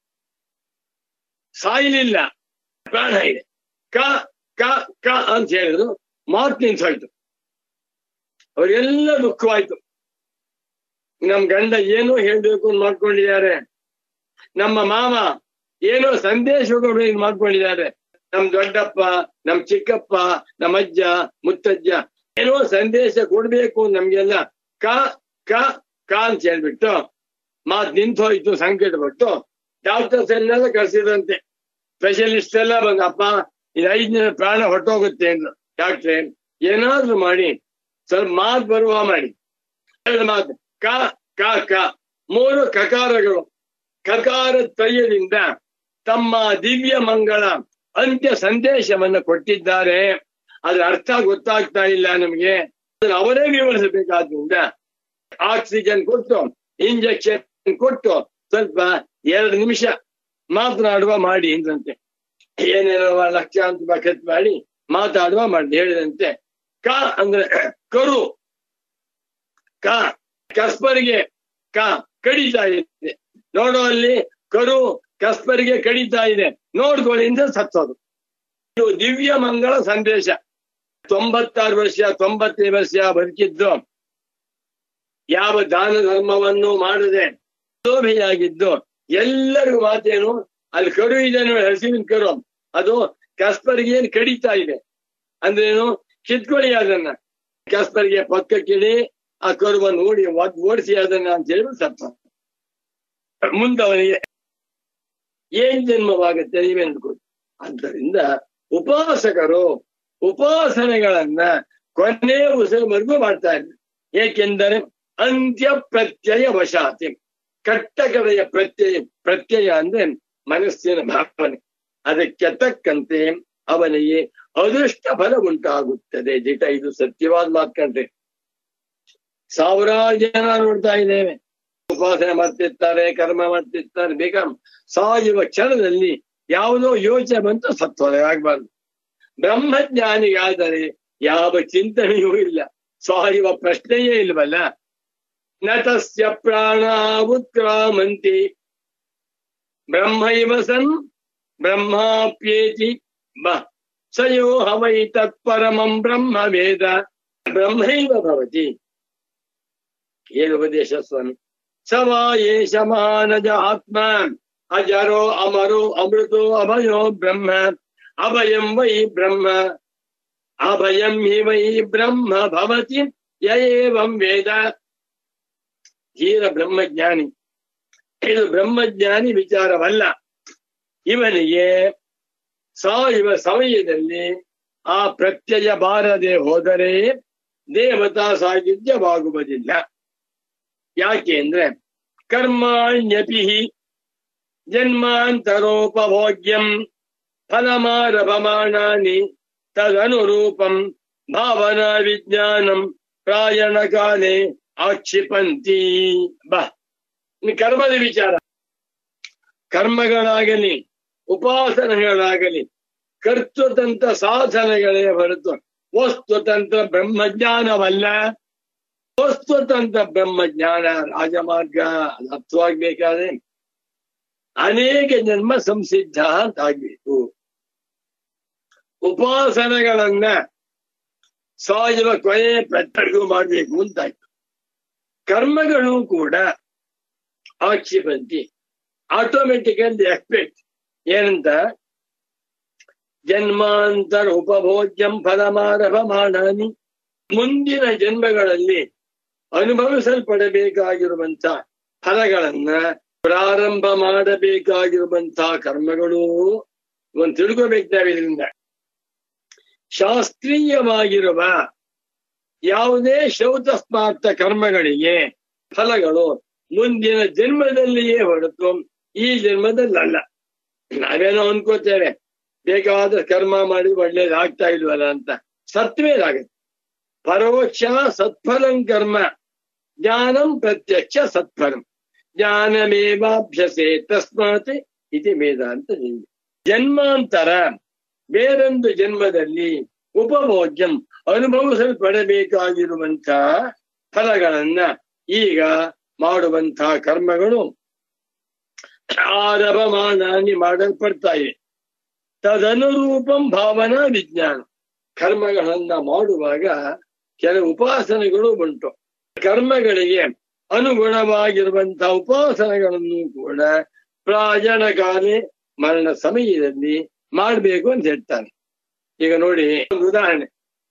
ಸಾಯ್ಲಿಲ್ಲ ಪ್ರಾಣ ಇದೆ ಕ ಕ ಕ ಅಂತ ಹೇಳಿದ್ರು ಮಾತು ನಿಲ್ಸೋಯ್ತು ಅವ್ರಿಗೆಲ್ಲ ದುಃಖವಾಯ್ತು ನಮ್ ಗಂಡ ಏನೋ ಹೇಳ್ಬೇಕು ಅಂತ ಮಾಡ್ಕೊಂಡಿದ್ದಾರೆ ನಮ್ಮ ಮಾವ ಏನೋ ಸಂದೇಶ ಮಾಡ್ಕೊಂಡಿದ್ದಾರೆ ನಮ್ ದೊಡ್ಡಪ್ಪ ನಮ್ ಚಿಕ್ಕಪ್ಪ ನಮ್ಮ ಅಜ್ಜ ಮುತ್ತಜ್ಜ ಏನೋ ಸಂದೇಶ ಕೊಡ್ಬೇಕು ನಮ್ಗೆಲ್ಲ ಕ ಕ ಕ ಅಂತ ಹೇಳ್ಬಿಟ್ಟು ಮಾತ್ ನಿಂತು ಹೋಯ್ತು ಸಂಕಟ ಪಟ್ಟು ಡಾಕ್ಟರ್ಸ್ ಎಲ್ಲೆಲ್ಲ ಕಳ್ಸಿದ್ರಂತೆ ಸ್ಪೆಷಲಿಸ್ಟ್ ಎಲ್ಲ ಬಂದಪ್ಪ ಇದು ಐದ್ ದಿನ ಪ್ರಾಣ ಹೊಟ್ಟೋಗುತ್ತೆ ಅಂದ್ರು ಡಾಕ್ಟ್ರೆ ಏನಾದ್ರೂ ಮಾಡಿ ಸ್ವಲ್ಪ ಮಾತು ಬರುವ ಮಾಡಿ ಎರಡು ಮಾತು ಕ ಕ ಕ ಮೂರು ಕಕಾರಗಳು ಕಕಾರ ತ್ರಯದಿಂದ ತಮ್ಮ ದಿವ್ಯ ಮಂಗಳ ಅಂತ್ಯ ಸಂದೇಶವನ್ನ ಕೊಟ್ಟಿದ್ದಾರೆ ಅದ್ರ ಅರ್ಥ ಗೊತ್ತಾಗ್ತಾ ಇಲ್ಲ ನಮಗೆ ಅದನ್ನ ಅವರೇ ವಿವರಿಸಬೇಕಾದ್ರಿಂದ ಆಕ್ಸಿಜನ್ ಕೊಟ್ಟು ಇಂಜೆಕ್ಷನ್ ಕೊಟ್ಟು ಸ್ವಲ್ಪ ಎರಡು ನಿಮಿಷ ಮಾತನಾಡುವ ಮಾಡಿ ಎಂದಂತೆ ಏನೇನೋ ಲಕ್ಷಾಂತರ ರೂಪಾಯಿ ಖರ್ಚು ಮಾಡಿ ಮಾತಾಡುವ ಮಾಡಿ ಹೇಳಿದಂತೆ ಕ ಅಂದ್ರೆ ಕರು ಕ ಕಸ್ಪರಿಗೆ ಕ ಕಡಿತಾ ಇದೆ ನೋಡೋ ಅಲ್ಲಿ ಕರು ಕಸ್ಪರಿಗೆ ಕಡಿತಾ ಇದೆ ನೋಡ್ಕೊಳ್ಳಿ ಅಂತ ಸತ್ತೋದು ಇದು ದಿವ್ಯ ಮಂಗಳ ಸಂದೇಶ ತೊಂಬತ್ತಾರು ವರ್ಷ ತೊಂಬತ್ತೈದು ವರ್ಷ ಬದುಕಿದ್ದು ಯಾವ ದಾನ ಧರ್ಮವನ್ನು ಮಾಡದೆ ಶೋಭೆಯಾಗಿದ್ದು ಎಲ್ಲರಿಗೂ ಮಾತೇನು ಅಲ್ಲಿ ಕರು ಇದೆ ನೋಡಿ ಹಸಿವಿನ ಕರು ಅದು ಕಸ್ಪರ್ಗೆ ಏನ್ ಕಡಿತಾ ಇದೆ ಅಂದ್ರೇನು ಕಿತ್ಕೊಳ್ಳಿ ಅದನ್ನ ಕಸ್ಪರ್ಗೆ ಪಕ್ಕಕ್ಕಿಡಿ ಆ ಕರುವನ್ನು ಓಡಿ ಓಡಿಸಿ ಅದನ್ನ ಅಂತ ಹೇಳಿ ಸತ್ತ ಮುಂದವನಿಗೆ ಏನ್ ಜನ್ಮವಾಗುತ್ತೆ ನೀವೇನು ಗೊತ್ತು ಆದ್ದರಿಂದ ಉಪಾಸಕರು ಉಪಾಸನೆಗಳನ್ನ ಕೊನೆ ಉಸಿರುವರೆಗೂ ಮಾಡ್ತಾ ಇದ್ದಾರೆ ಏಕೆಂದರೆ ಅಂತ್ಯ ಪ್ರತ್ಯಯ ವಶಾತಿ ಕಟ್ಟಕಡೆಯ ಪ್ರತ್ಯಯ ಪ್ರತ್ಯಯ ಅಂದ್ರೆ ಮನಸ್ಸಿನ ಭಾವನೆ ಅದಕ್ಕೆ ತಕ್ಕಂತೆ ಅವನಿಗೆ ಅದೃಷ್ಟ ಫಲ ಉಂಟಾಗುತ್ತದೆ ದಿಟ ಇದು ಸತ್ಯವಾದ ಮಾತ್ಕಂಡ್ರೆ ಸಾವಿರಾರು ಜನ ನೋಡ್ತಾ ಇದ್ದೇವೆ ಉಪಾಸನೆ ಮಾಡ್ತಿರ್ತಾರೆ ಕರ್ಮ ಮಾಡ್ತಿರ್ತಾರೆ ಬೇಕಾ ಸಾಯುವ ಕ್ಷಣದಲ್ಲಿ ಯಾವುದೋ ಯೋಚನೆ ಬಂತು ಸತ್ವದ ಆಗ್ಬಾರ್ದು ಬ್ರಹ್ಮಜ್ಞಾನಿಗಾದರೆ ಯಾವ ಚಿಂತನೆಯೂ ಇಲ್ಲ ಸಾಯುವ ಪ್ರಶ್ನೆಯೇ ಇಲ್ವಲ್ಲ ನತಸ್ಯ ಪ್ರಾಣ ಉತ್ಕ್ರಾಮಂತಿ ಬ್ರಹ್ಮೈವ ಸನ್ ಬ್ರಹ್ಮಾಪ್ಯೇತಿ ಬ ಸಯೋ ಹವೈ ತತ್ಪರಮಂ ಬ್ರಹ್ಮ ವೇದ ಬ್ರಹ್ಮೈವ ಭವತಿ ಏನು ಉಪದೇಶ ಸ್ವಾಮಿ ಸವಾ ಏಷ ಮಾನಜ ಆತ್ಮ ಅಜರೋ ಅಮರೋ ಅಮೃತೋ ಅಭಯೋ ಬ್ರಹ್ಮ ಅಭಯಂ ವೈ ಬ್ರಹ್ಮ ಅಭಯಂ ಹಿ ವೈ ಬ್ರಹ್ಮ ಭವತಿ ಯೇವಂ ವೇದ ಧೀರ ಬ್ರಹ್ಮಜ್ಞಾನಿ ಇದು ಬ್ರಹ್ಮಜ್ಞಾನಿ ವಿಚಾರವಲ್ಲ ಇವನಿಗೆ ಸಾಯುವ ಸಮಯದಲ್ಲಿ ಆ ಪ್ರತ್ಯಯ ಬಾರದೆ ಹೋದರೆ ದೇವತಾ ಸಾಯುಜ್ಯವಾಗುವುದಿಲ್ಲ ಯಾಕೆ ಅಂದ್ರೆ ಕರ್ಮಾಣ್ಯಪಿ ಜನ್ಮಾಂತರೋಪಭೋಗ್ಯಂ ಫಲಮಾರಭಮಾಣಾನಿ ತದನುರೂಪಂ ಭಾವನಾ ವಿಜ್ಞಾನಂ ಪ್ರಾಯಣ ಕಾಲೇ ಆಕ್ಷಿಪಂತಿ ಬಾ ಇನ್ನು ಕರ್ಮದ ವಿಚಾರ ಕರ್ಮಗಳಾಗಲಿ ಉಪಾಸನೆಗಳಾಗಲಿ ಕರ್ತೃತಂತ್ರ ಸಾಧನೆಗಳೇ ಹೊರತು ವಸ್ತುತಂತ್ರ ಬ್ರಹ್ಮಜ್ಞಾನವಲ್ಲ ವಸ್ತುತಂತ್ರ ಬ್ರಹ್ಮಜ್ಞಾನ ರಾಜಮಾರ್ಗ ಅದು ಅರ್ಥವಾಗ್ಬೇಕಾದ್ರೆ ಅನೇಕ ಜನ್ಮ ಸಂಸಿದ್ಧ ಅಂತಾಗ್ಬೇಕು ಉಪಾಸನೆಗಳನ್ನ ಸಾಯುವ ಕೊನೆ ಪ್ರತ್ಯರ್ಗೂ ಮಾಡ್ಬೇಕು ಅಂತಾಯ್ತು ಕರ್ಮಗಳು ಕೂಡ ಆಕ್ಷೇಪಂತಿ ಆಟೋಮೆಟಿಕಲ್ ಎಕ್ಸ್ಪೆಕ್ಟ್ ಏನಂತ ಜನ್ಮಾಂತರ ಉಪಭೋಗ್ಯಂ ಫಲಮಾರಭ ಮಾಡಾನಿ ಮುಂದಿನ ಜನ್ಮಗಳಲ್ಲಿ ಅನುಭವಿಸಲ್ಪಡಬೇಕಾಗಿರುವಂತ ಫಲಗಳನ್ನ ಪ್ರಾರಂಭ ಮಾಡಬೇಕಾಗಿರುವಂತ ಕರ್ಮಗಳು ಒಂದು ತಿಳ್ಕೋಬೇಕು ಇದರಿಂದ ಶಾಸ್ತ್ರೀಯವಾಗಿರುವ ಯಾವುದೇ ಶೌತ ಸ್ಮಾರ್ಥ ಕರ್ಮಗಳಿಗೆ ಫಲಗಳು ಮುಂದಿನ ಜನ್ಮದಲ್ಲಿಯೇ ಹೊರತು ಈ ಜನ್ಮದಲ್ಲಲ್ಲ ನಾವೇನೋ ಅನ್ಕೋತೇವೆ ಬೇಕಾದ ಕರ್ಮ ಮಾಡಿ ಒಳ್ಳೇದಾಗ್ತಾ ಇಲ್ವಲ್ಲ ಅಂತ ಸತ್ವೇದಾಗತ್ತೆ ಪರೋಕ್ಷ ಸತ್ಫಲಂ ಕರ್ಮ ಜ್ಞಾನಂ ಪ್ರತ್ಯಕ್ಷ ಸತ್ಫಲಂ ಜ್ಞಾನಮೇವಾಭ್ಯಸೆ ತಸ್ಮಾತ್ ಇತಿ ವೇದಾಂತ ಜನ್ಮಾಂತರ ಬೇರೊಂದು ಜನ್ಮದಲ್ಲಿ ಉಪಭೋಗ್ಯಂ ಅನುಭವಿಸಲ್ಪಡಬೇಕಾಗಿರುವಂತ ಫಲಗಳನ್ನ ಈಗ ಮಾಡುವಂತಹ ಕರ್ಮಗಳು ಆರಭಮಾನಾನಿ ಮಾಡಲ್ಪಡ್ತಾ ಇವೆ ತದನುರೂಪಂ ಭಾವನಾ ವಿಜ್ಞಾನ ಕರ್ಮಗಳನ್ನ ಮಾಡುವಾಗ ಕೆಲವು ಉಪಾಸನೆಗಳು ಉಂಟು ಕರ್ಮಗಳಿಗೆ ಅನುಗುಣವಾಗಿರುವಂತಹ ಉಪಾಸನೆಗಳನ್ನು ಕೂಡ ಪ್ರಾಯಣ ಕಾಲೇ ಮರಣ ಸಮಯದಲ್ಲಿ ಮಾಡ್ಬೇಕು ಅಂತ ಹೇಳ್ತಾನೆ ಈಗ ನೋಡಿ ಒಂದು ಉದಾಹರಣೆ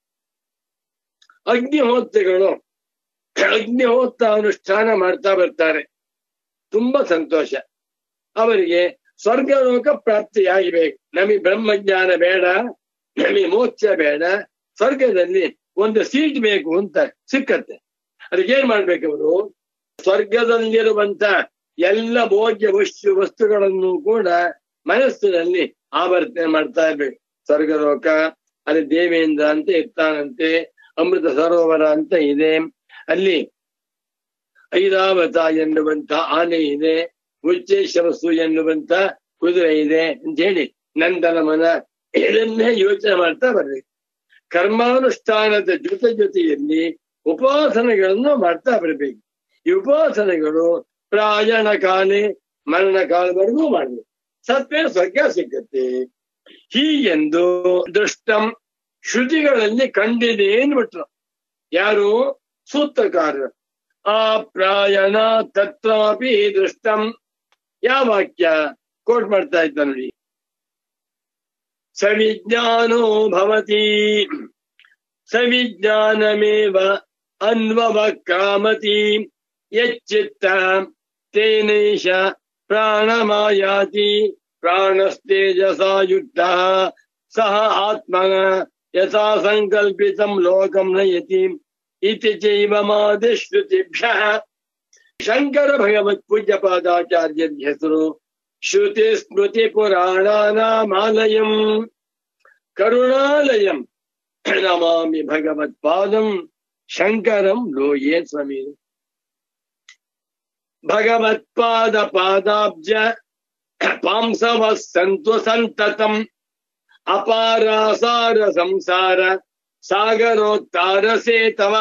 ಅಗ್ನಿಹೋತ್ರಗಳು ಅಗ್ನಿಹೋತ್ರ ಅನುಷ್ಠಾನ ಮಾಡ್ತಾ ಬರ್ತಾರೆ ತುಂಬಾ ಸಂತೋಷ ಅವರಿಗೆ ಸ್ವರ್ಗಲೋಕ ಪ್ರಾಪ್ತಿಯಾಗಬೇಕು ನಮಗೆ ಬ್ರಹ್ಮಜ್ಞಾನ ಬೇಡ ನಮಗೆ ಮೋಕ್ಷ ಬೇಡ ಸ್ವರ್ಗದಲ್ಲಿ ಒಂದು ಸೀಟ್ ಬೇಕು ಅಂತ ಸಿಕ್ಕತ್ತೆ ಅದಕ್ಕೆ ಏನ್ ಮಾಡ್ಬೇಕು ಅವರು ಸ್ವರ್ಗದಲ್ಲಿರುವಂತ ಎಲ್ಲ ಭೋಗ್ಯ ವಸ್ತು ವಸ್ತುಗಳನ್ನು ಕೂಡ ಮನಸ್ಸಿನಲ್ಲಿ ಆವರ್ತನೆ ಮಾಡ್ತಾ ಇರ್ಬೇಕು ಸ್ವರ್ಗಲೋಕ ಅಲ್ಲಿ ದೇವೇಂದ್ರ ಅಂತ ಇರ್ತಾನಂತೆ ಅಮೃತ ಸರೋವರ ಅಂತ ಇದೆ ಅಲ್ಲಿ ಐರಾವತ ಎನ್ನುವಂತ ಆನೆ ಇದೆ ಉಚ್ಚೇಶ್ವರಸ್ಸು ಎನ್ನುವಂತ ಕುದುರೆ ಇದೆ ಅಂತ ಹೇಳಿ ನಂದನ ಮನ ಇದನ್ನೇ ಯೋಚನೆ ಮಾಡ್ತಾ ಬರ್ಬೇಕು ಕರ್ಮಾನುಷ್ಠಾನದ ಜೊತೆ ಜೊತೆಯಲ್ಲಿ ಉಪಾಸನೆಗಳನ್ನು ಮಾಡ್ತಾ ಬರಬೇಕು ಈ ಉಪಾಸನೆಗಳು ಪ್ರಾಯಣ ಕಾಲೆ ಮರಣ ಕಾಲವರೆಗೂ ಮಾಡಬೇಕು ಸತ್ಯ ಸ್ವರ್ಗ ಸಿಕ್ಕತ್ತೆ ಹೀಗೆಂದು ದೃಷ್ಟಂ ಶ್ರುತಿಗಳಲ್ಲಿ ಕಂಡಿದೆ ಏನ್ಬಿಟ್ರು ಯಾರು ಸೂತ್ರಕಾರರು ಆ ಪ್ರಾಯಣ ತತ್ರಾಪಿ ದೃಷ್ಟಂ ಯಾವ ವಾಕ್ಯ ಕೋಟ್ ಮಾಡ್ತಾ ಇದ್ದ ನೋಡಿ ಸವಿಜ್ಞಾನೋ ಭವತಿ ಸವಿಜ್ಞಾನಮೇವ ಅನ್ವವ ಕಾಮತಿ ಯಚ್ಚಿತ್ತ ತೇನೈಷ ಪ್ರಾಣಮಾಯಾತಿ ಪ್ರಾಣಸ್ತೇಜಸಾ ಯುಕ್ತ ಸಹ ಆತ್ಮನ ಯಥಾ ಸಂಕಲ್ಪಿತಂ ಲೋಕಂ ನಯತಿ ಇತಿ ಚೈವ ಮಾದಿಶ್ರುತಿಭ್ಯಃ ಶಂಕರ ಭಗವತ್ ಪೂಜ್ಯ ಪಾದಾಚಾರ್ಯ ಹೆಸರು ಶ್ರುತಿ ಸ್ಮೃತಿ ಪುರಾಣಾನಾಮಾಲಯಂ ಕರುಣಾಲಯಂ ನಮಾಮಿ ಭಗವತ್ಪಾದಂ ಶಂಕರಂ ಲೋಯೇ ಸ್ವಾಮಿ ಭಗವತ್ಪಾದ ಪಾದಾಬ್ಜ ಪಾಂಸವ ಸಂತು ಸಂತತಂ ಅಪಾರಾಸಾರ ಸಂಸಾರ ಸಾಗರೋತ್ತಾರ ಸೇತವ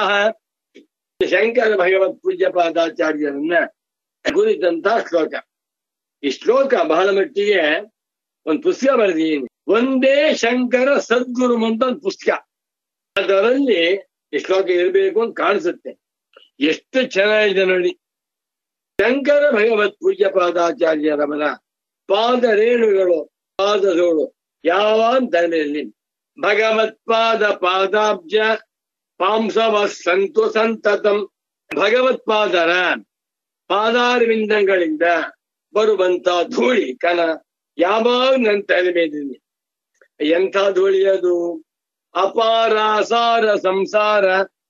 ಶಂಕರ ಭಗವತ್ ಪೂಜ್ಯ ಪಾದಾಚಾರ್ಯರನ್ನ ಕುರಿತಂತ ಶ್ಲೋಕ ಈ ಶ್ಲೋಕ ಬಹಳ ಮಟ್ಟಿಗೆ ಒಂದು ಪುಸ್ತಕ ಬರೆದಿದ್ದೀನಿ ಒಂದೇ ಶಂಕರ ಸದ್ಗುರು ಅಂತ ಒಂದು ಪುಸ್ತಕ ಅದರಲ್ಲಿ ಈ ಶ್ಲೋಕ ಇರಬೇಕು ಅಂತ ಕಾಣಿಸುತ್ತೆ ಎಷ್ಟು ಚೆನ್ನಾಗಿದೆ ನೋಡಿ ಶಂಕರ ಭಗವತ್ ಪೂಜ್ಯ ಪಾದಾಚಾರ್ಯರವರ ಪಾದ ರೇಣುಗಳು ಪಾದಗಳು ಯಾವ ಧರ್ಮದಲ್ಲಿ ಭಗವತ್ಪಾದ ಪಾದಾಬ್ಜ ಪಾಂಸವ ಸಂತು ಸಂತತಂ ಭಗವತ್ಪಾದರ ಪಾದಾರವಿಂದಗಳಿಂದ ಬರುವಂತ ಧೂಳಿ ಕಣ ಯಾವಾಗ ನನ್ನ ತಲೆ ಮೇಲಿದೆ ಎಂಥ ಧೂಳಿ ಅದು ಅಪಾರಾಸಾರ ಸಂಸಾರ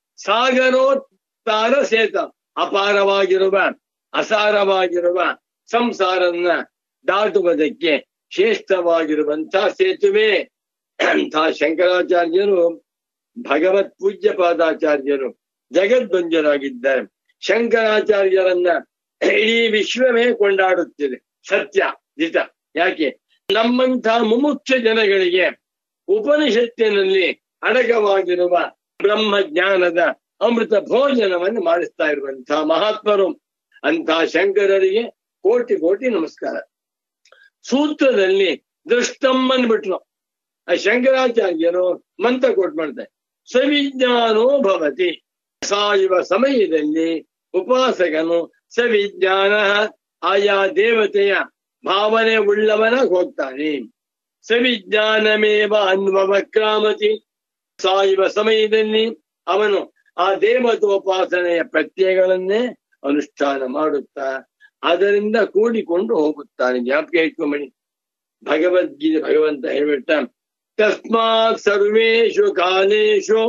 ಸಾಗರೋತ್ತಾರ ಸೇತ ಅಪಾರವಾಗಿರುವ ಅಸಾರವಾಗಿರುವ ಸಂಸಾರನ್ನ ದಾಟುವುದಕ್ಕೆ ಶ್ರೇಷ್ಠವಾಗಿರುವಂತ ಸೇತುವೆ ಅಂಥ ಶಂಕರಾಚಾರ್ಯರು ಭಗವತ್ ಪೂಜ್ಯ ಪಾದಾಚಾರ್ಯರು ಜಗದ್ಬಂಜರಾಗಿದ್ದಾರೆ ಶಂಕರಾಚಾರ್ಯರನ್ನ ಇಡೀ ವಿಶ್ವವೇ ಕೊಂಡಾಡುತ್ತಿದೆ ಸತ್ಯ ಜಿತ ಯಾಕೆ ನಮ್ಮಂಥ ಮುಮುಕ್ಷ ಜನಗಳಿಗೆ ಉಪನಿಷತ್ತಿನಲ್ಲಿ ಅಡಕವಾಗಿರುವ ಬ್ರಹ್ಮ ಜ್ಞಾನದ ಅಮೃತ ಭೋಜನವನ್ನು ಮಾಡಿಸ್ತಾ ಇರುವಂತಹ ಮಹಾತ್ಮರು ಅಂತ ಶಂಕರರಿಗೆ ಕೋಟಿ ಕೋಟಿ ನಮಸ್ಕಾರ ಸೂತ್ರದಲ್ಲಿ ದೃಷ್ಟಂ ಅಂದ್ಬಿಟ್ರು ಆ ಶಂಕರಾಚಾರ್ಯರು ಮಂತ್ರ ಕೊಟ್ಟು ಮಾಡ್ತಾರೆ ಸವಿಜ್ಞಾನೋ ಭವತಿ ಸಾಯುವ ಸಮಯದಲ್ಲಿ ಉಪಾಸಕನು ಸವಿಜ್ಞಾನ ಆಯಾ ದೇವತೆಯ ಭಾವನೆ ಉಳ್ಳವನ ಹೋಗ್ತಾನೆ ಸವಿಜ್ಞಾನಮೇವ ಅನ್ವವ ಕ್ರಾಮತಿ ಸಾಯುವ ಸಮಯದಲ್ಲಿ ಅವನು ಆ ದೇವತೋಪಾಸನೆಯ ಪ್ರತ್ಯಯಗಳನ್ನೇ ಅನುಷ್ಠಾನ ಮಾಡುತ್ತಾ ಅದರಿಂದ ಕೂಡಿಕೊಂಡು ಹೋಗುತ್ತಾನೆ ಜ್ಞಾಪಕ ಇಟ್ಕೊಂಬಡಿ ಭಗವದ್ಗೀತೆ ಭಗವಂತ ಹೇಳ್ಬಿಟ್ಟ ತಸ್ಮಾತ್ ಸರ್ವೇಶು ಕಾಲೇಶು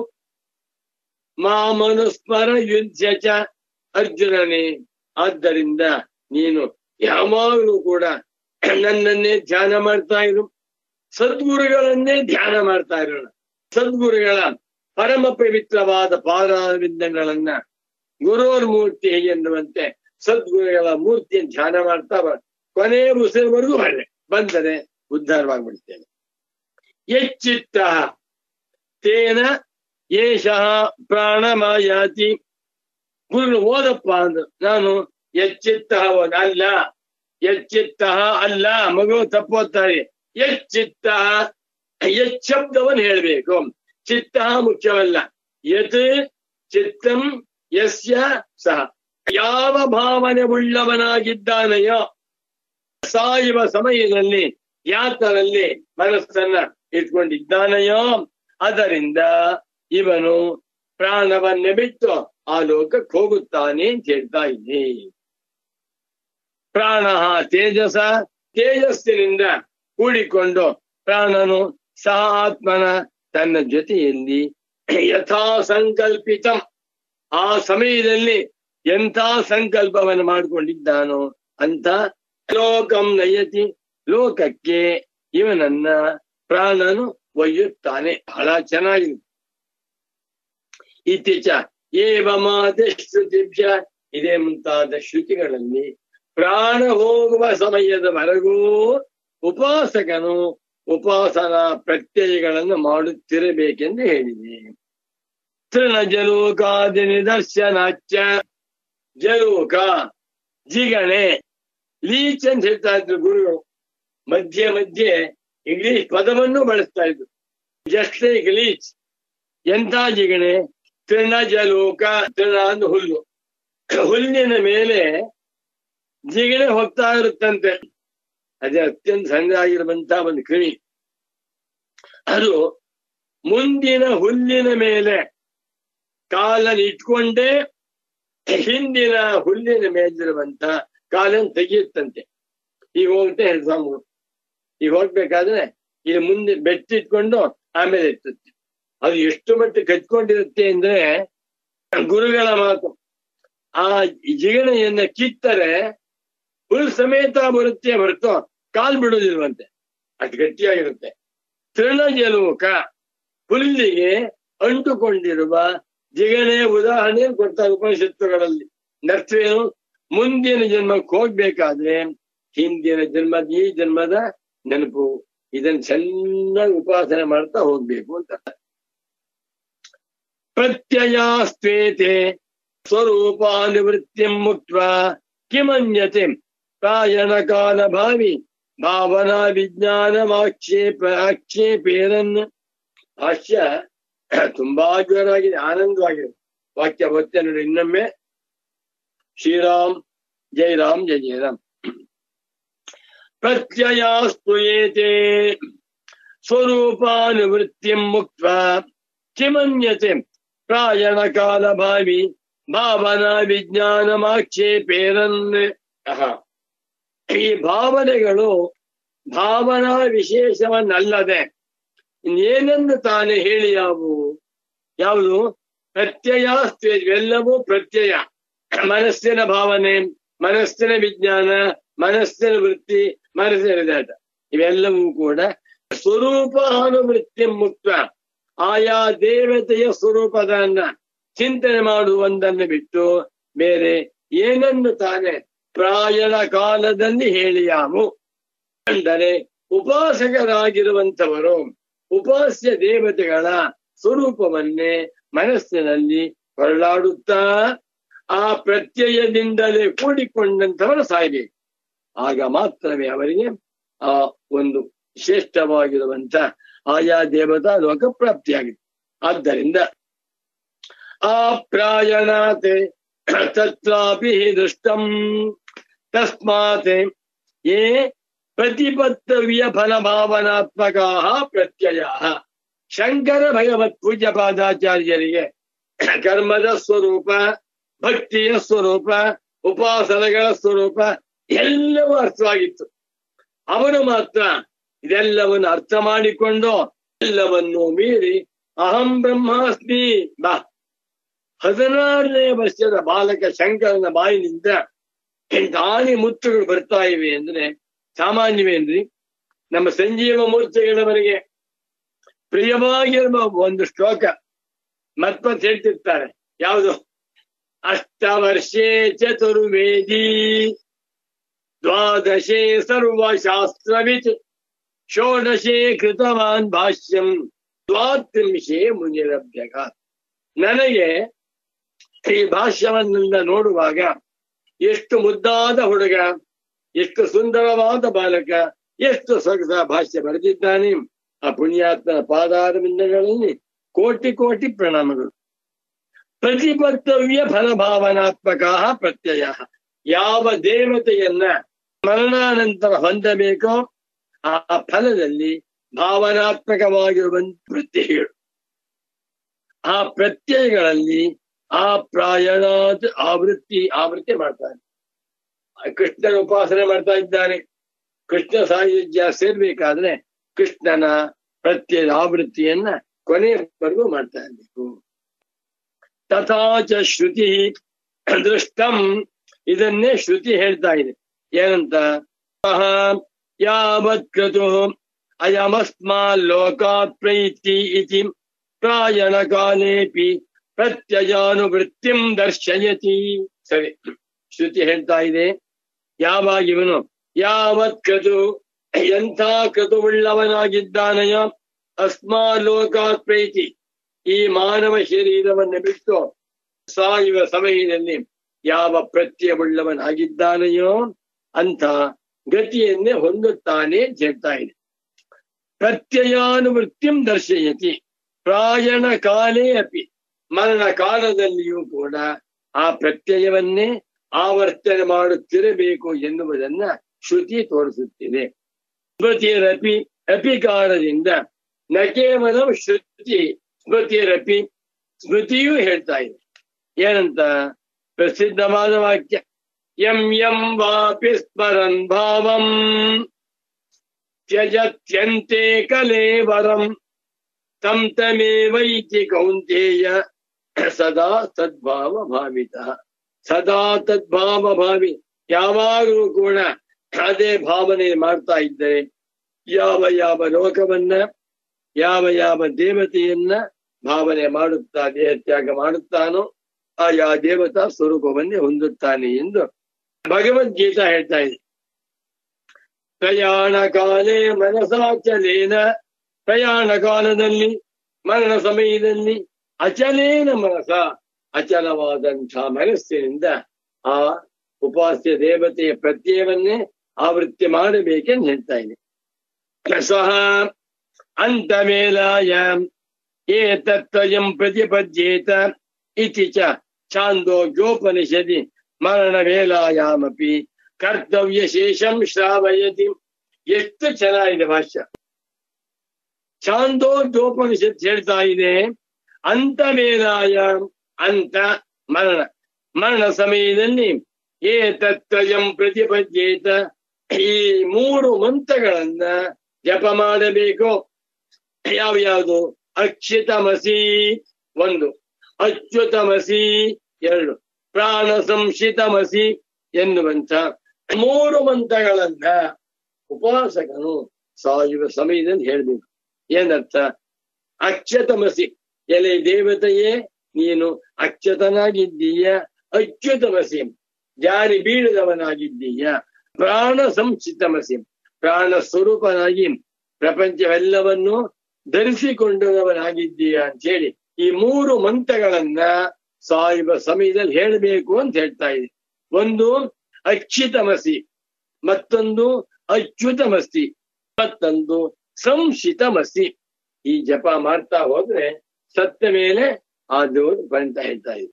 ಮಾಮನುಸ್ಮರ ಯುದ್ಧ ಚ ಅರ್ಜುನನೇ ಆದ್ದರಿಂದ ನೀನು ಯಾವಾಗಲೂ ಕೂಡ ನನ್ನನ್ನೇ ಧ್ಯಾನ ಮಾಡ್ತಾ ಇರು ಸದ್ಗುರುಗಳನ್ನೇ ಧ್ಯಾನ ಮಾಡ್ತಾ ಇರೋಣ ಸದ್ಗುರುಗಳ ಪರಮ ಪವಿತ್ರವಾದ ಪಾದಾರವಿಂದಗಳನ್ನ ಗುರೋರ್ ಮೂರ್ತಿ ಎನ್ನುವಂತೆ ಸದ್ಗುರುಗಳ ಮೂರ್ತಿಯನ್ನು ಧ್ಯಾನ ಮಾಡ್ತಾ ಬರ ಕೊನೆ ಉಸಿರುವರೆಗೂ ಬರಲಿ ಬಂದರೆ ಉದ್ಧಾರವಾಗ್ಬಿಡ್ತೇನೆ ಎಚ್ಚಿತ್ತ ತೇನ ಏಷಃ ಪ್ರಾಣಮಾಯಾತಿ ಗುರು ಓದಪ್ಪ ಅಂದ್ರು ನಾನು ಎಚ್ಚಿತ್ತ ಅಲ್ಲ ಎಚ್ಚಿತ್ತ ಅಲ್ಲ ಮಗು ತಪ್ಪೋತ್ತಾರೆ ಎಚ್ಚಿತ್ತ ಎಚ್ಚಬ್ದವನ್ನು ಹೇಳ್ಬೇಕು ಚಿತ್ತ ಮುಖ್ಯವಲ್ಲ ಯತ್ ಚಿತ್ತಂ ಯಸ್ಯ ಸಹ ಯಾವ ಭಾವನೆ ಉಳ್ಳವನಾಗಿದ್ದಾನೆಯೋ ಸಾಯುವ ಸಮಯದಲ್ಲಿ ಯಾತರಲ್ಲಿ ಮನಸ್ಸನ್ನ ಇಟ್ಕೊಂಡಿದ್ದಾನೆಯೋ ಅದರಿಂದ ಇವನು ಪ್ರಾಣವನ್ನೇ ಬಿಟ್ಟು ಆ ಲೋಕಕ್ಕೆ ಹೋಗುತ್ತಾನೆ ಅಂತ ಹೇಳ್ತಾ ಇದ್ದೆ ಪ್ರಾಣ ತೇಜಸ ತೇಜಸ್ಸಿನಿಂದ ಕೂಡಿಕೊಂಡು ಪ್ರಾಣನು ಸಹ ಆತ್ಮನ ತನ್ನ ಜೊತೆಯಲ್ಲಿ ಯಥಾ ಸಂಕಲ್ಪಿತಂ ಆ ಸಮಯದಲ್ಲಿ ಎಂಥ ಸಂಕಲ್ಪವನ್ನು ಮಾಡಿಕೊಂಡಿದ್ದಾನೋ ಅಂತ ಲೋಕಂ ನಯತಿ ಲೋಕಕ್ಕೆ ಇವನನ್ನ ಪ್ರಾಣನು ಒಯ್ಯುತ್ತಾನೆ ಬಹಳ ಚೆನ್ನಾಗಿದೆ ಇತ್ತೀಚ ಏವಮಾದ ಶ್ರುತಿಭ್ಯ ಇದೇ ಮುಂತಾದ ಶ್ರುತಿಗಳಲ್ಲಿ ಪ್ರಾಣ ಹೋಗುವ ಸಮಯದವರೆಗೂ ಉಪಾಸಕನು ಉಪಾಸನಾ ಪ್ರತ್ಯಯಗಳನ್ನು ಮಾಡುತ್ತಿರಬೇಕೆಂದು ಹೇಳಿದೆ ತೃಣ ಜಲೂಕಾದಿ ನಿದರ್ಶನಾಚ ಜಲೂಕ ಜಿಗಣೆ ಲೀಚ್ ಅಂತ ಹೇಳ್ತಾ ಇದ್ರು ಗುರುಗಳು ಮಧ್ಯೆ ಮಧ್ಯೆ ಇಂಗ್ಲಿಷ್ ಪದವನ್ನು ಬಳಸ್ತಾ ಇದ್ರು ಜಸ್ಟ್ ಲೈಕ್ ಲೀಚ್ ಎಂತ ಜಿಗಣೆ ತೃಣ ಜಲೂಕ ತೃಣ ಅಂದ್ ಹುಲ್ಲು ಹುಲ್ಲಿನ ಮೇಲೆ ಜಿಗಣೆ ಹೋಗ್ತಾ ಇರುತ್ತಂತೆ ಅದೇ ಅತ್ಯಂತ ಸಣ್ಣ ಆಗಿರುವಂತಹ ಒಂದು ಕ್ರಿಮಿ ಅದು ಮುಂದಿನ ಹುಲ್ಲಿನ ಮೇಲೆ ಕಾಲನ್ನು ಇಟ್ಕೊಂಡೇ ಹಿಂದಿನ ಹುಲ್ಲಿನ ಮೇಲಿರುವಂತ ಕಾಲನ್ನು ತೆಗೆಯುತ್ತಂತೆ ಈಗ ಹೋಗುತ್ತೆ ಸ್ವಾಮಿಗಳು ಈಗ ಹೋಗ್ಬೇಕಾದ್ರೆ ಇಲ್ಲಿ ಮುಂದೆ ಬೆಟ್ಟಿಟ್ಕೊಂಡು ಆಮೇಲೆ ಇರ್ತದೆ ಅದು ಎಷ್ಟು ಮಟ್ಟಿಗೆ ಕಚ್ಕೊಂಡಿರುತ್ತೆ ಅಂದ್ರೆ ಗುರುಗಳ ಮಾತು ಆ ಜಿಗಣೆಯನ್ನ ಕಿತ್ತರೆ ಹುಲ್ ಸಮೇತ ಬರುತ್ತೆ ಹೊರತು ಕಾಲ್ ಬಿಡೋದಿಲ್ವಂತೆ ಅಷ್ಟು ಗಟ್ಟಿಯಾಗಿರುತ್ತೆ ತೃಣಜಲೋಕ ಹುಲ್ಲಿಗೆ ಅಂಟುಕೊಂಡಿರುವ ಜಿಗಣೆ ಉದಾಹರಣೆ ಕೊಡ್ತಾರೆ ಉಪನಿಷತ್ತುಗಳಲ್ಲಿ ನರ್ಥವೇನು ಮುಂದಿನ ಜನ್ಮಕ್ಕೆ ಹೋಗ್ಬೇಕಾದ್ರೆ ಹಿಂದಿನ ಜನ್ಮದ ಈ ಜನ್ಮದ ನೆನಪು ಇದನ್ನ ಚೆನ್ನಾಗಿ ಉಪಾಸನೆ ಮಾಡ್ತಾ ಹೋಗ್ಬೇಕು ಅಂತ ಪ್ರತ್ಯಯಾಸ್ತ್ವೇತೆ ಸ್ವರೂಪಾನುವೃತ್ತಿ ಮುಕ್ತ ಕಿಮನ್ಯತೆ ಪ್ರಾಯಣ ಕಾಲ ಭಾವಿ ಭಾವನಾ ವಿಜ್ಞಾನಮಾಕ್ಷೇಪ ಆಕ್ಷೇಪೇರನ್ ಹಾಸ್ಯ ತುಂಬಾ ಜೋರಾಗಿದೆ ಆನಂದವಾಗಿದೆ ವಾಕ್ಯ ಬರುತ್ತೆ ನೋಡಿ ಇನ್ನೊಮ್ಮೆ ಶ್ರೀರಾಮ್ ಜೈ ರಾಮ್ ಜೈ ಜೈ ರಾಮ್ ಪ್ರತ್ಯಯಾಸ್ತು ಏತೆ ಸ್ವರೂಪಾನುವೃತ್ತಿ ಮುಕ್ತ ಕಿಮನ್ಯತೆ ಪ್ರಾಯಣ ಕಾಲ ಭಾವಿ ಭಾವನಾ ವಿಜ್ಞಾನಮಾಕ್ಷೇಪೇರನ್ ಅಹ ಈ ಭಾವನೆಗಳು ಭಾವನಾ ವಿಶೇಷವನ್ನಲ್ಲದೆ ಇನ್ನೇನೆಂದು ತಾನೇ ಹೇಳಿ ಯಾವುವು ಯಾವುದು ಪ್ರತ್ಯಯ ಎಲ್ಲವೂ ಪ್ರತ್ಯಯ ಮನಸ್ಸಿನ ಭಾವನೆ ಮನಸ್ಸಿನ ವಿಜ್ಞಾನ ಮನಸ್ಸಿನ ವೃತ್ತಿ ಮನಸ್ಸಿನ ವಿಧಾಟ ಇವೆಲ್ಲವೂ ಕೂಡ ಸ್ವರೂಪ ಅನುವೃತ್ತಿ ಮುಕ್ತ ಆಯಾ ದೇವತೆಯ ಸ್ವರೂಪದನ್ನ ಚಿಂತನೆ ಮಾಡುವುದನ್ನು ಬಿಟ್ಟು ಬೇರೆ ಏನನ್ನು ತಾನೇ ಪ್ರಾಯಣ ಕಾಲದಲ್ಲಿ ಹೇಳಿಯಾವು ಅಂದರೆ ಉಪಾಸಕರಾಗಿರುವಂತವರು ಉಪಾಸ್ಯ ದೇವತೆಗಳ ಸ್ವರೂಪವನ್ನೇ ಮನಸ್ಸಿನಲ್ಲಿ ಹೊರಳಾಡುತ್ತಾ ಆ ಪ್ರತ್ಯಯದಿಂದಲೇ ಕೂಡಿಕೊಂಡಂತವರು ಸಾಯ್ಬೇಕು ಆಗ ಮಾತ್ರವೇ ಅವರಿಗೆ ಆ ಒಂದು ಶ್ರೇಷ್ಠವಾಗಿರುವಂತ ಆಯಾ ದೇವತಾ ಲೋಕ ಪ್ರಾಪ್ತಿಯಾಗಿದೆ ಆದ್ದರಿಂದ ಆ ಪ್ರಾಯಣಾತೆ ತತ್ರಾಪಿ ದೃಷ್ಟಂ ತಸ್ಮಾತ್ ಯೇ ಪ್ರತಿಪತ್ತವ್ಯ ಫಲಭಾವನಾತ್ಮಕ ಪ್ರತ್ಯಯ ಶಂಕರ ಭಗವತ್ ಪೂಜ್ಯ ಪಾದಾಚಾರ್ಯರಿಗೆ ಕರ್ಮದ ಸ್ವರೂಪ ಭಕ್ತಿಯ ಸ್ವರೂಪ ಉಪಾಸನೆಗಳ ಸ್ವರೂಪ ಎಲ್ಲವೂ ಅರ್ಥವಾಗಿತ್ತು ಅವನು ಮಾತ್ರ ಇದೆಲ್ಲವನ್ನು ಅರ್ಥ ಮಾಡಿಕೊಂಡು ಎಲ್ಲವನ್ನು ಮೀರಿ ಅಹಂ ಬ್ರಹ್ಮಾಸ್ಮಿ ಬಾ ಹದಿನಾರನೇ ವರ್ಷದ ಬಾಲಕ ಶಂಕರನ ಬಾಯಿನಿಂದ ದಾನಿ ಮುತ್ತುಗಳು ಬರ್ತಾ ಇವೆ ಅಂದ್ರೆ ಸಾಮಾನ್ಯವೇನ್ರಿ ನಮ್ಮ ಸಂಜೀವ ಮೂರ್ತಿಗಳವರಿಗೆ ಪ್ರಿಯವಾಗಿರುವ ಒಂದು ಶ್ಲೋಕ ಮತ್ಮತ್ ಹೇಳ್ತಿರ್ತಾರೆ ಯಾವುದು ಅಷ್ಟವರ್ಷೇ ಚತುರ್ವೇದಿ ದ್ವಾದಶೇ ಸರ್ವಶಾಸ್ತ್ರವಿತ್ ಷೋಡಶೇ ಕೃತವಾನ್ ಭಾಷ್ಯಂ ದ್ವಾತ್ರಿಂಶೇ ಮುನಿರಭ್ಯಗ ನನಗೆ ಈ ಭಾಷ್ಯವನ್ನೆಲ್ಲ ನೋಡುವಾಗ ಎಷ್ಟು ಮುದ್ದಾದ ಹುಡುಗ ಎಷ್ಟು ಸುಂದರವಾದ ಬಾಲಕ ಎಷ್ಟು ಸೊಗಸ ಭಾಷ್ಯ ಬರೆದಿದ್ದಾನೆ ಆ ಪುಣ್ಯಾತ್ಮನ ಪಾದಾರವಿಂದಗಳಲ್ಲಿ ಕೋಟಿ ಕೋಟಿ ಪ್ರಣಾಮಗಳು ಪ್ರತಿಪತ್ತವ್ಯ ಫಲಭಾವನಾತ್ಮಕ ಪ್ರತ್ಯಯ ಯಾವ ದೇವತೆಯನ್ನ ಮರಣಾನಂತರ ಹೊಂದಬೇಕೋ ಆ ಫಲದಲ್ಲಿ ಭಾವನಾತ್ಮಕವಾಗಿರುವಂತ ವೃತ್ತಿಗಳು ಆ ಪ್ರತ್ಯಯಗಳಲ್ಲಿ ಆ ಪ್ರಾಯಣಾತ್ ಆವೃತ್ತಿ ಆವೃತ್ತಿ ಮಾಡ್ತಾನೆ ಕೃಷ್ಣನ ಉಪಾಸನೆ ಮಾಡ್ತಾ ಇದ್ದಾನೆ ಕೃಷ್ಣ ಸಾಯುಜ್ಯ ಸೇರ್ಬೇಕಾದ್ರೆ ಕೃಷ್ಣನ ಪ್ರತ್ಯಯ ಆವೃತ್ತಿಯನ್ನ ಕೊನೆಯವರೆಗೂ ಮಾಡ್ತಾ ಇರ್ಬೇಕು ತಥಾಚ ಶ್ರುತಿ ದೃಷ್ಟಂ ಇದನ್ನೇ ಶ್ರುತಿ ಹೇಳ್ತಾ ಇದೆ ಏನಂತ ಸಹ ಯಾವತ್ ಕ್ರತು ಅಯಮಸ್ಮಾ ಲೋಕಾತ್ ಪ್ರೈತಿ ಇತಿ ಪ್ರಾಯಣ ಕಾಲೇಪಿ ಪ್ರತ್ಯಯಾನುವೃತ್ತಿಂ ದರ್ಶಯತಿ ಸರಿ ಶ್ರುತಿ ಹೇಳ್ತಾ ಇದೆ ಯಾವಾಗ ಇವನು ಯಾವತ್ ಕ್ರತು ಎಂಥ ಕ್ರತುವುಳ್ಳವನಾಗಿದ್ದಾನೆಯೋ ಅಸ್ಮಾ ಲೋಕಾತ್ ಪ್ರೈತಿ ಈ ಮಾನವ ಶರೀರವನ್ನು ಬಿಟ್ಟು ಸಾಯುವ ಸಮಯದಲ್ಲಿ ಯಾವ ಪ್ರತ್ಯಯವುಳ್ಳವನಾಗಿದ್ದಾನೆಯೋ ಅಂತ ಗತಿಯನ್ನೇ ಹೊಂದುತ್ತಾನೆ ಅಂತ ಹೇಳ್ತಾ ಇದೆ ಪ್ರತ್ಯಯಾನುವೃತ್ತಿಂ ದರ್ಶಯತಿ ಪ್ರಾಯಣ ಕಾಲೇ ಅಪಿ ಮರಣ ಕಾಲದಲ್ಲಿಯೂ ಕೂಡ ಆ ಪ್ರತ್ಯಯವನ್ನೇ ಆವರ್ತನೆ ಮಾಡುತ್ತಿರಬೇಕು ಎನ್ನುವುದನ್ನ ಶ್ರುತಿ ತೋರಿಸುತ್ತಿದೆ ಸ್ಮೃತಿಯರಪಿ ಅಪಿಕಾರದಿಂದ ನ ಕೇವಲ ಶ್ರುತಿ ಸ್ಮೃತಿಯರಪಿ ಸ್ಮೃತಿಯೂ ಹೇಳ್ತಾ ಇದೆ ಏನಂತ ಪ್ರಸಿದ್ಧವಾದ ವಾಕ್ಯ ಯಂ ಯಂ ವಾಪಿ ಸ್ಮರನ್ ಭಾವಂ ತ್ಯಜತ್ಯಂತೆ ಕಲೇವರಂ ತಂ ತಮೇವೈತಿ ಕೌಂತೇಯ ಸದಾ ತದ್ಭಾವ ಭಾವಿತ ಸದಾ ತದ್ಭಾವ ಭಾವಿ ಯಾವಾಗಲೂ ಕೂಡ ಅದೇ ಭಾವನೆ ಮಾಡ್ತಾ ಇದ್ದರೆ ಯಾವ ಯಾವ ಲೋಕವನ್ನ ಯಾವ ಯಾವ ದೇವತೆಯನ್ನ ಭಾವನೆ ಮಾಡುತ್ತಾ ದೇಹ ತ್ಯಾಗ ಮಾಡುತ್ತಾನೋ ಆ ಯಾವ ದೇವತಾ ಸ್ವರೂಪವನ್ನೇ ಹೊಂದುತ್ತಾನೆ ಎಂದು ಭಗವದ್ಗೀತಾ ಹೇಳ್ತಾ ಇದೆ ಪ್ರಯಾಣ ಕಾಲೇ ಮನಸಾಚಲೇನ ಪ್ರಯಾಣ ಕಾಲದಲ್ಲಿ ಮರಣ ಸಮಯದಲ್ಲಿ ಅಚಲೇನ ಮನಸ ಅಚಲವಾದಂಥ ಮನಸ್ಸಿನಿಂದ ಆ ಉಪಾಸ್ಯ ದೇವತೆಯ ಪ್ರತ್ಯಯವನ್ನೇ ಆವೃತ್ತಿ ಮಾಡಬೇಕೆಂದು ಹೇಳ್ತಾ ಇದೆ ಸಹ ಅಂತ ಮೇಲಾಯ ಏತತ್ವಯಂ ಪ್ರತಿಪದ್ಯೇತ ಇತಿ ಚ ಛಾಂದೋಗ್ಯೋಪನಿಷದಿ ಮರಣ ವೇಲಾಯಾಮಪಿ ಕರ್ತವ್ಯ ಶೇಷಂ ಶ್ರಾವಯತಿ ಎಷ್ಟು ಚೆನ್ನಾಗಿದೆ ಭಾಷ್ಯ ಛಾಂದೋಗ್ಯೋಪನಿಷತ್ ಹೇಳ್ತಾ ಇದೆ ಅಂತ ವೇಲಾಯ ಅಂತ ಮರಣ ಮರಣ ಸಮಯದಲ್ಲಿ ಏ ತತ್ವಯಂ ಪ್ರತಿಪದ್ಯೇತ ಈ ಮೂರು ಮಂತ್ರಗಳನ್ನ ಜಪ ಮಾಡಬೇಕು ಯಾವ ಯಾವುದು ಅಕ್ಷಿತಮಸಿ ಒಂದು ಅಚ್ಯುತಮಸಿ ಎರಡು ಪ್ರಾಣ ಸಂಶಿತಮಸಿ ಎನ್ನುವಂತ ಮೂರು ಮಂತ್ರಗಳನ್ನ ಉಪಾಸಕನು ಸಾಯುವ ಸಮಯದಲ್ಲಿ ಹೇಳ್ಬೇಕು ಏನರ್ಥ ಅಕ್ಷತಮಸಿ ಎಲೆ ದೇವತೆಯೇ ನೀನು ಅಕ್ಷತನಾಗಿದ್ದೀಯ ಅಚ್ಯುತಮಸಿ ಜಾರಿ ಬೀಳದವನಾಗಿದ್ದೀಯ ಪ್ರಾಣ ಸಂಚಿತಮಸಿ ಪ್ರಾಣ ಸ್ವರೂಪನಾಗಿ ಪ್ರಪಂಚವೆಲ್ಲವನ್ನು ಧರಿಸಿಕೊಂಡವನಾಗಿದ್ದೀಯ ಅಂತ ಹೇಳಿ ಈ ಮೂರು ಮಂತ್ರಗಳನ್ನ ಸಾಯುವ ಸಮಯದಲ್ಲಿ ಹೇಳಬೇಕು ಅಂತ ಹೇಳ್ತಾ ಇದೆ ಒಂದು ಅಚ್ಯುತಮಸಿ ಮತ್ತೊಂದು ಅಚ್ಯುತಮಸ್ತಿ ಮತ್ತೊಂದು ಸಂಶಿತಮಸಿ ಈ ಜಪ ಮಾಡ್ತಾ ಹೋದ್ರೆ ಸತ್ತ ಮೇಲೆ ಆ ದೇವರು ಬಂತ ಹೇಳ್ತಾ ಇದೆ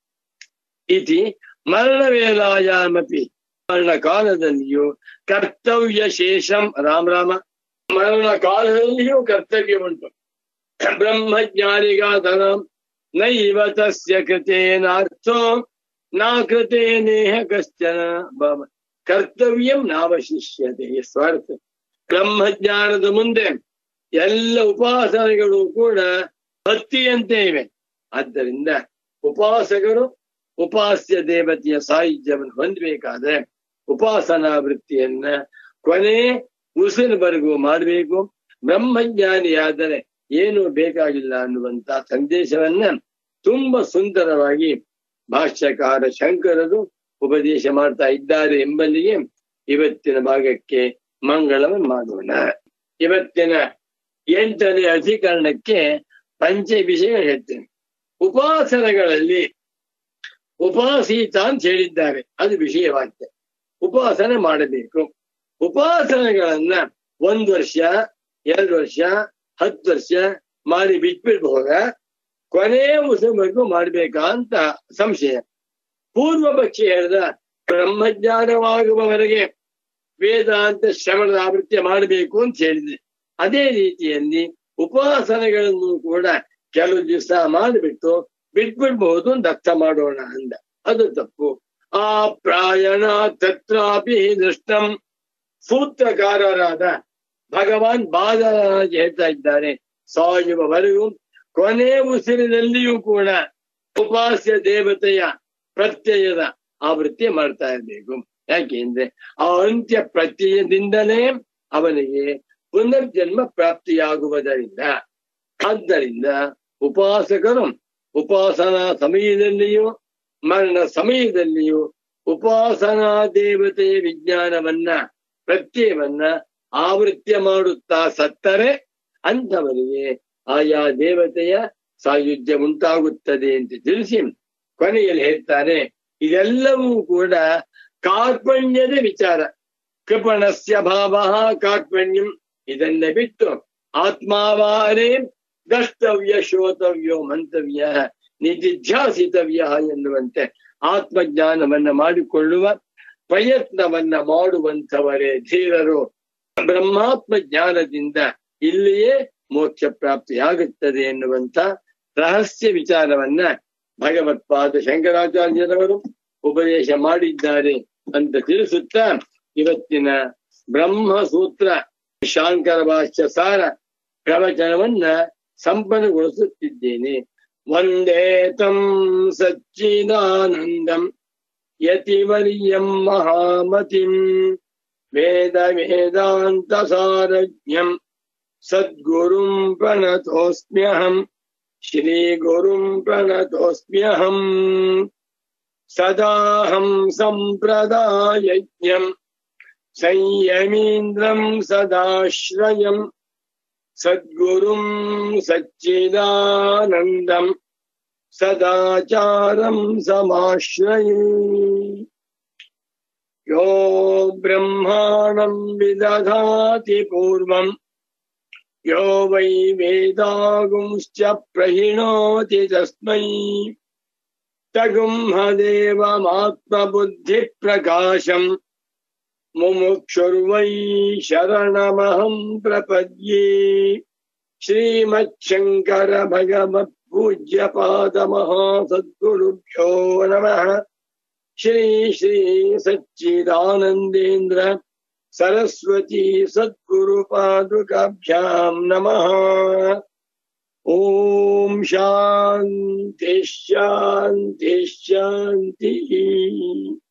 ಇತಿ ಮರಣ ವೇಲಾಯಾಮಪಿ ಮರಣ ಕಾಲದಲ್ಲಿಯೂ ಕರ್ತವ್ಯ ಶೇಷಂ ರಾಮ ರಾಮ ಮರಣ ಕಾಲದಲ್ಲಿಯೂ ಕರ್ತವ್ಯ ಉಂಟು ಬ್ರಹ್ಮಜ್ಞಾನಿಗಾಧನ ನೈವ ತಸ್ಯ ಕೃತೇನಾರ್ಥೋ ನಾ ಕೃತೇನೇಹ ಕಶ್ಚನ ಬಾಬ ಕರ್ತವ್ಯಂ ನಾವಶಿಷ್ಯತೆ ಸ್ವಾರ್ಥ ಬ್ರಹ್ಮಜ್ಞಾನದ ಮುಂದೆ ಎಲ್ಲ ಉಪಾಸನೆಗಳು ಕೂಡ ಹತ್ತಿಯಂತೆ ಇವೆ ಆದ್ದರಿಂದ ಉಪಾಸಕರು ಉಪಾಸ್ಯ ದೇವತೆಯ ಸಾಹಿತ್ಯವನ್ನು ಹೊಂದಬೇಕಾದ್ರೆ ಉಪಾಸನಾ ವೃತ್ತಿಯನ್ನ ಕೊನೆ ಉಸಿರುವರೆಗೂ ಮಾಡಬೇಕು ಬ್ರಹ್ಮಜ್ಞಾನಿಯಾದರೆ ಏನು ಬೇಕಾಗಿಲ್ಲ ಅನ್ನುವಂತ ಸಂದೇಶವನ್ನ ತುಂಬಾ ಸುಂದರವಾಗಿ ಭಾಷ್ಯಕಾರ ಶಂಕರರು ಉಪದೇಶ ಮಾಡ್ತಾ ಇದ್ದಾರೆ ಎಂಬಲ್ಲಿಗೆ ಇವತ್ತಿನ ಭಾಗಕ್ಕೆ ಮಂಗಳವನ್ನು ಮಾಡೋಣ ಇವತ್ತಿನ ಎಂಟನೇ ಅಧಿಕರಣಕ್ಕೆ ಪಂಚ ವಿಷಯ ಹೇಳ್ತೇನೆ ಉಪಾಸನೆಗಳಲ್ಲಿ ಉಪಾಸೀತ ಅಂತ ಹೇಳಿದ್ದಾರೆ ಅದು ವಿಷಯವಾಕ್ಯ ಉಪಾಸನೆ ಮಾಡಬೇಕು ಉಪಾಸನೆಗಳನ್ನ ಒಂದ್ ವರ್ಷ ಎರಡು ವರ್ಷ ಹತ್ತು ವರ್ಷ ಮಾಡಿ ಬಿಟ್ಬಿಡ್ಬಹುದ ಕೊನೆ ಉಸಿರುವರೆಗೂ ಮಾಡ್ಬೇಕಾ ಅಂತ ಸಂಶಯ ಪೂರ್ವ ಪಕ್ಷಿ ಹೇಳಿದ ಬ್ರಹ್ಮಜ್ಞಾನವಾಗುವವರೆಗೆ ವೇದಾಂತ ಶ್ರವಣದ ಆವೃತ್ತಿ ಮಾಡಬೇಕು ಅಂತ ಹೇಳಿದೆ ಅದೇ ರೀತಿಯಲ್ಲಿ ಉಪಾಸನೆಗಳನ್ನು ಕೂಡ ಕೆಲವು ದಿವಸ ಮಾಡಿಬಿಟ್ಟು ಬಿಟ್ಬಿಡ್ಬಹುದು ಅಂತ ಅರ್ಥ ಮಾಡೋಣ ಅಂದ ಅದು ತಪ್ಪು ಆ ಪ್ರಾಯಣ ತತ್ರಾಪಿ ದೃಷ್ಟಂ ಸೂತ್ರಕಾರರಾದ ಭಗವಾನ್ ಬಾದರಾಜ್ ಹೇಳ್ತಾ ಇದ್ದಾರೆ ಸಾಯುವವರೆಗೂ ಕೊನೆ ಉಸಿರಿನಲ್ಲಿಯೂ ಕೂಡ ಉಪಾಸ್ಯ ದೇವತೆಯ ಪ್ರತ್ಯಯದ ಆವೃತ್ತಿ ಮಾಡ್ತಾ ಇರಬೇಕು ಯಾಕೆಂದ್ರೆ ಆ ಅಂತ್ಯ ಪ್ರತ್ಯಯದಿಂದಲೇ ಅವನಿಗೆ ಪುನರ್ಜನ್ಮ ಪ್ರಾಪ್ತಿಯಾಗುವುದರಿಂದ ಆದ್ದರಿಂದ ಉಪಾಸಕರು ಉಪಾಸನಾ ಸಮಯದಲ್ಲಿಯೂ ಮರಣ ಸಮಯದಲ್ಲಿಯೂ ಉಪಾಸನಾ ದೇವತೆಯ ವಿಜ್ಞಾನವನ್ನ ಪ್ರತ್ಯಯವನ್ನ ಆವೃತ್ಯ ಮಾಡುತ್ತಾ ಸತ್ತರೆ ಅಂಥವರಿಗೆ ಆಯಾ ದೇವತೆಯ ಸಾಯುಜ್ಯ ಉಂಟಾಗುತ್ತದೆ ಅಂತ ತಿಳಿಸಿ ಕೊನೆಯಲ್ಲಿ ಹೇಳ್ತಾರೆ ಇದೆಲ್ಲವೂ ಕೂಡ ಕಾರ್ಪಣ್ಯದ ವಿಚಾರ ಕೃಪಣಸ್ಯ ಭಾವ ಕಾರ್ಪಣ್ಯಂ ಇದನ್ನ ಬಿಟ್ಟು ಆತ್ಮಾವಾರೇ ದ್ರಷ್ಟವ್ಯ ಶ್ರೋತವ್ಯೋ ಮಂತವ್ಯ ನಿಧಿಧ್ಯಾಸಿತವ್ಯ ಎನ್ನುವಂತೆ ಆತ್ಮಜ್ಞಾನವನ್ನ ಮಾಡಿಕೊಳ್ಳುವ ಪ್ರಯತ್ನವನ್ನ ಮಾಡುವಂಥವರೇ ಧೀರರು ಬ್ರಹ್ಮಾತ್ಮ ಜ್ಞಾನದಿಂದ ಇಲ್ಲಿಯೇ ಮೋಕ್ಷ ಪ್ರಾಪ್ತಿಯಾಗುತ್ತದೆ ಎನ್ನುವಂತ ರಹಸ್ಯ ವಿಚಾರವನ್ನ ಭಗವತ್ಪಾದ ಶಂಕರಾಚಾರ್ಯರವರು ಉಪದೇಶ ಮಾಡಿದ್ದಾರೆ ಅಂತ ತಿಳಿಸುತ್ತಾ ಇವತ್ತಿನ ಬ್ರಹ್ಮಸೂತ್ರ ಶಾಂಕರ ಭಾಷ್ಯ ಸಾರ ಪ್ರವಚನವನ್ನ ಸಂಪನ್ನಗೊಳಿಸುತ್ತಿದ್ದೇನೆ ವಂದೇ ತಂ ಸಚ್ಚಿದಾನಂದಂ ಯತಿವರ್ಯಂ ಮಹಾಮತಿಂ ವೇದ ವೇದಾಂತ ಸಾರಜ್ಞಂ ಸದ್ಗುರುಂ ಪ್ರಣತೋಸ್ಮ್ಯಹಂ ಶ್ರೀಗುರುಂ ಪ್ರಣತೋಸ್ಮ್ಯಹಂ ಸದಾಹಂ ಸಂಪ್ರದಾಯಜ್ಞಂ ಸಂಯಮೀಂದ್ರಂ ಸದಾಶ್ರಯಂ ಸದ್ಗುರುಂ ಸಚ್ಚಿದಾನಂದಂ ಸದಾಚಾರಂ ಸಮಾಶ್ರಯೇ यो ब्रह्माणम् विदधाति पूर्वम् यो वै वेदागुंश्च प्रहिणोति तस्मै तगुंहदेवमात्मबुद्धिप्रकाशम् मुमुक्षुर्वै शरणमहम् प्रपद्ये श्रीमच्छङ्कर भगवत्पूज्यपादमहासद्गुरुभ्यो नमः श्री श्री सच्चिदानन्देन्द्र सरस्वती सद्गुरुपादुकाभ्याम् नमः ॐ शान्ति शान्ति शान्तिः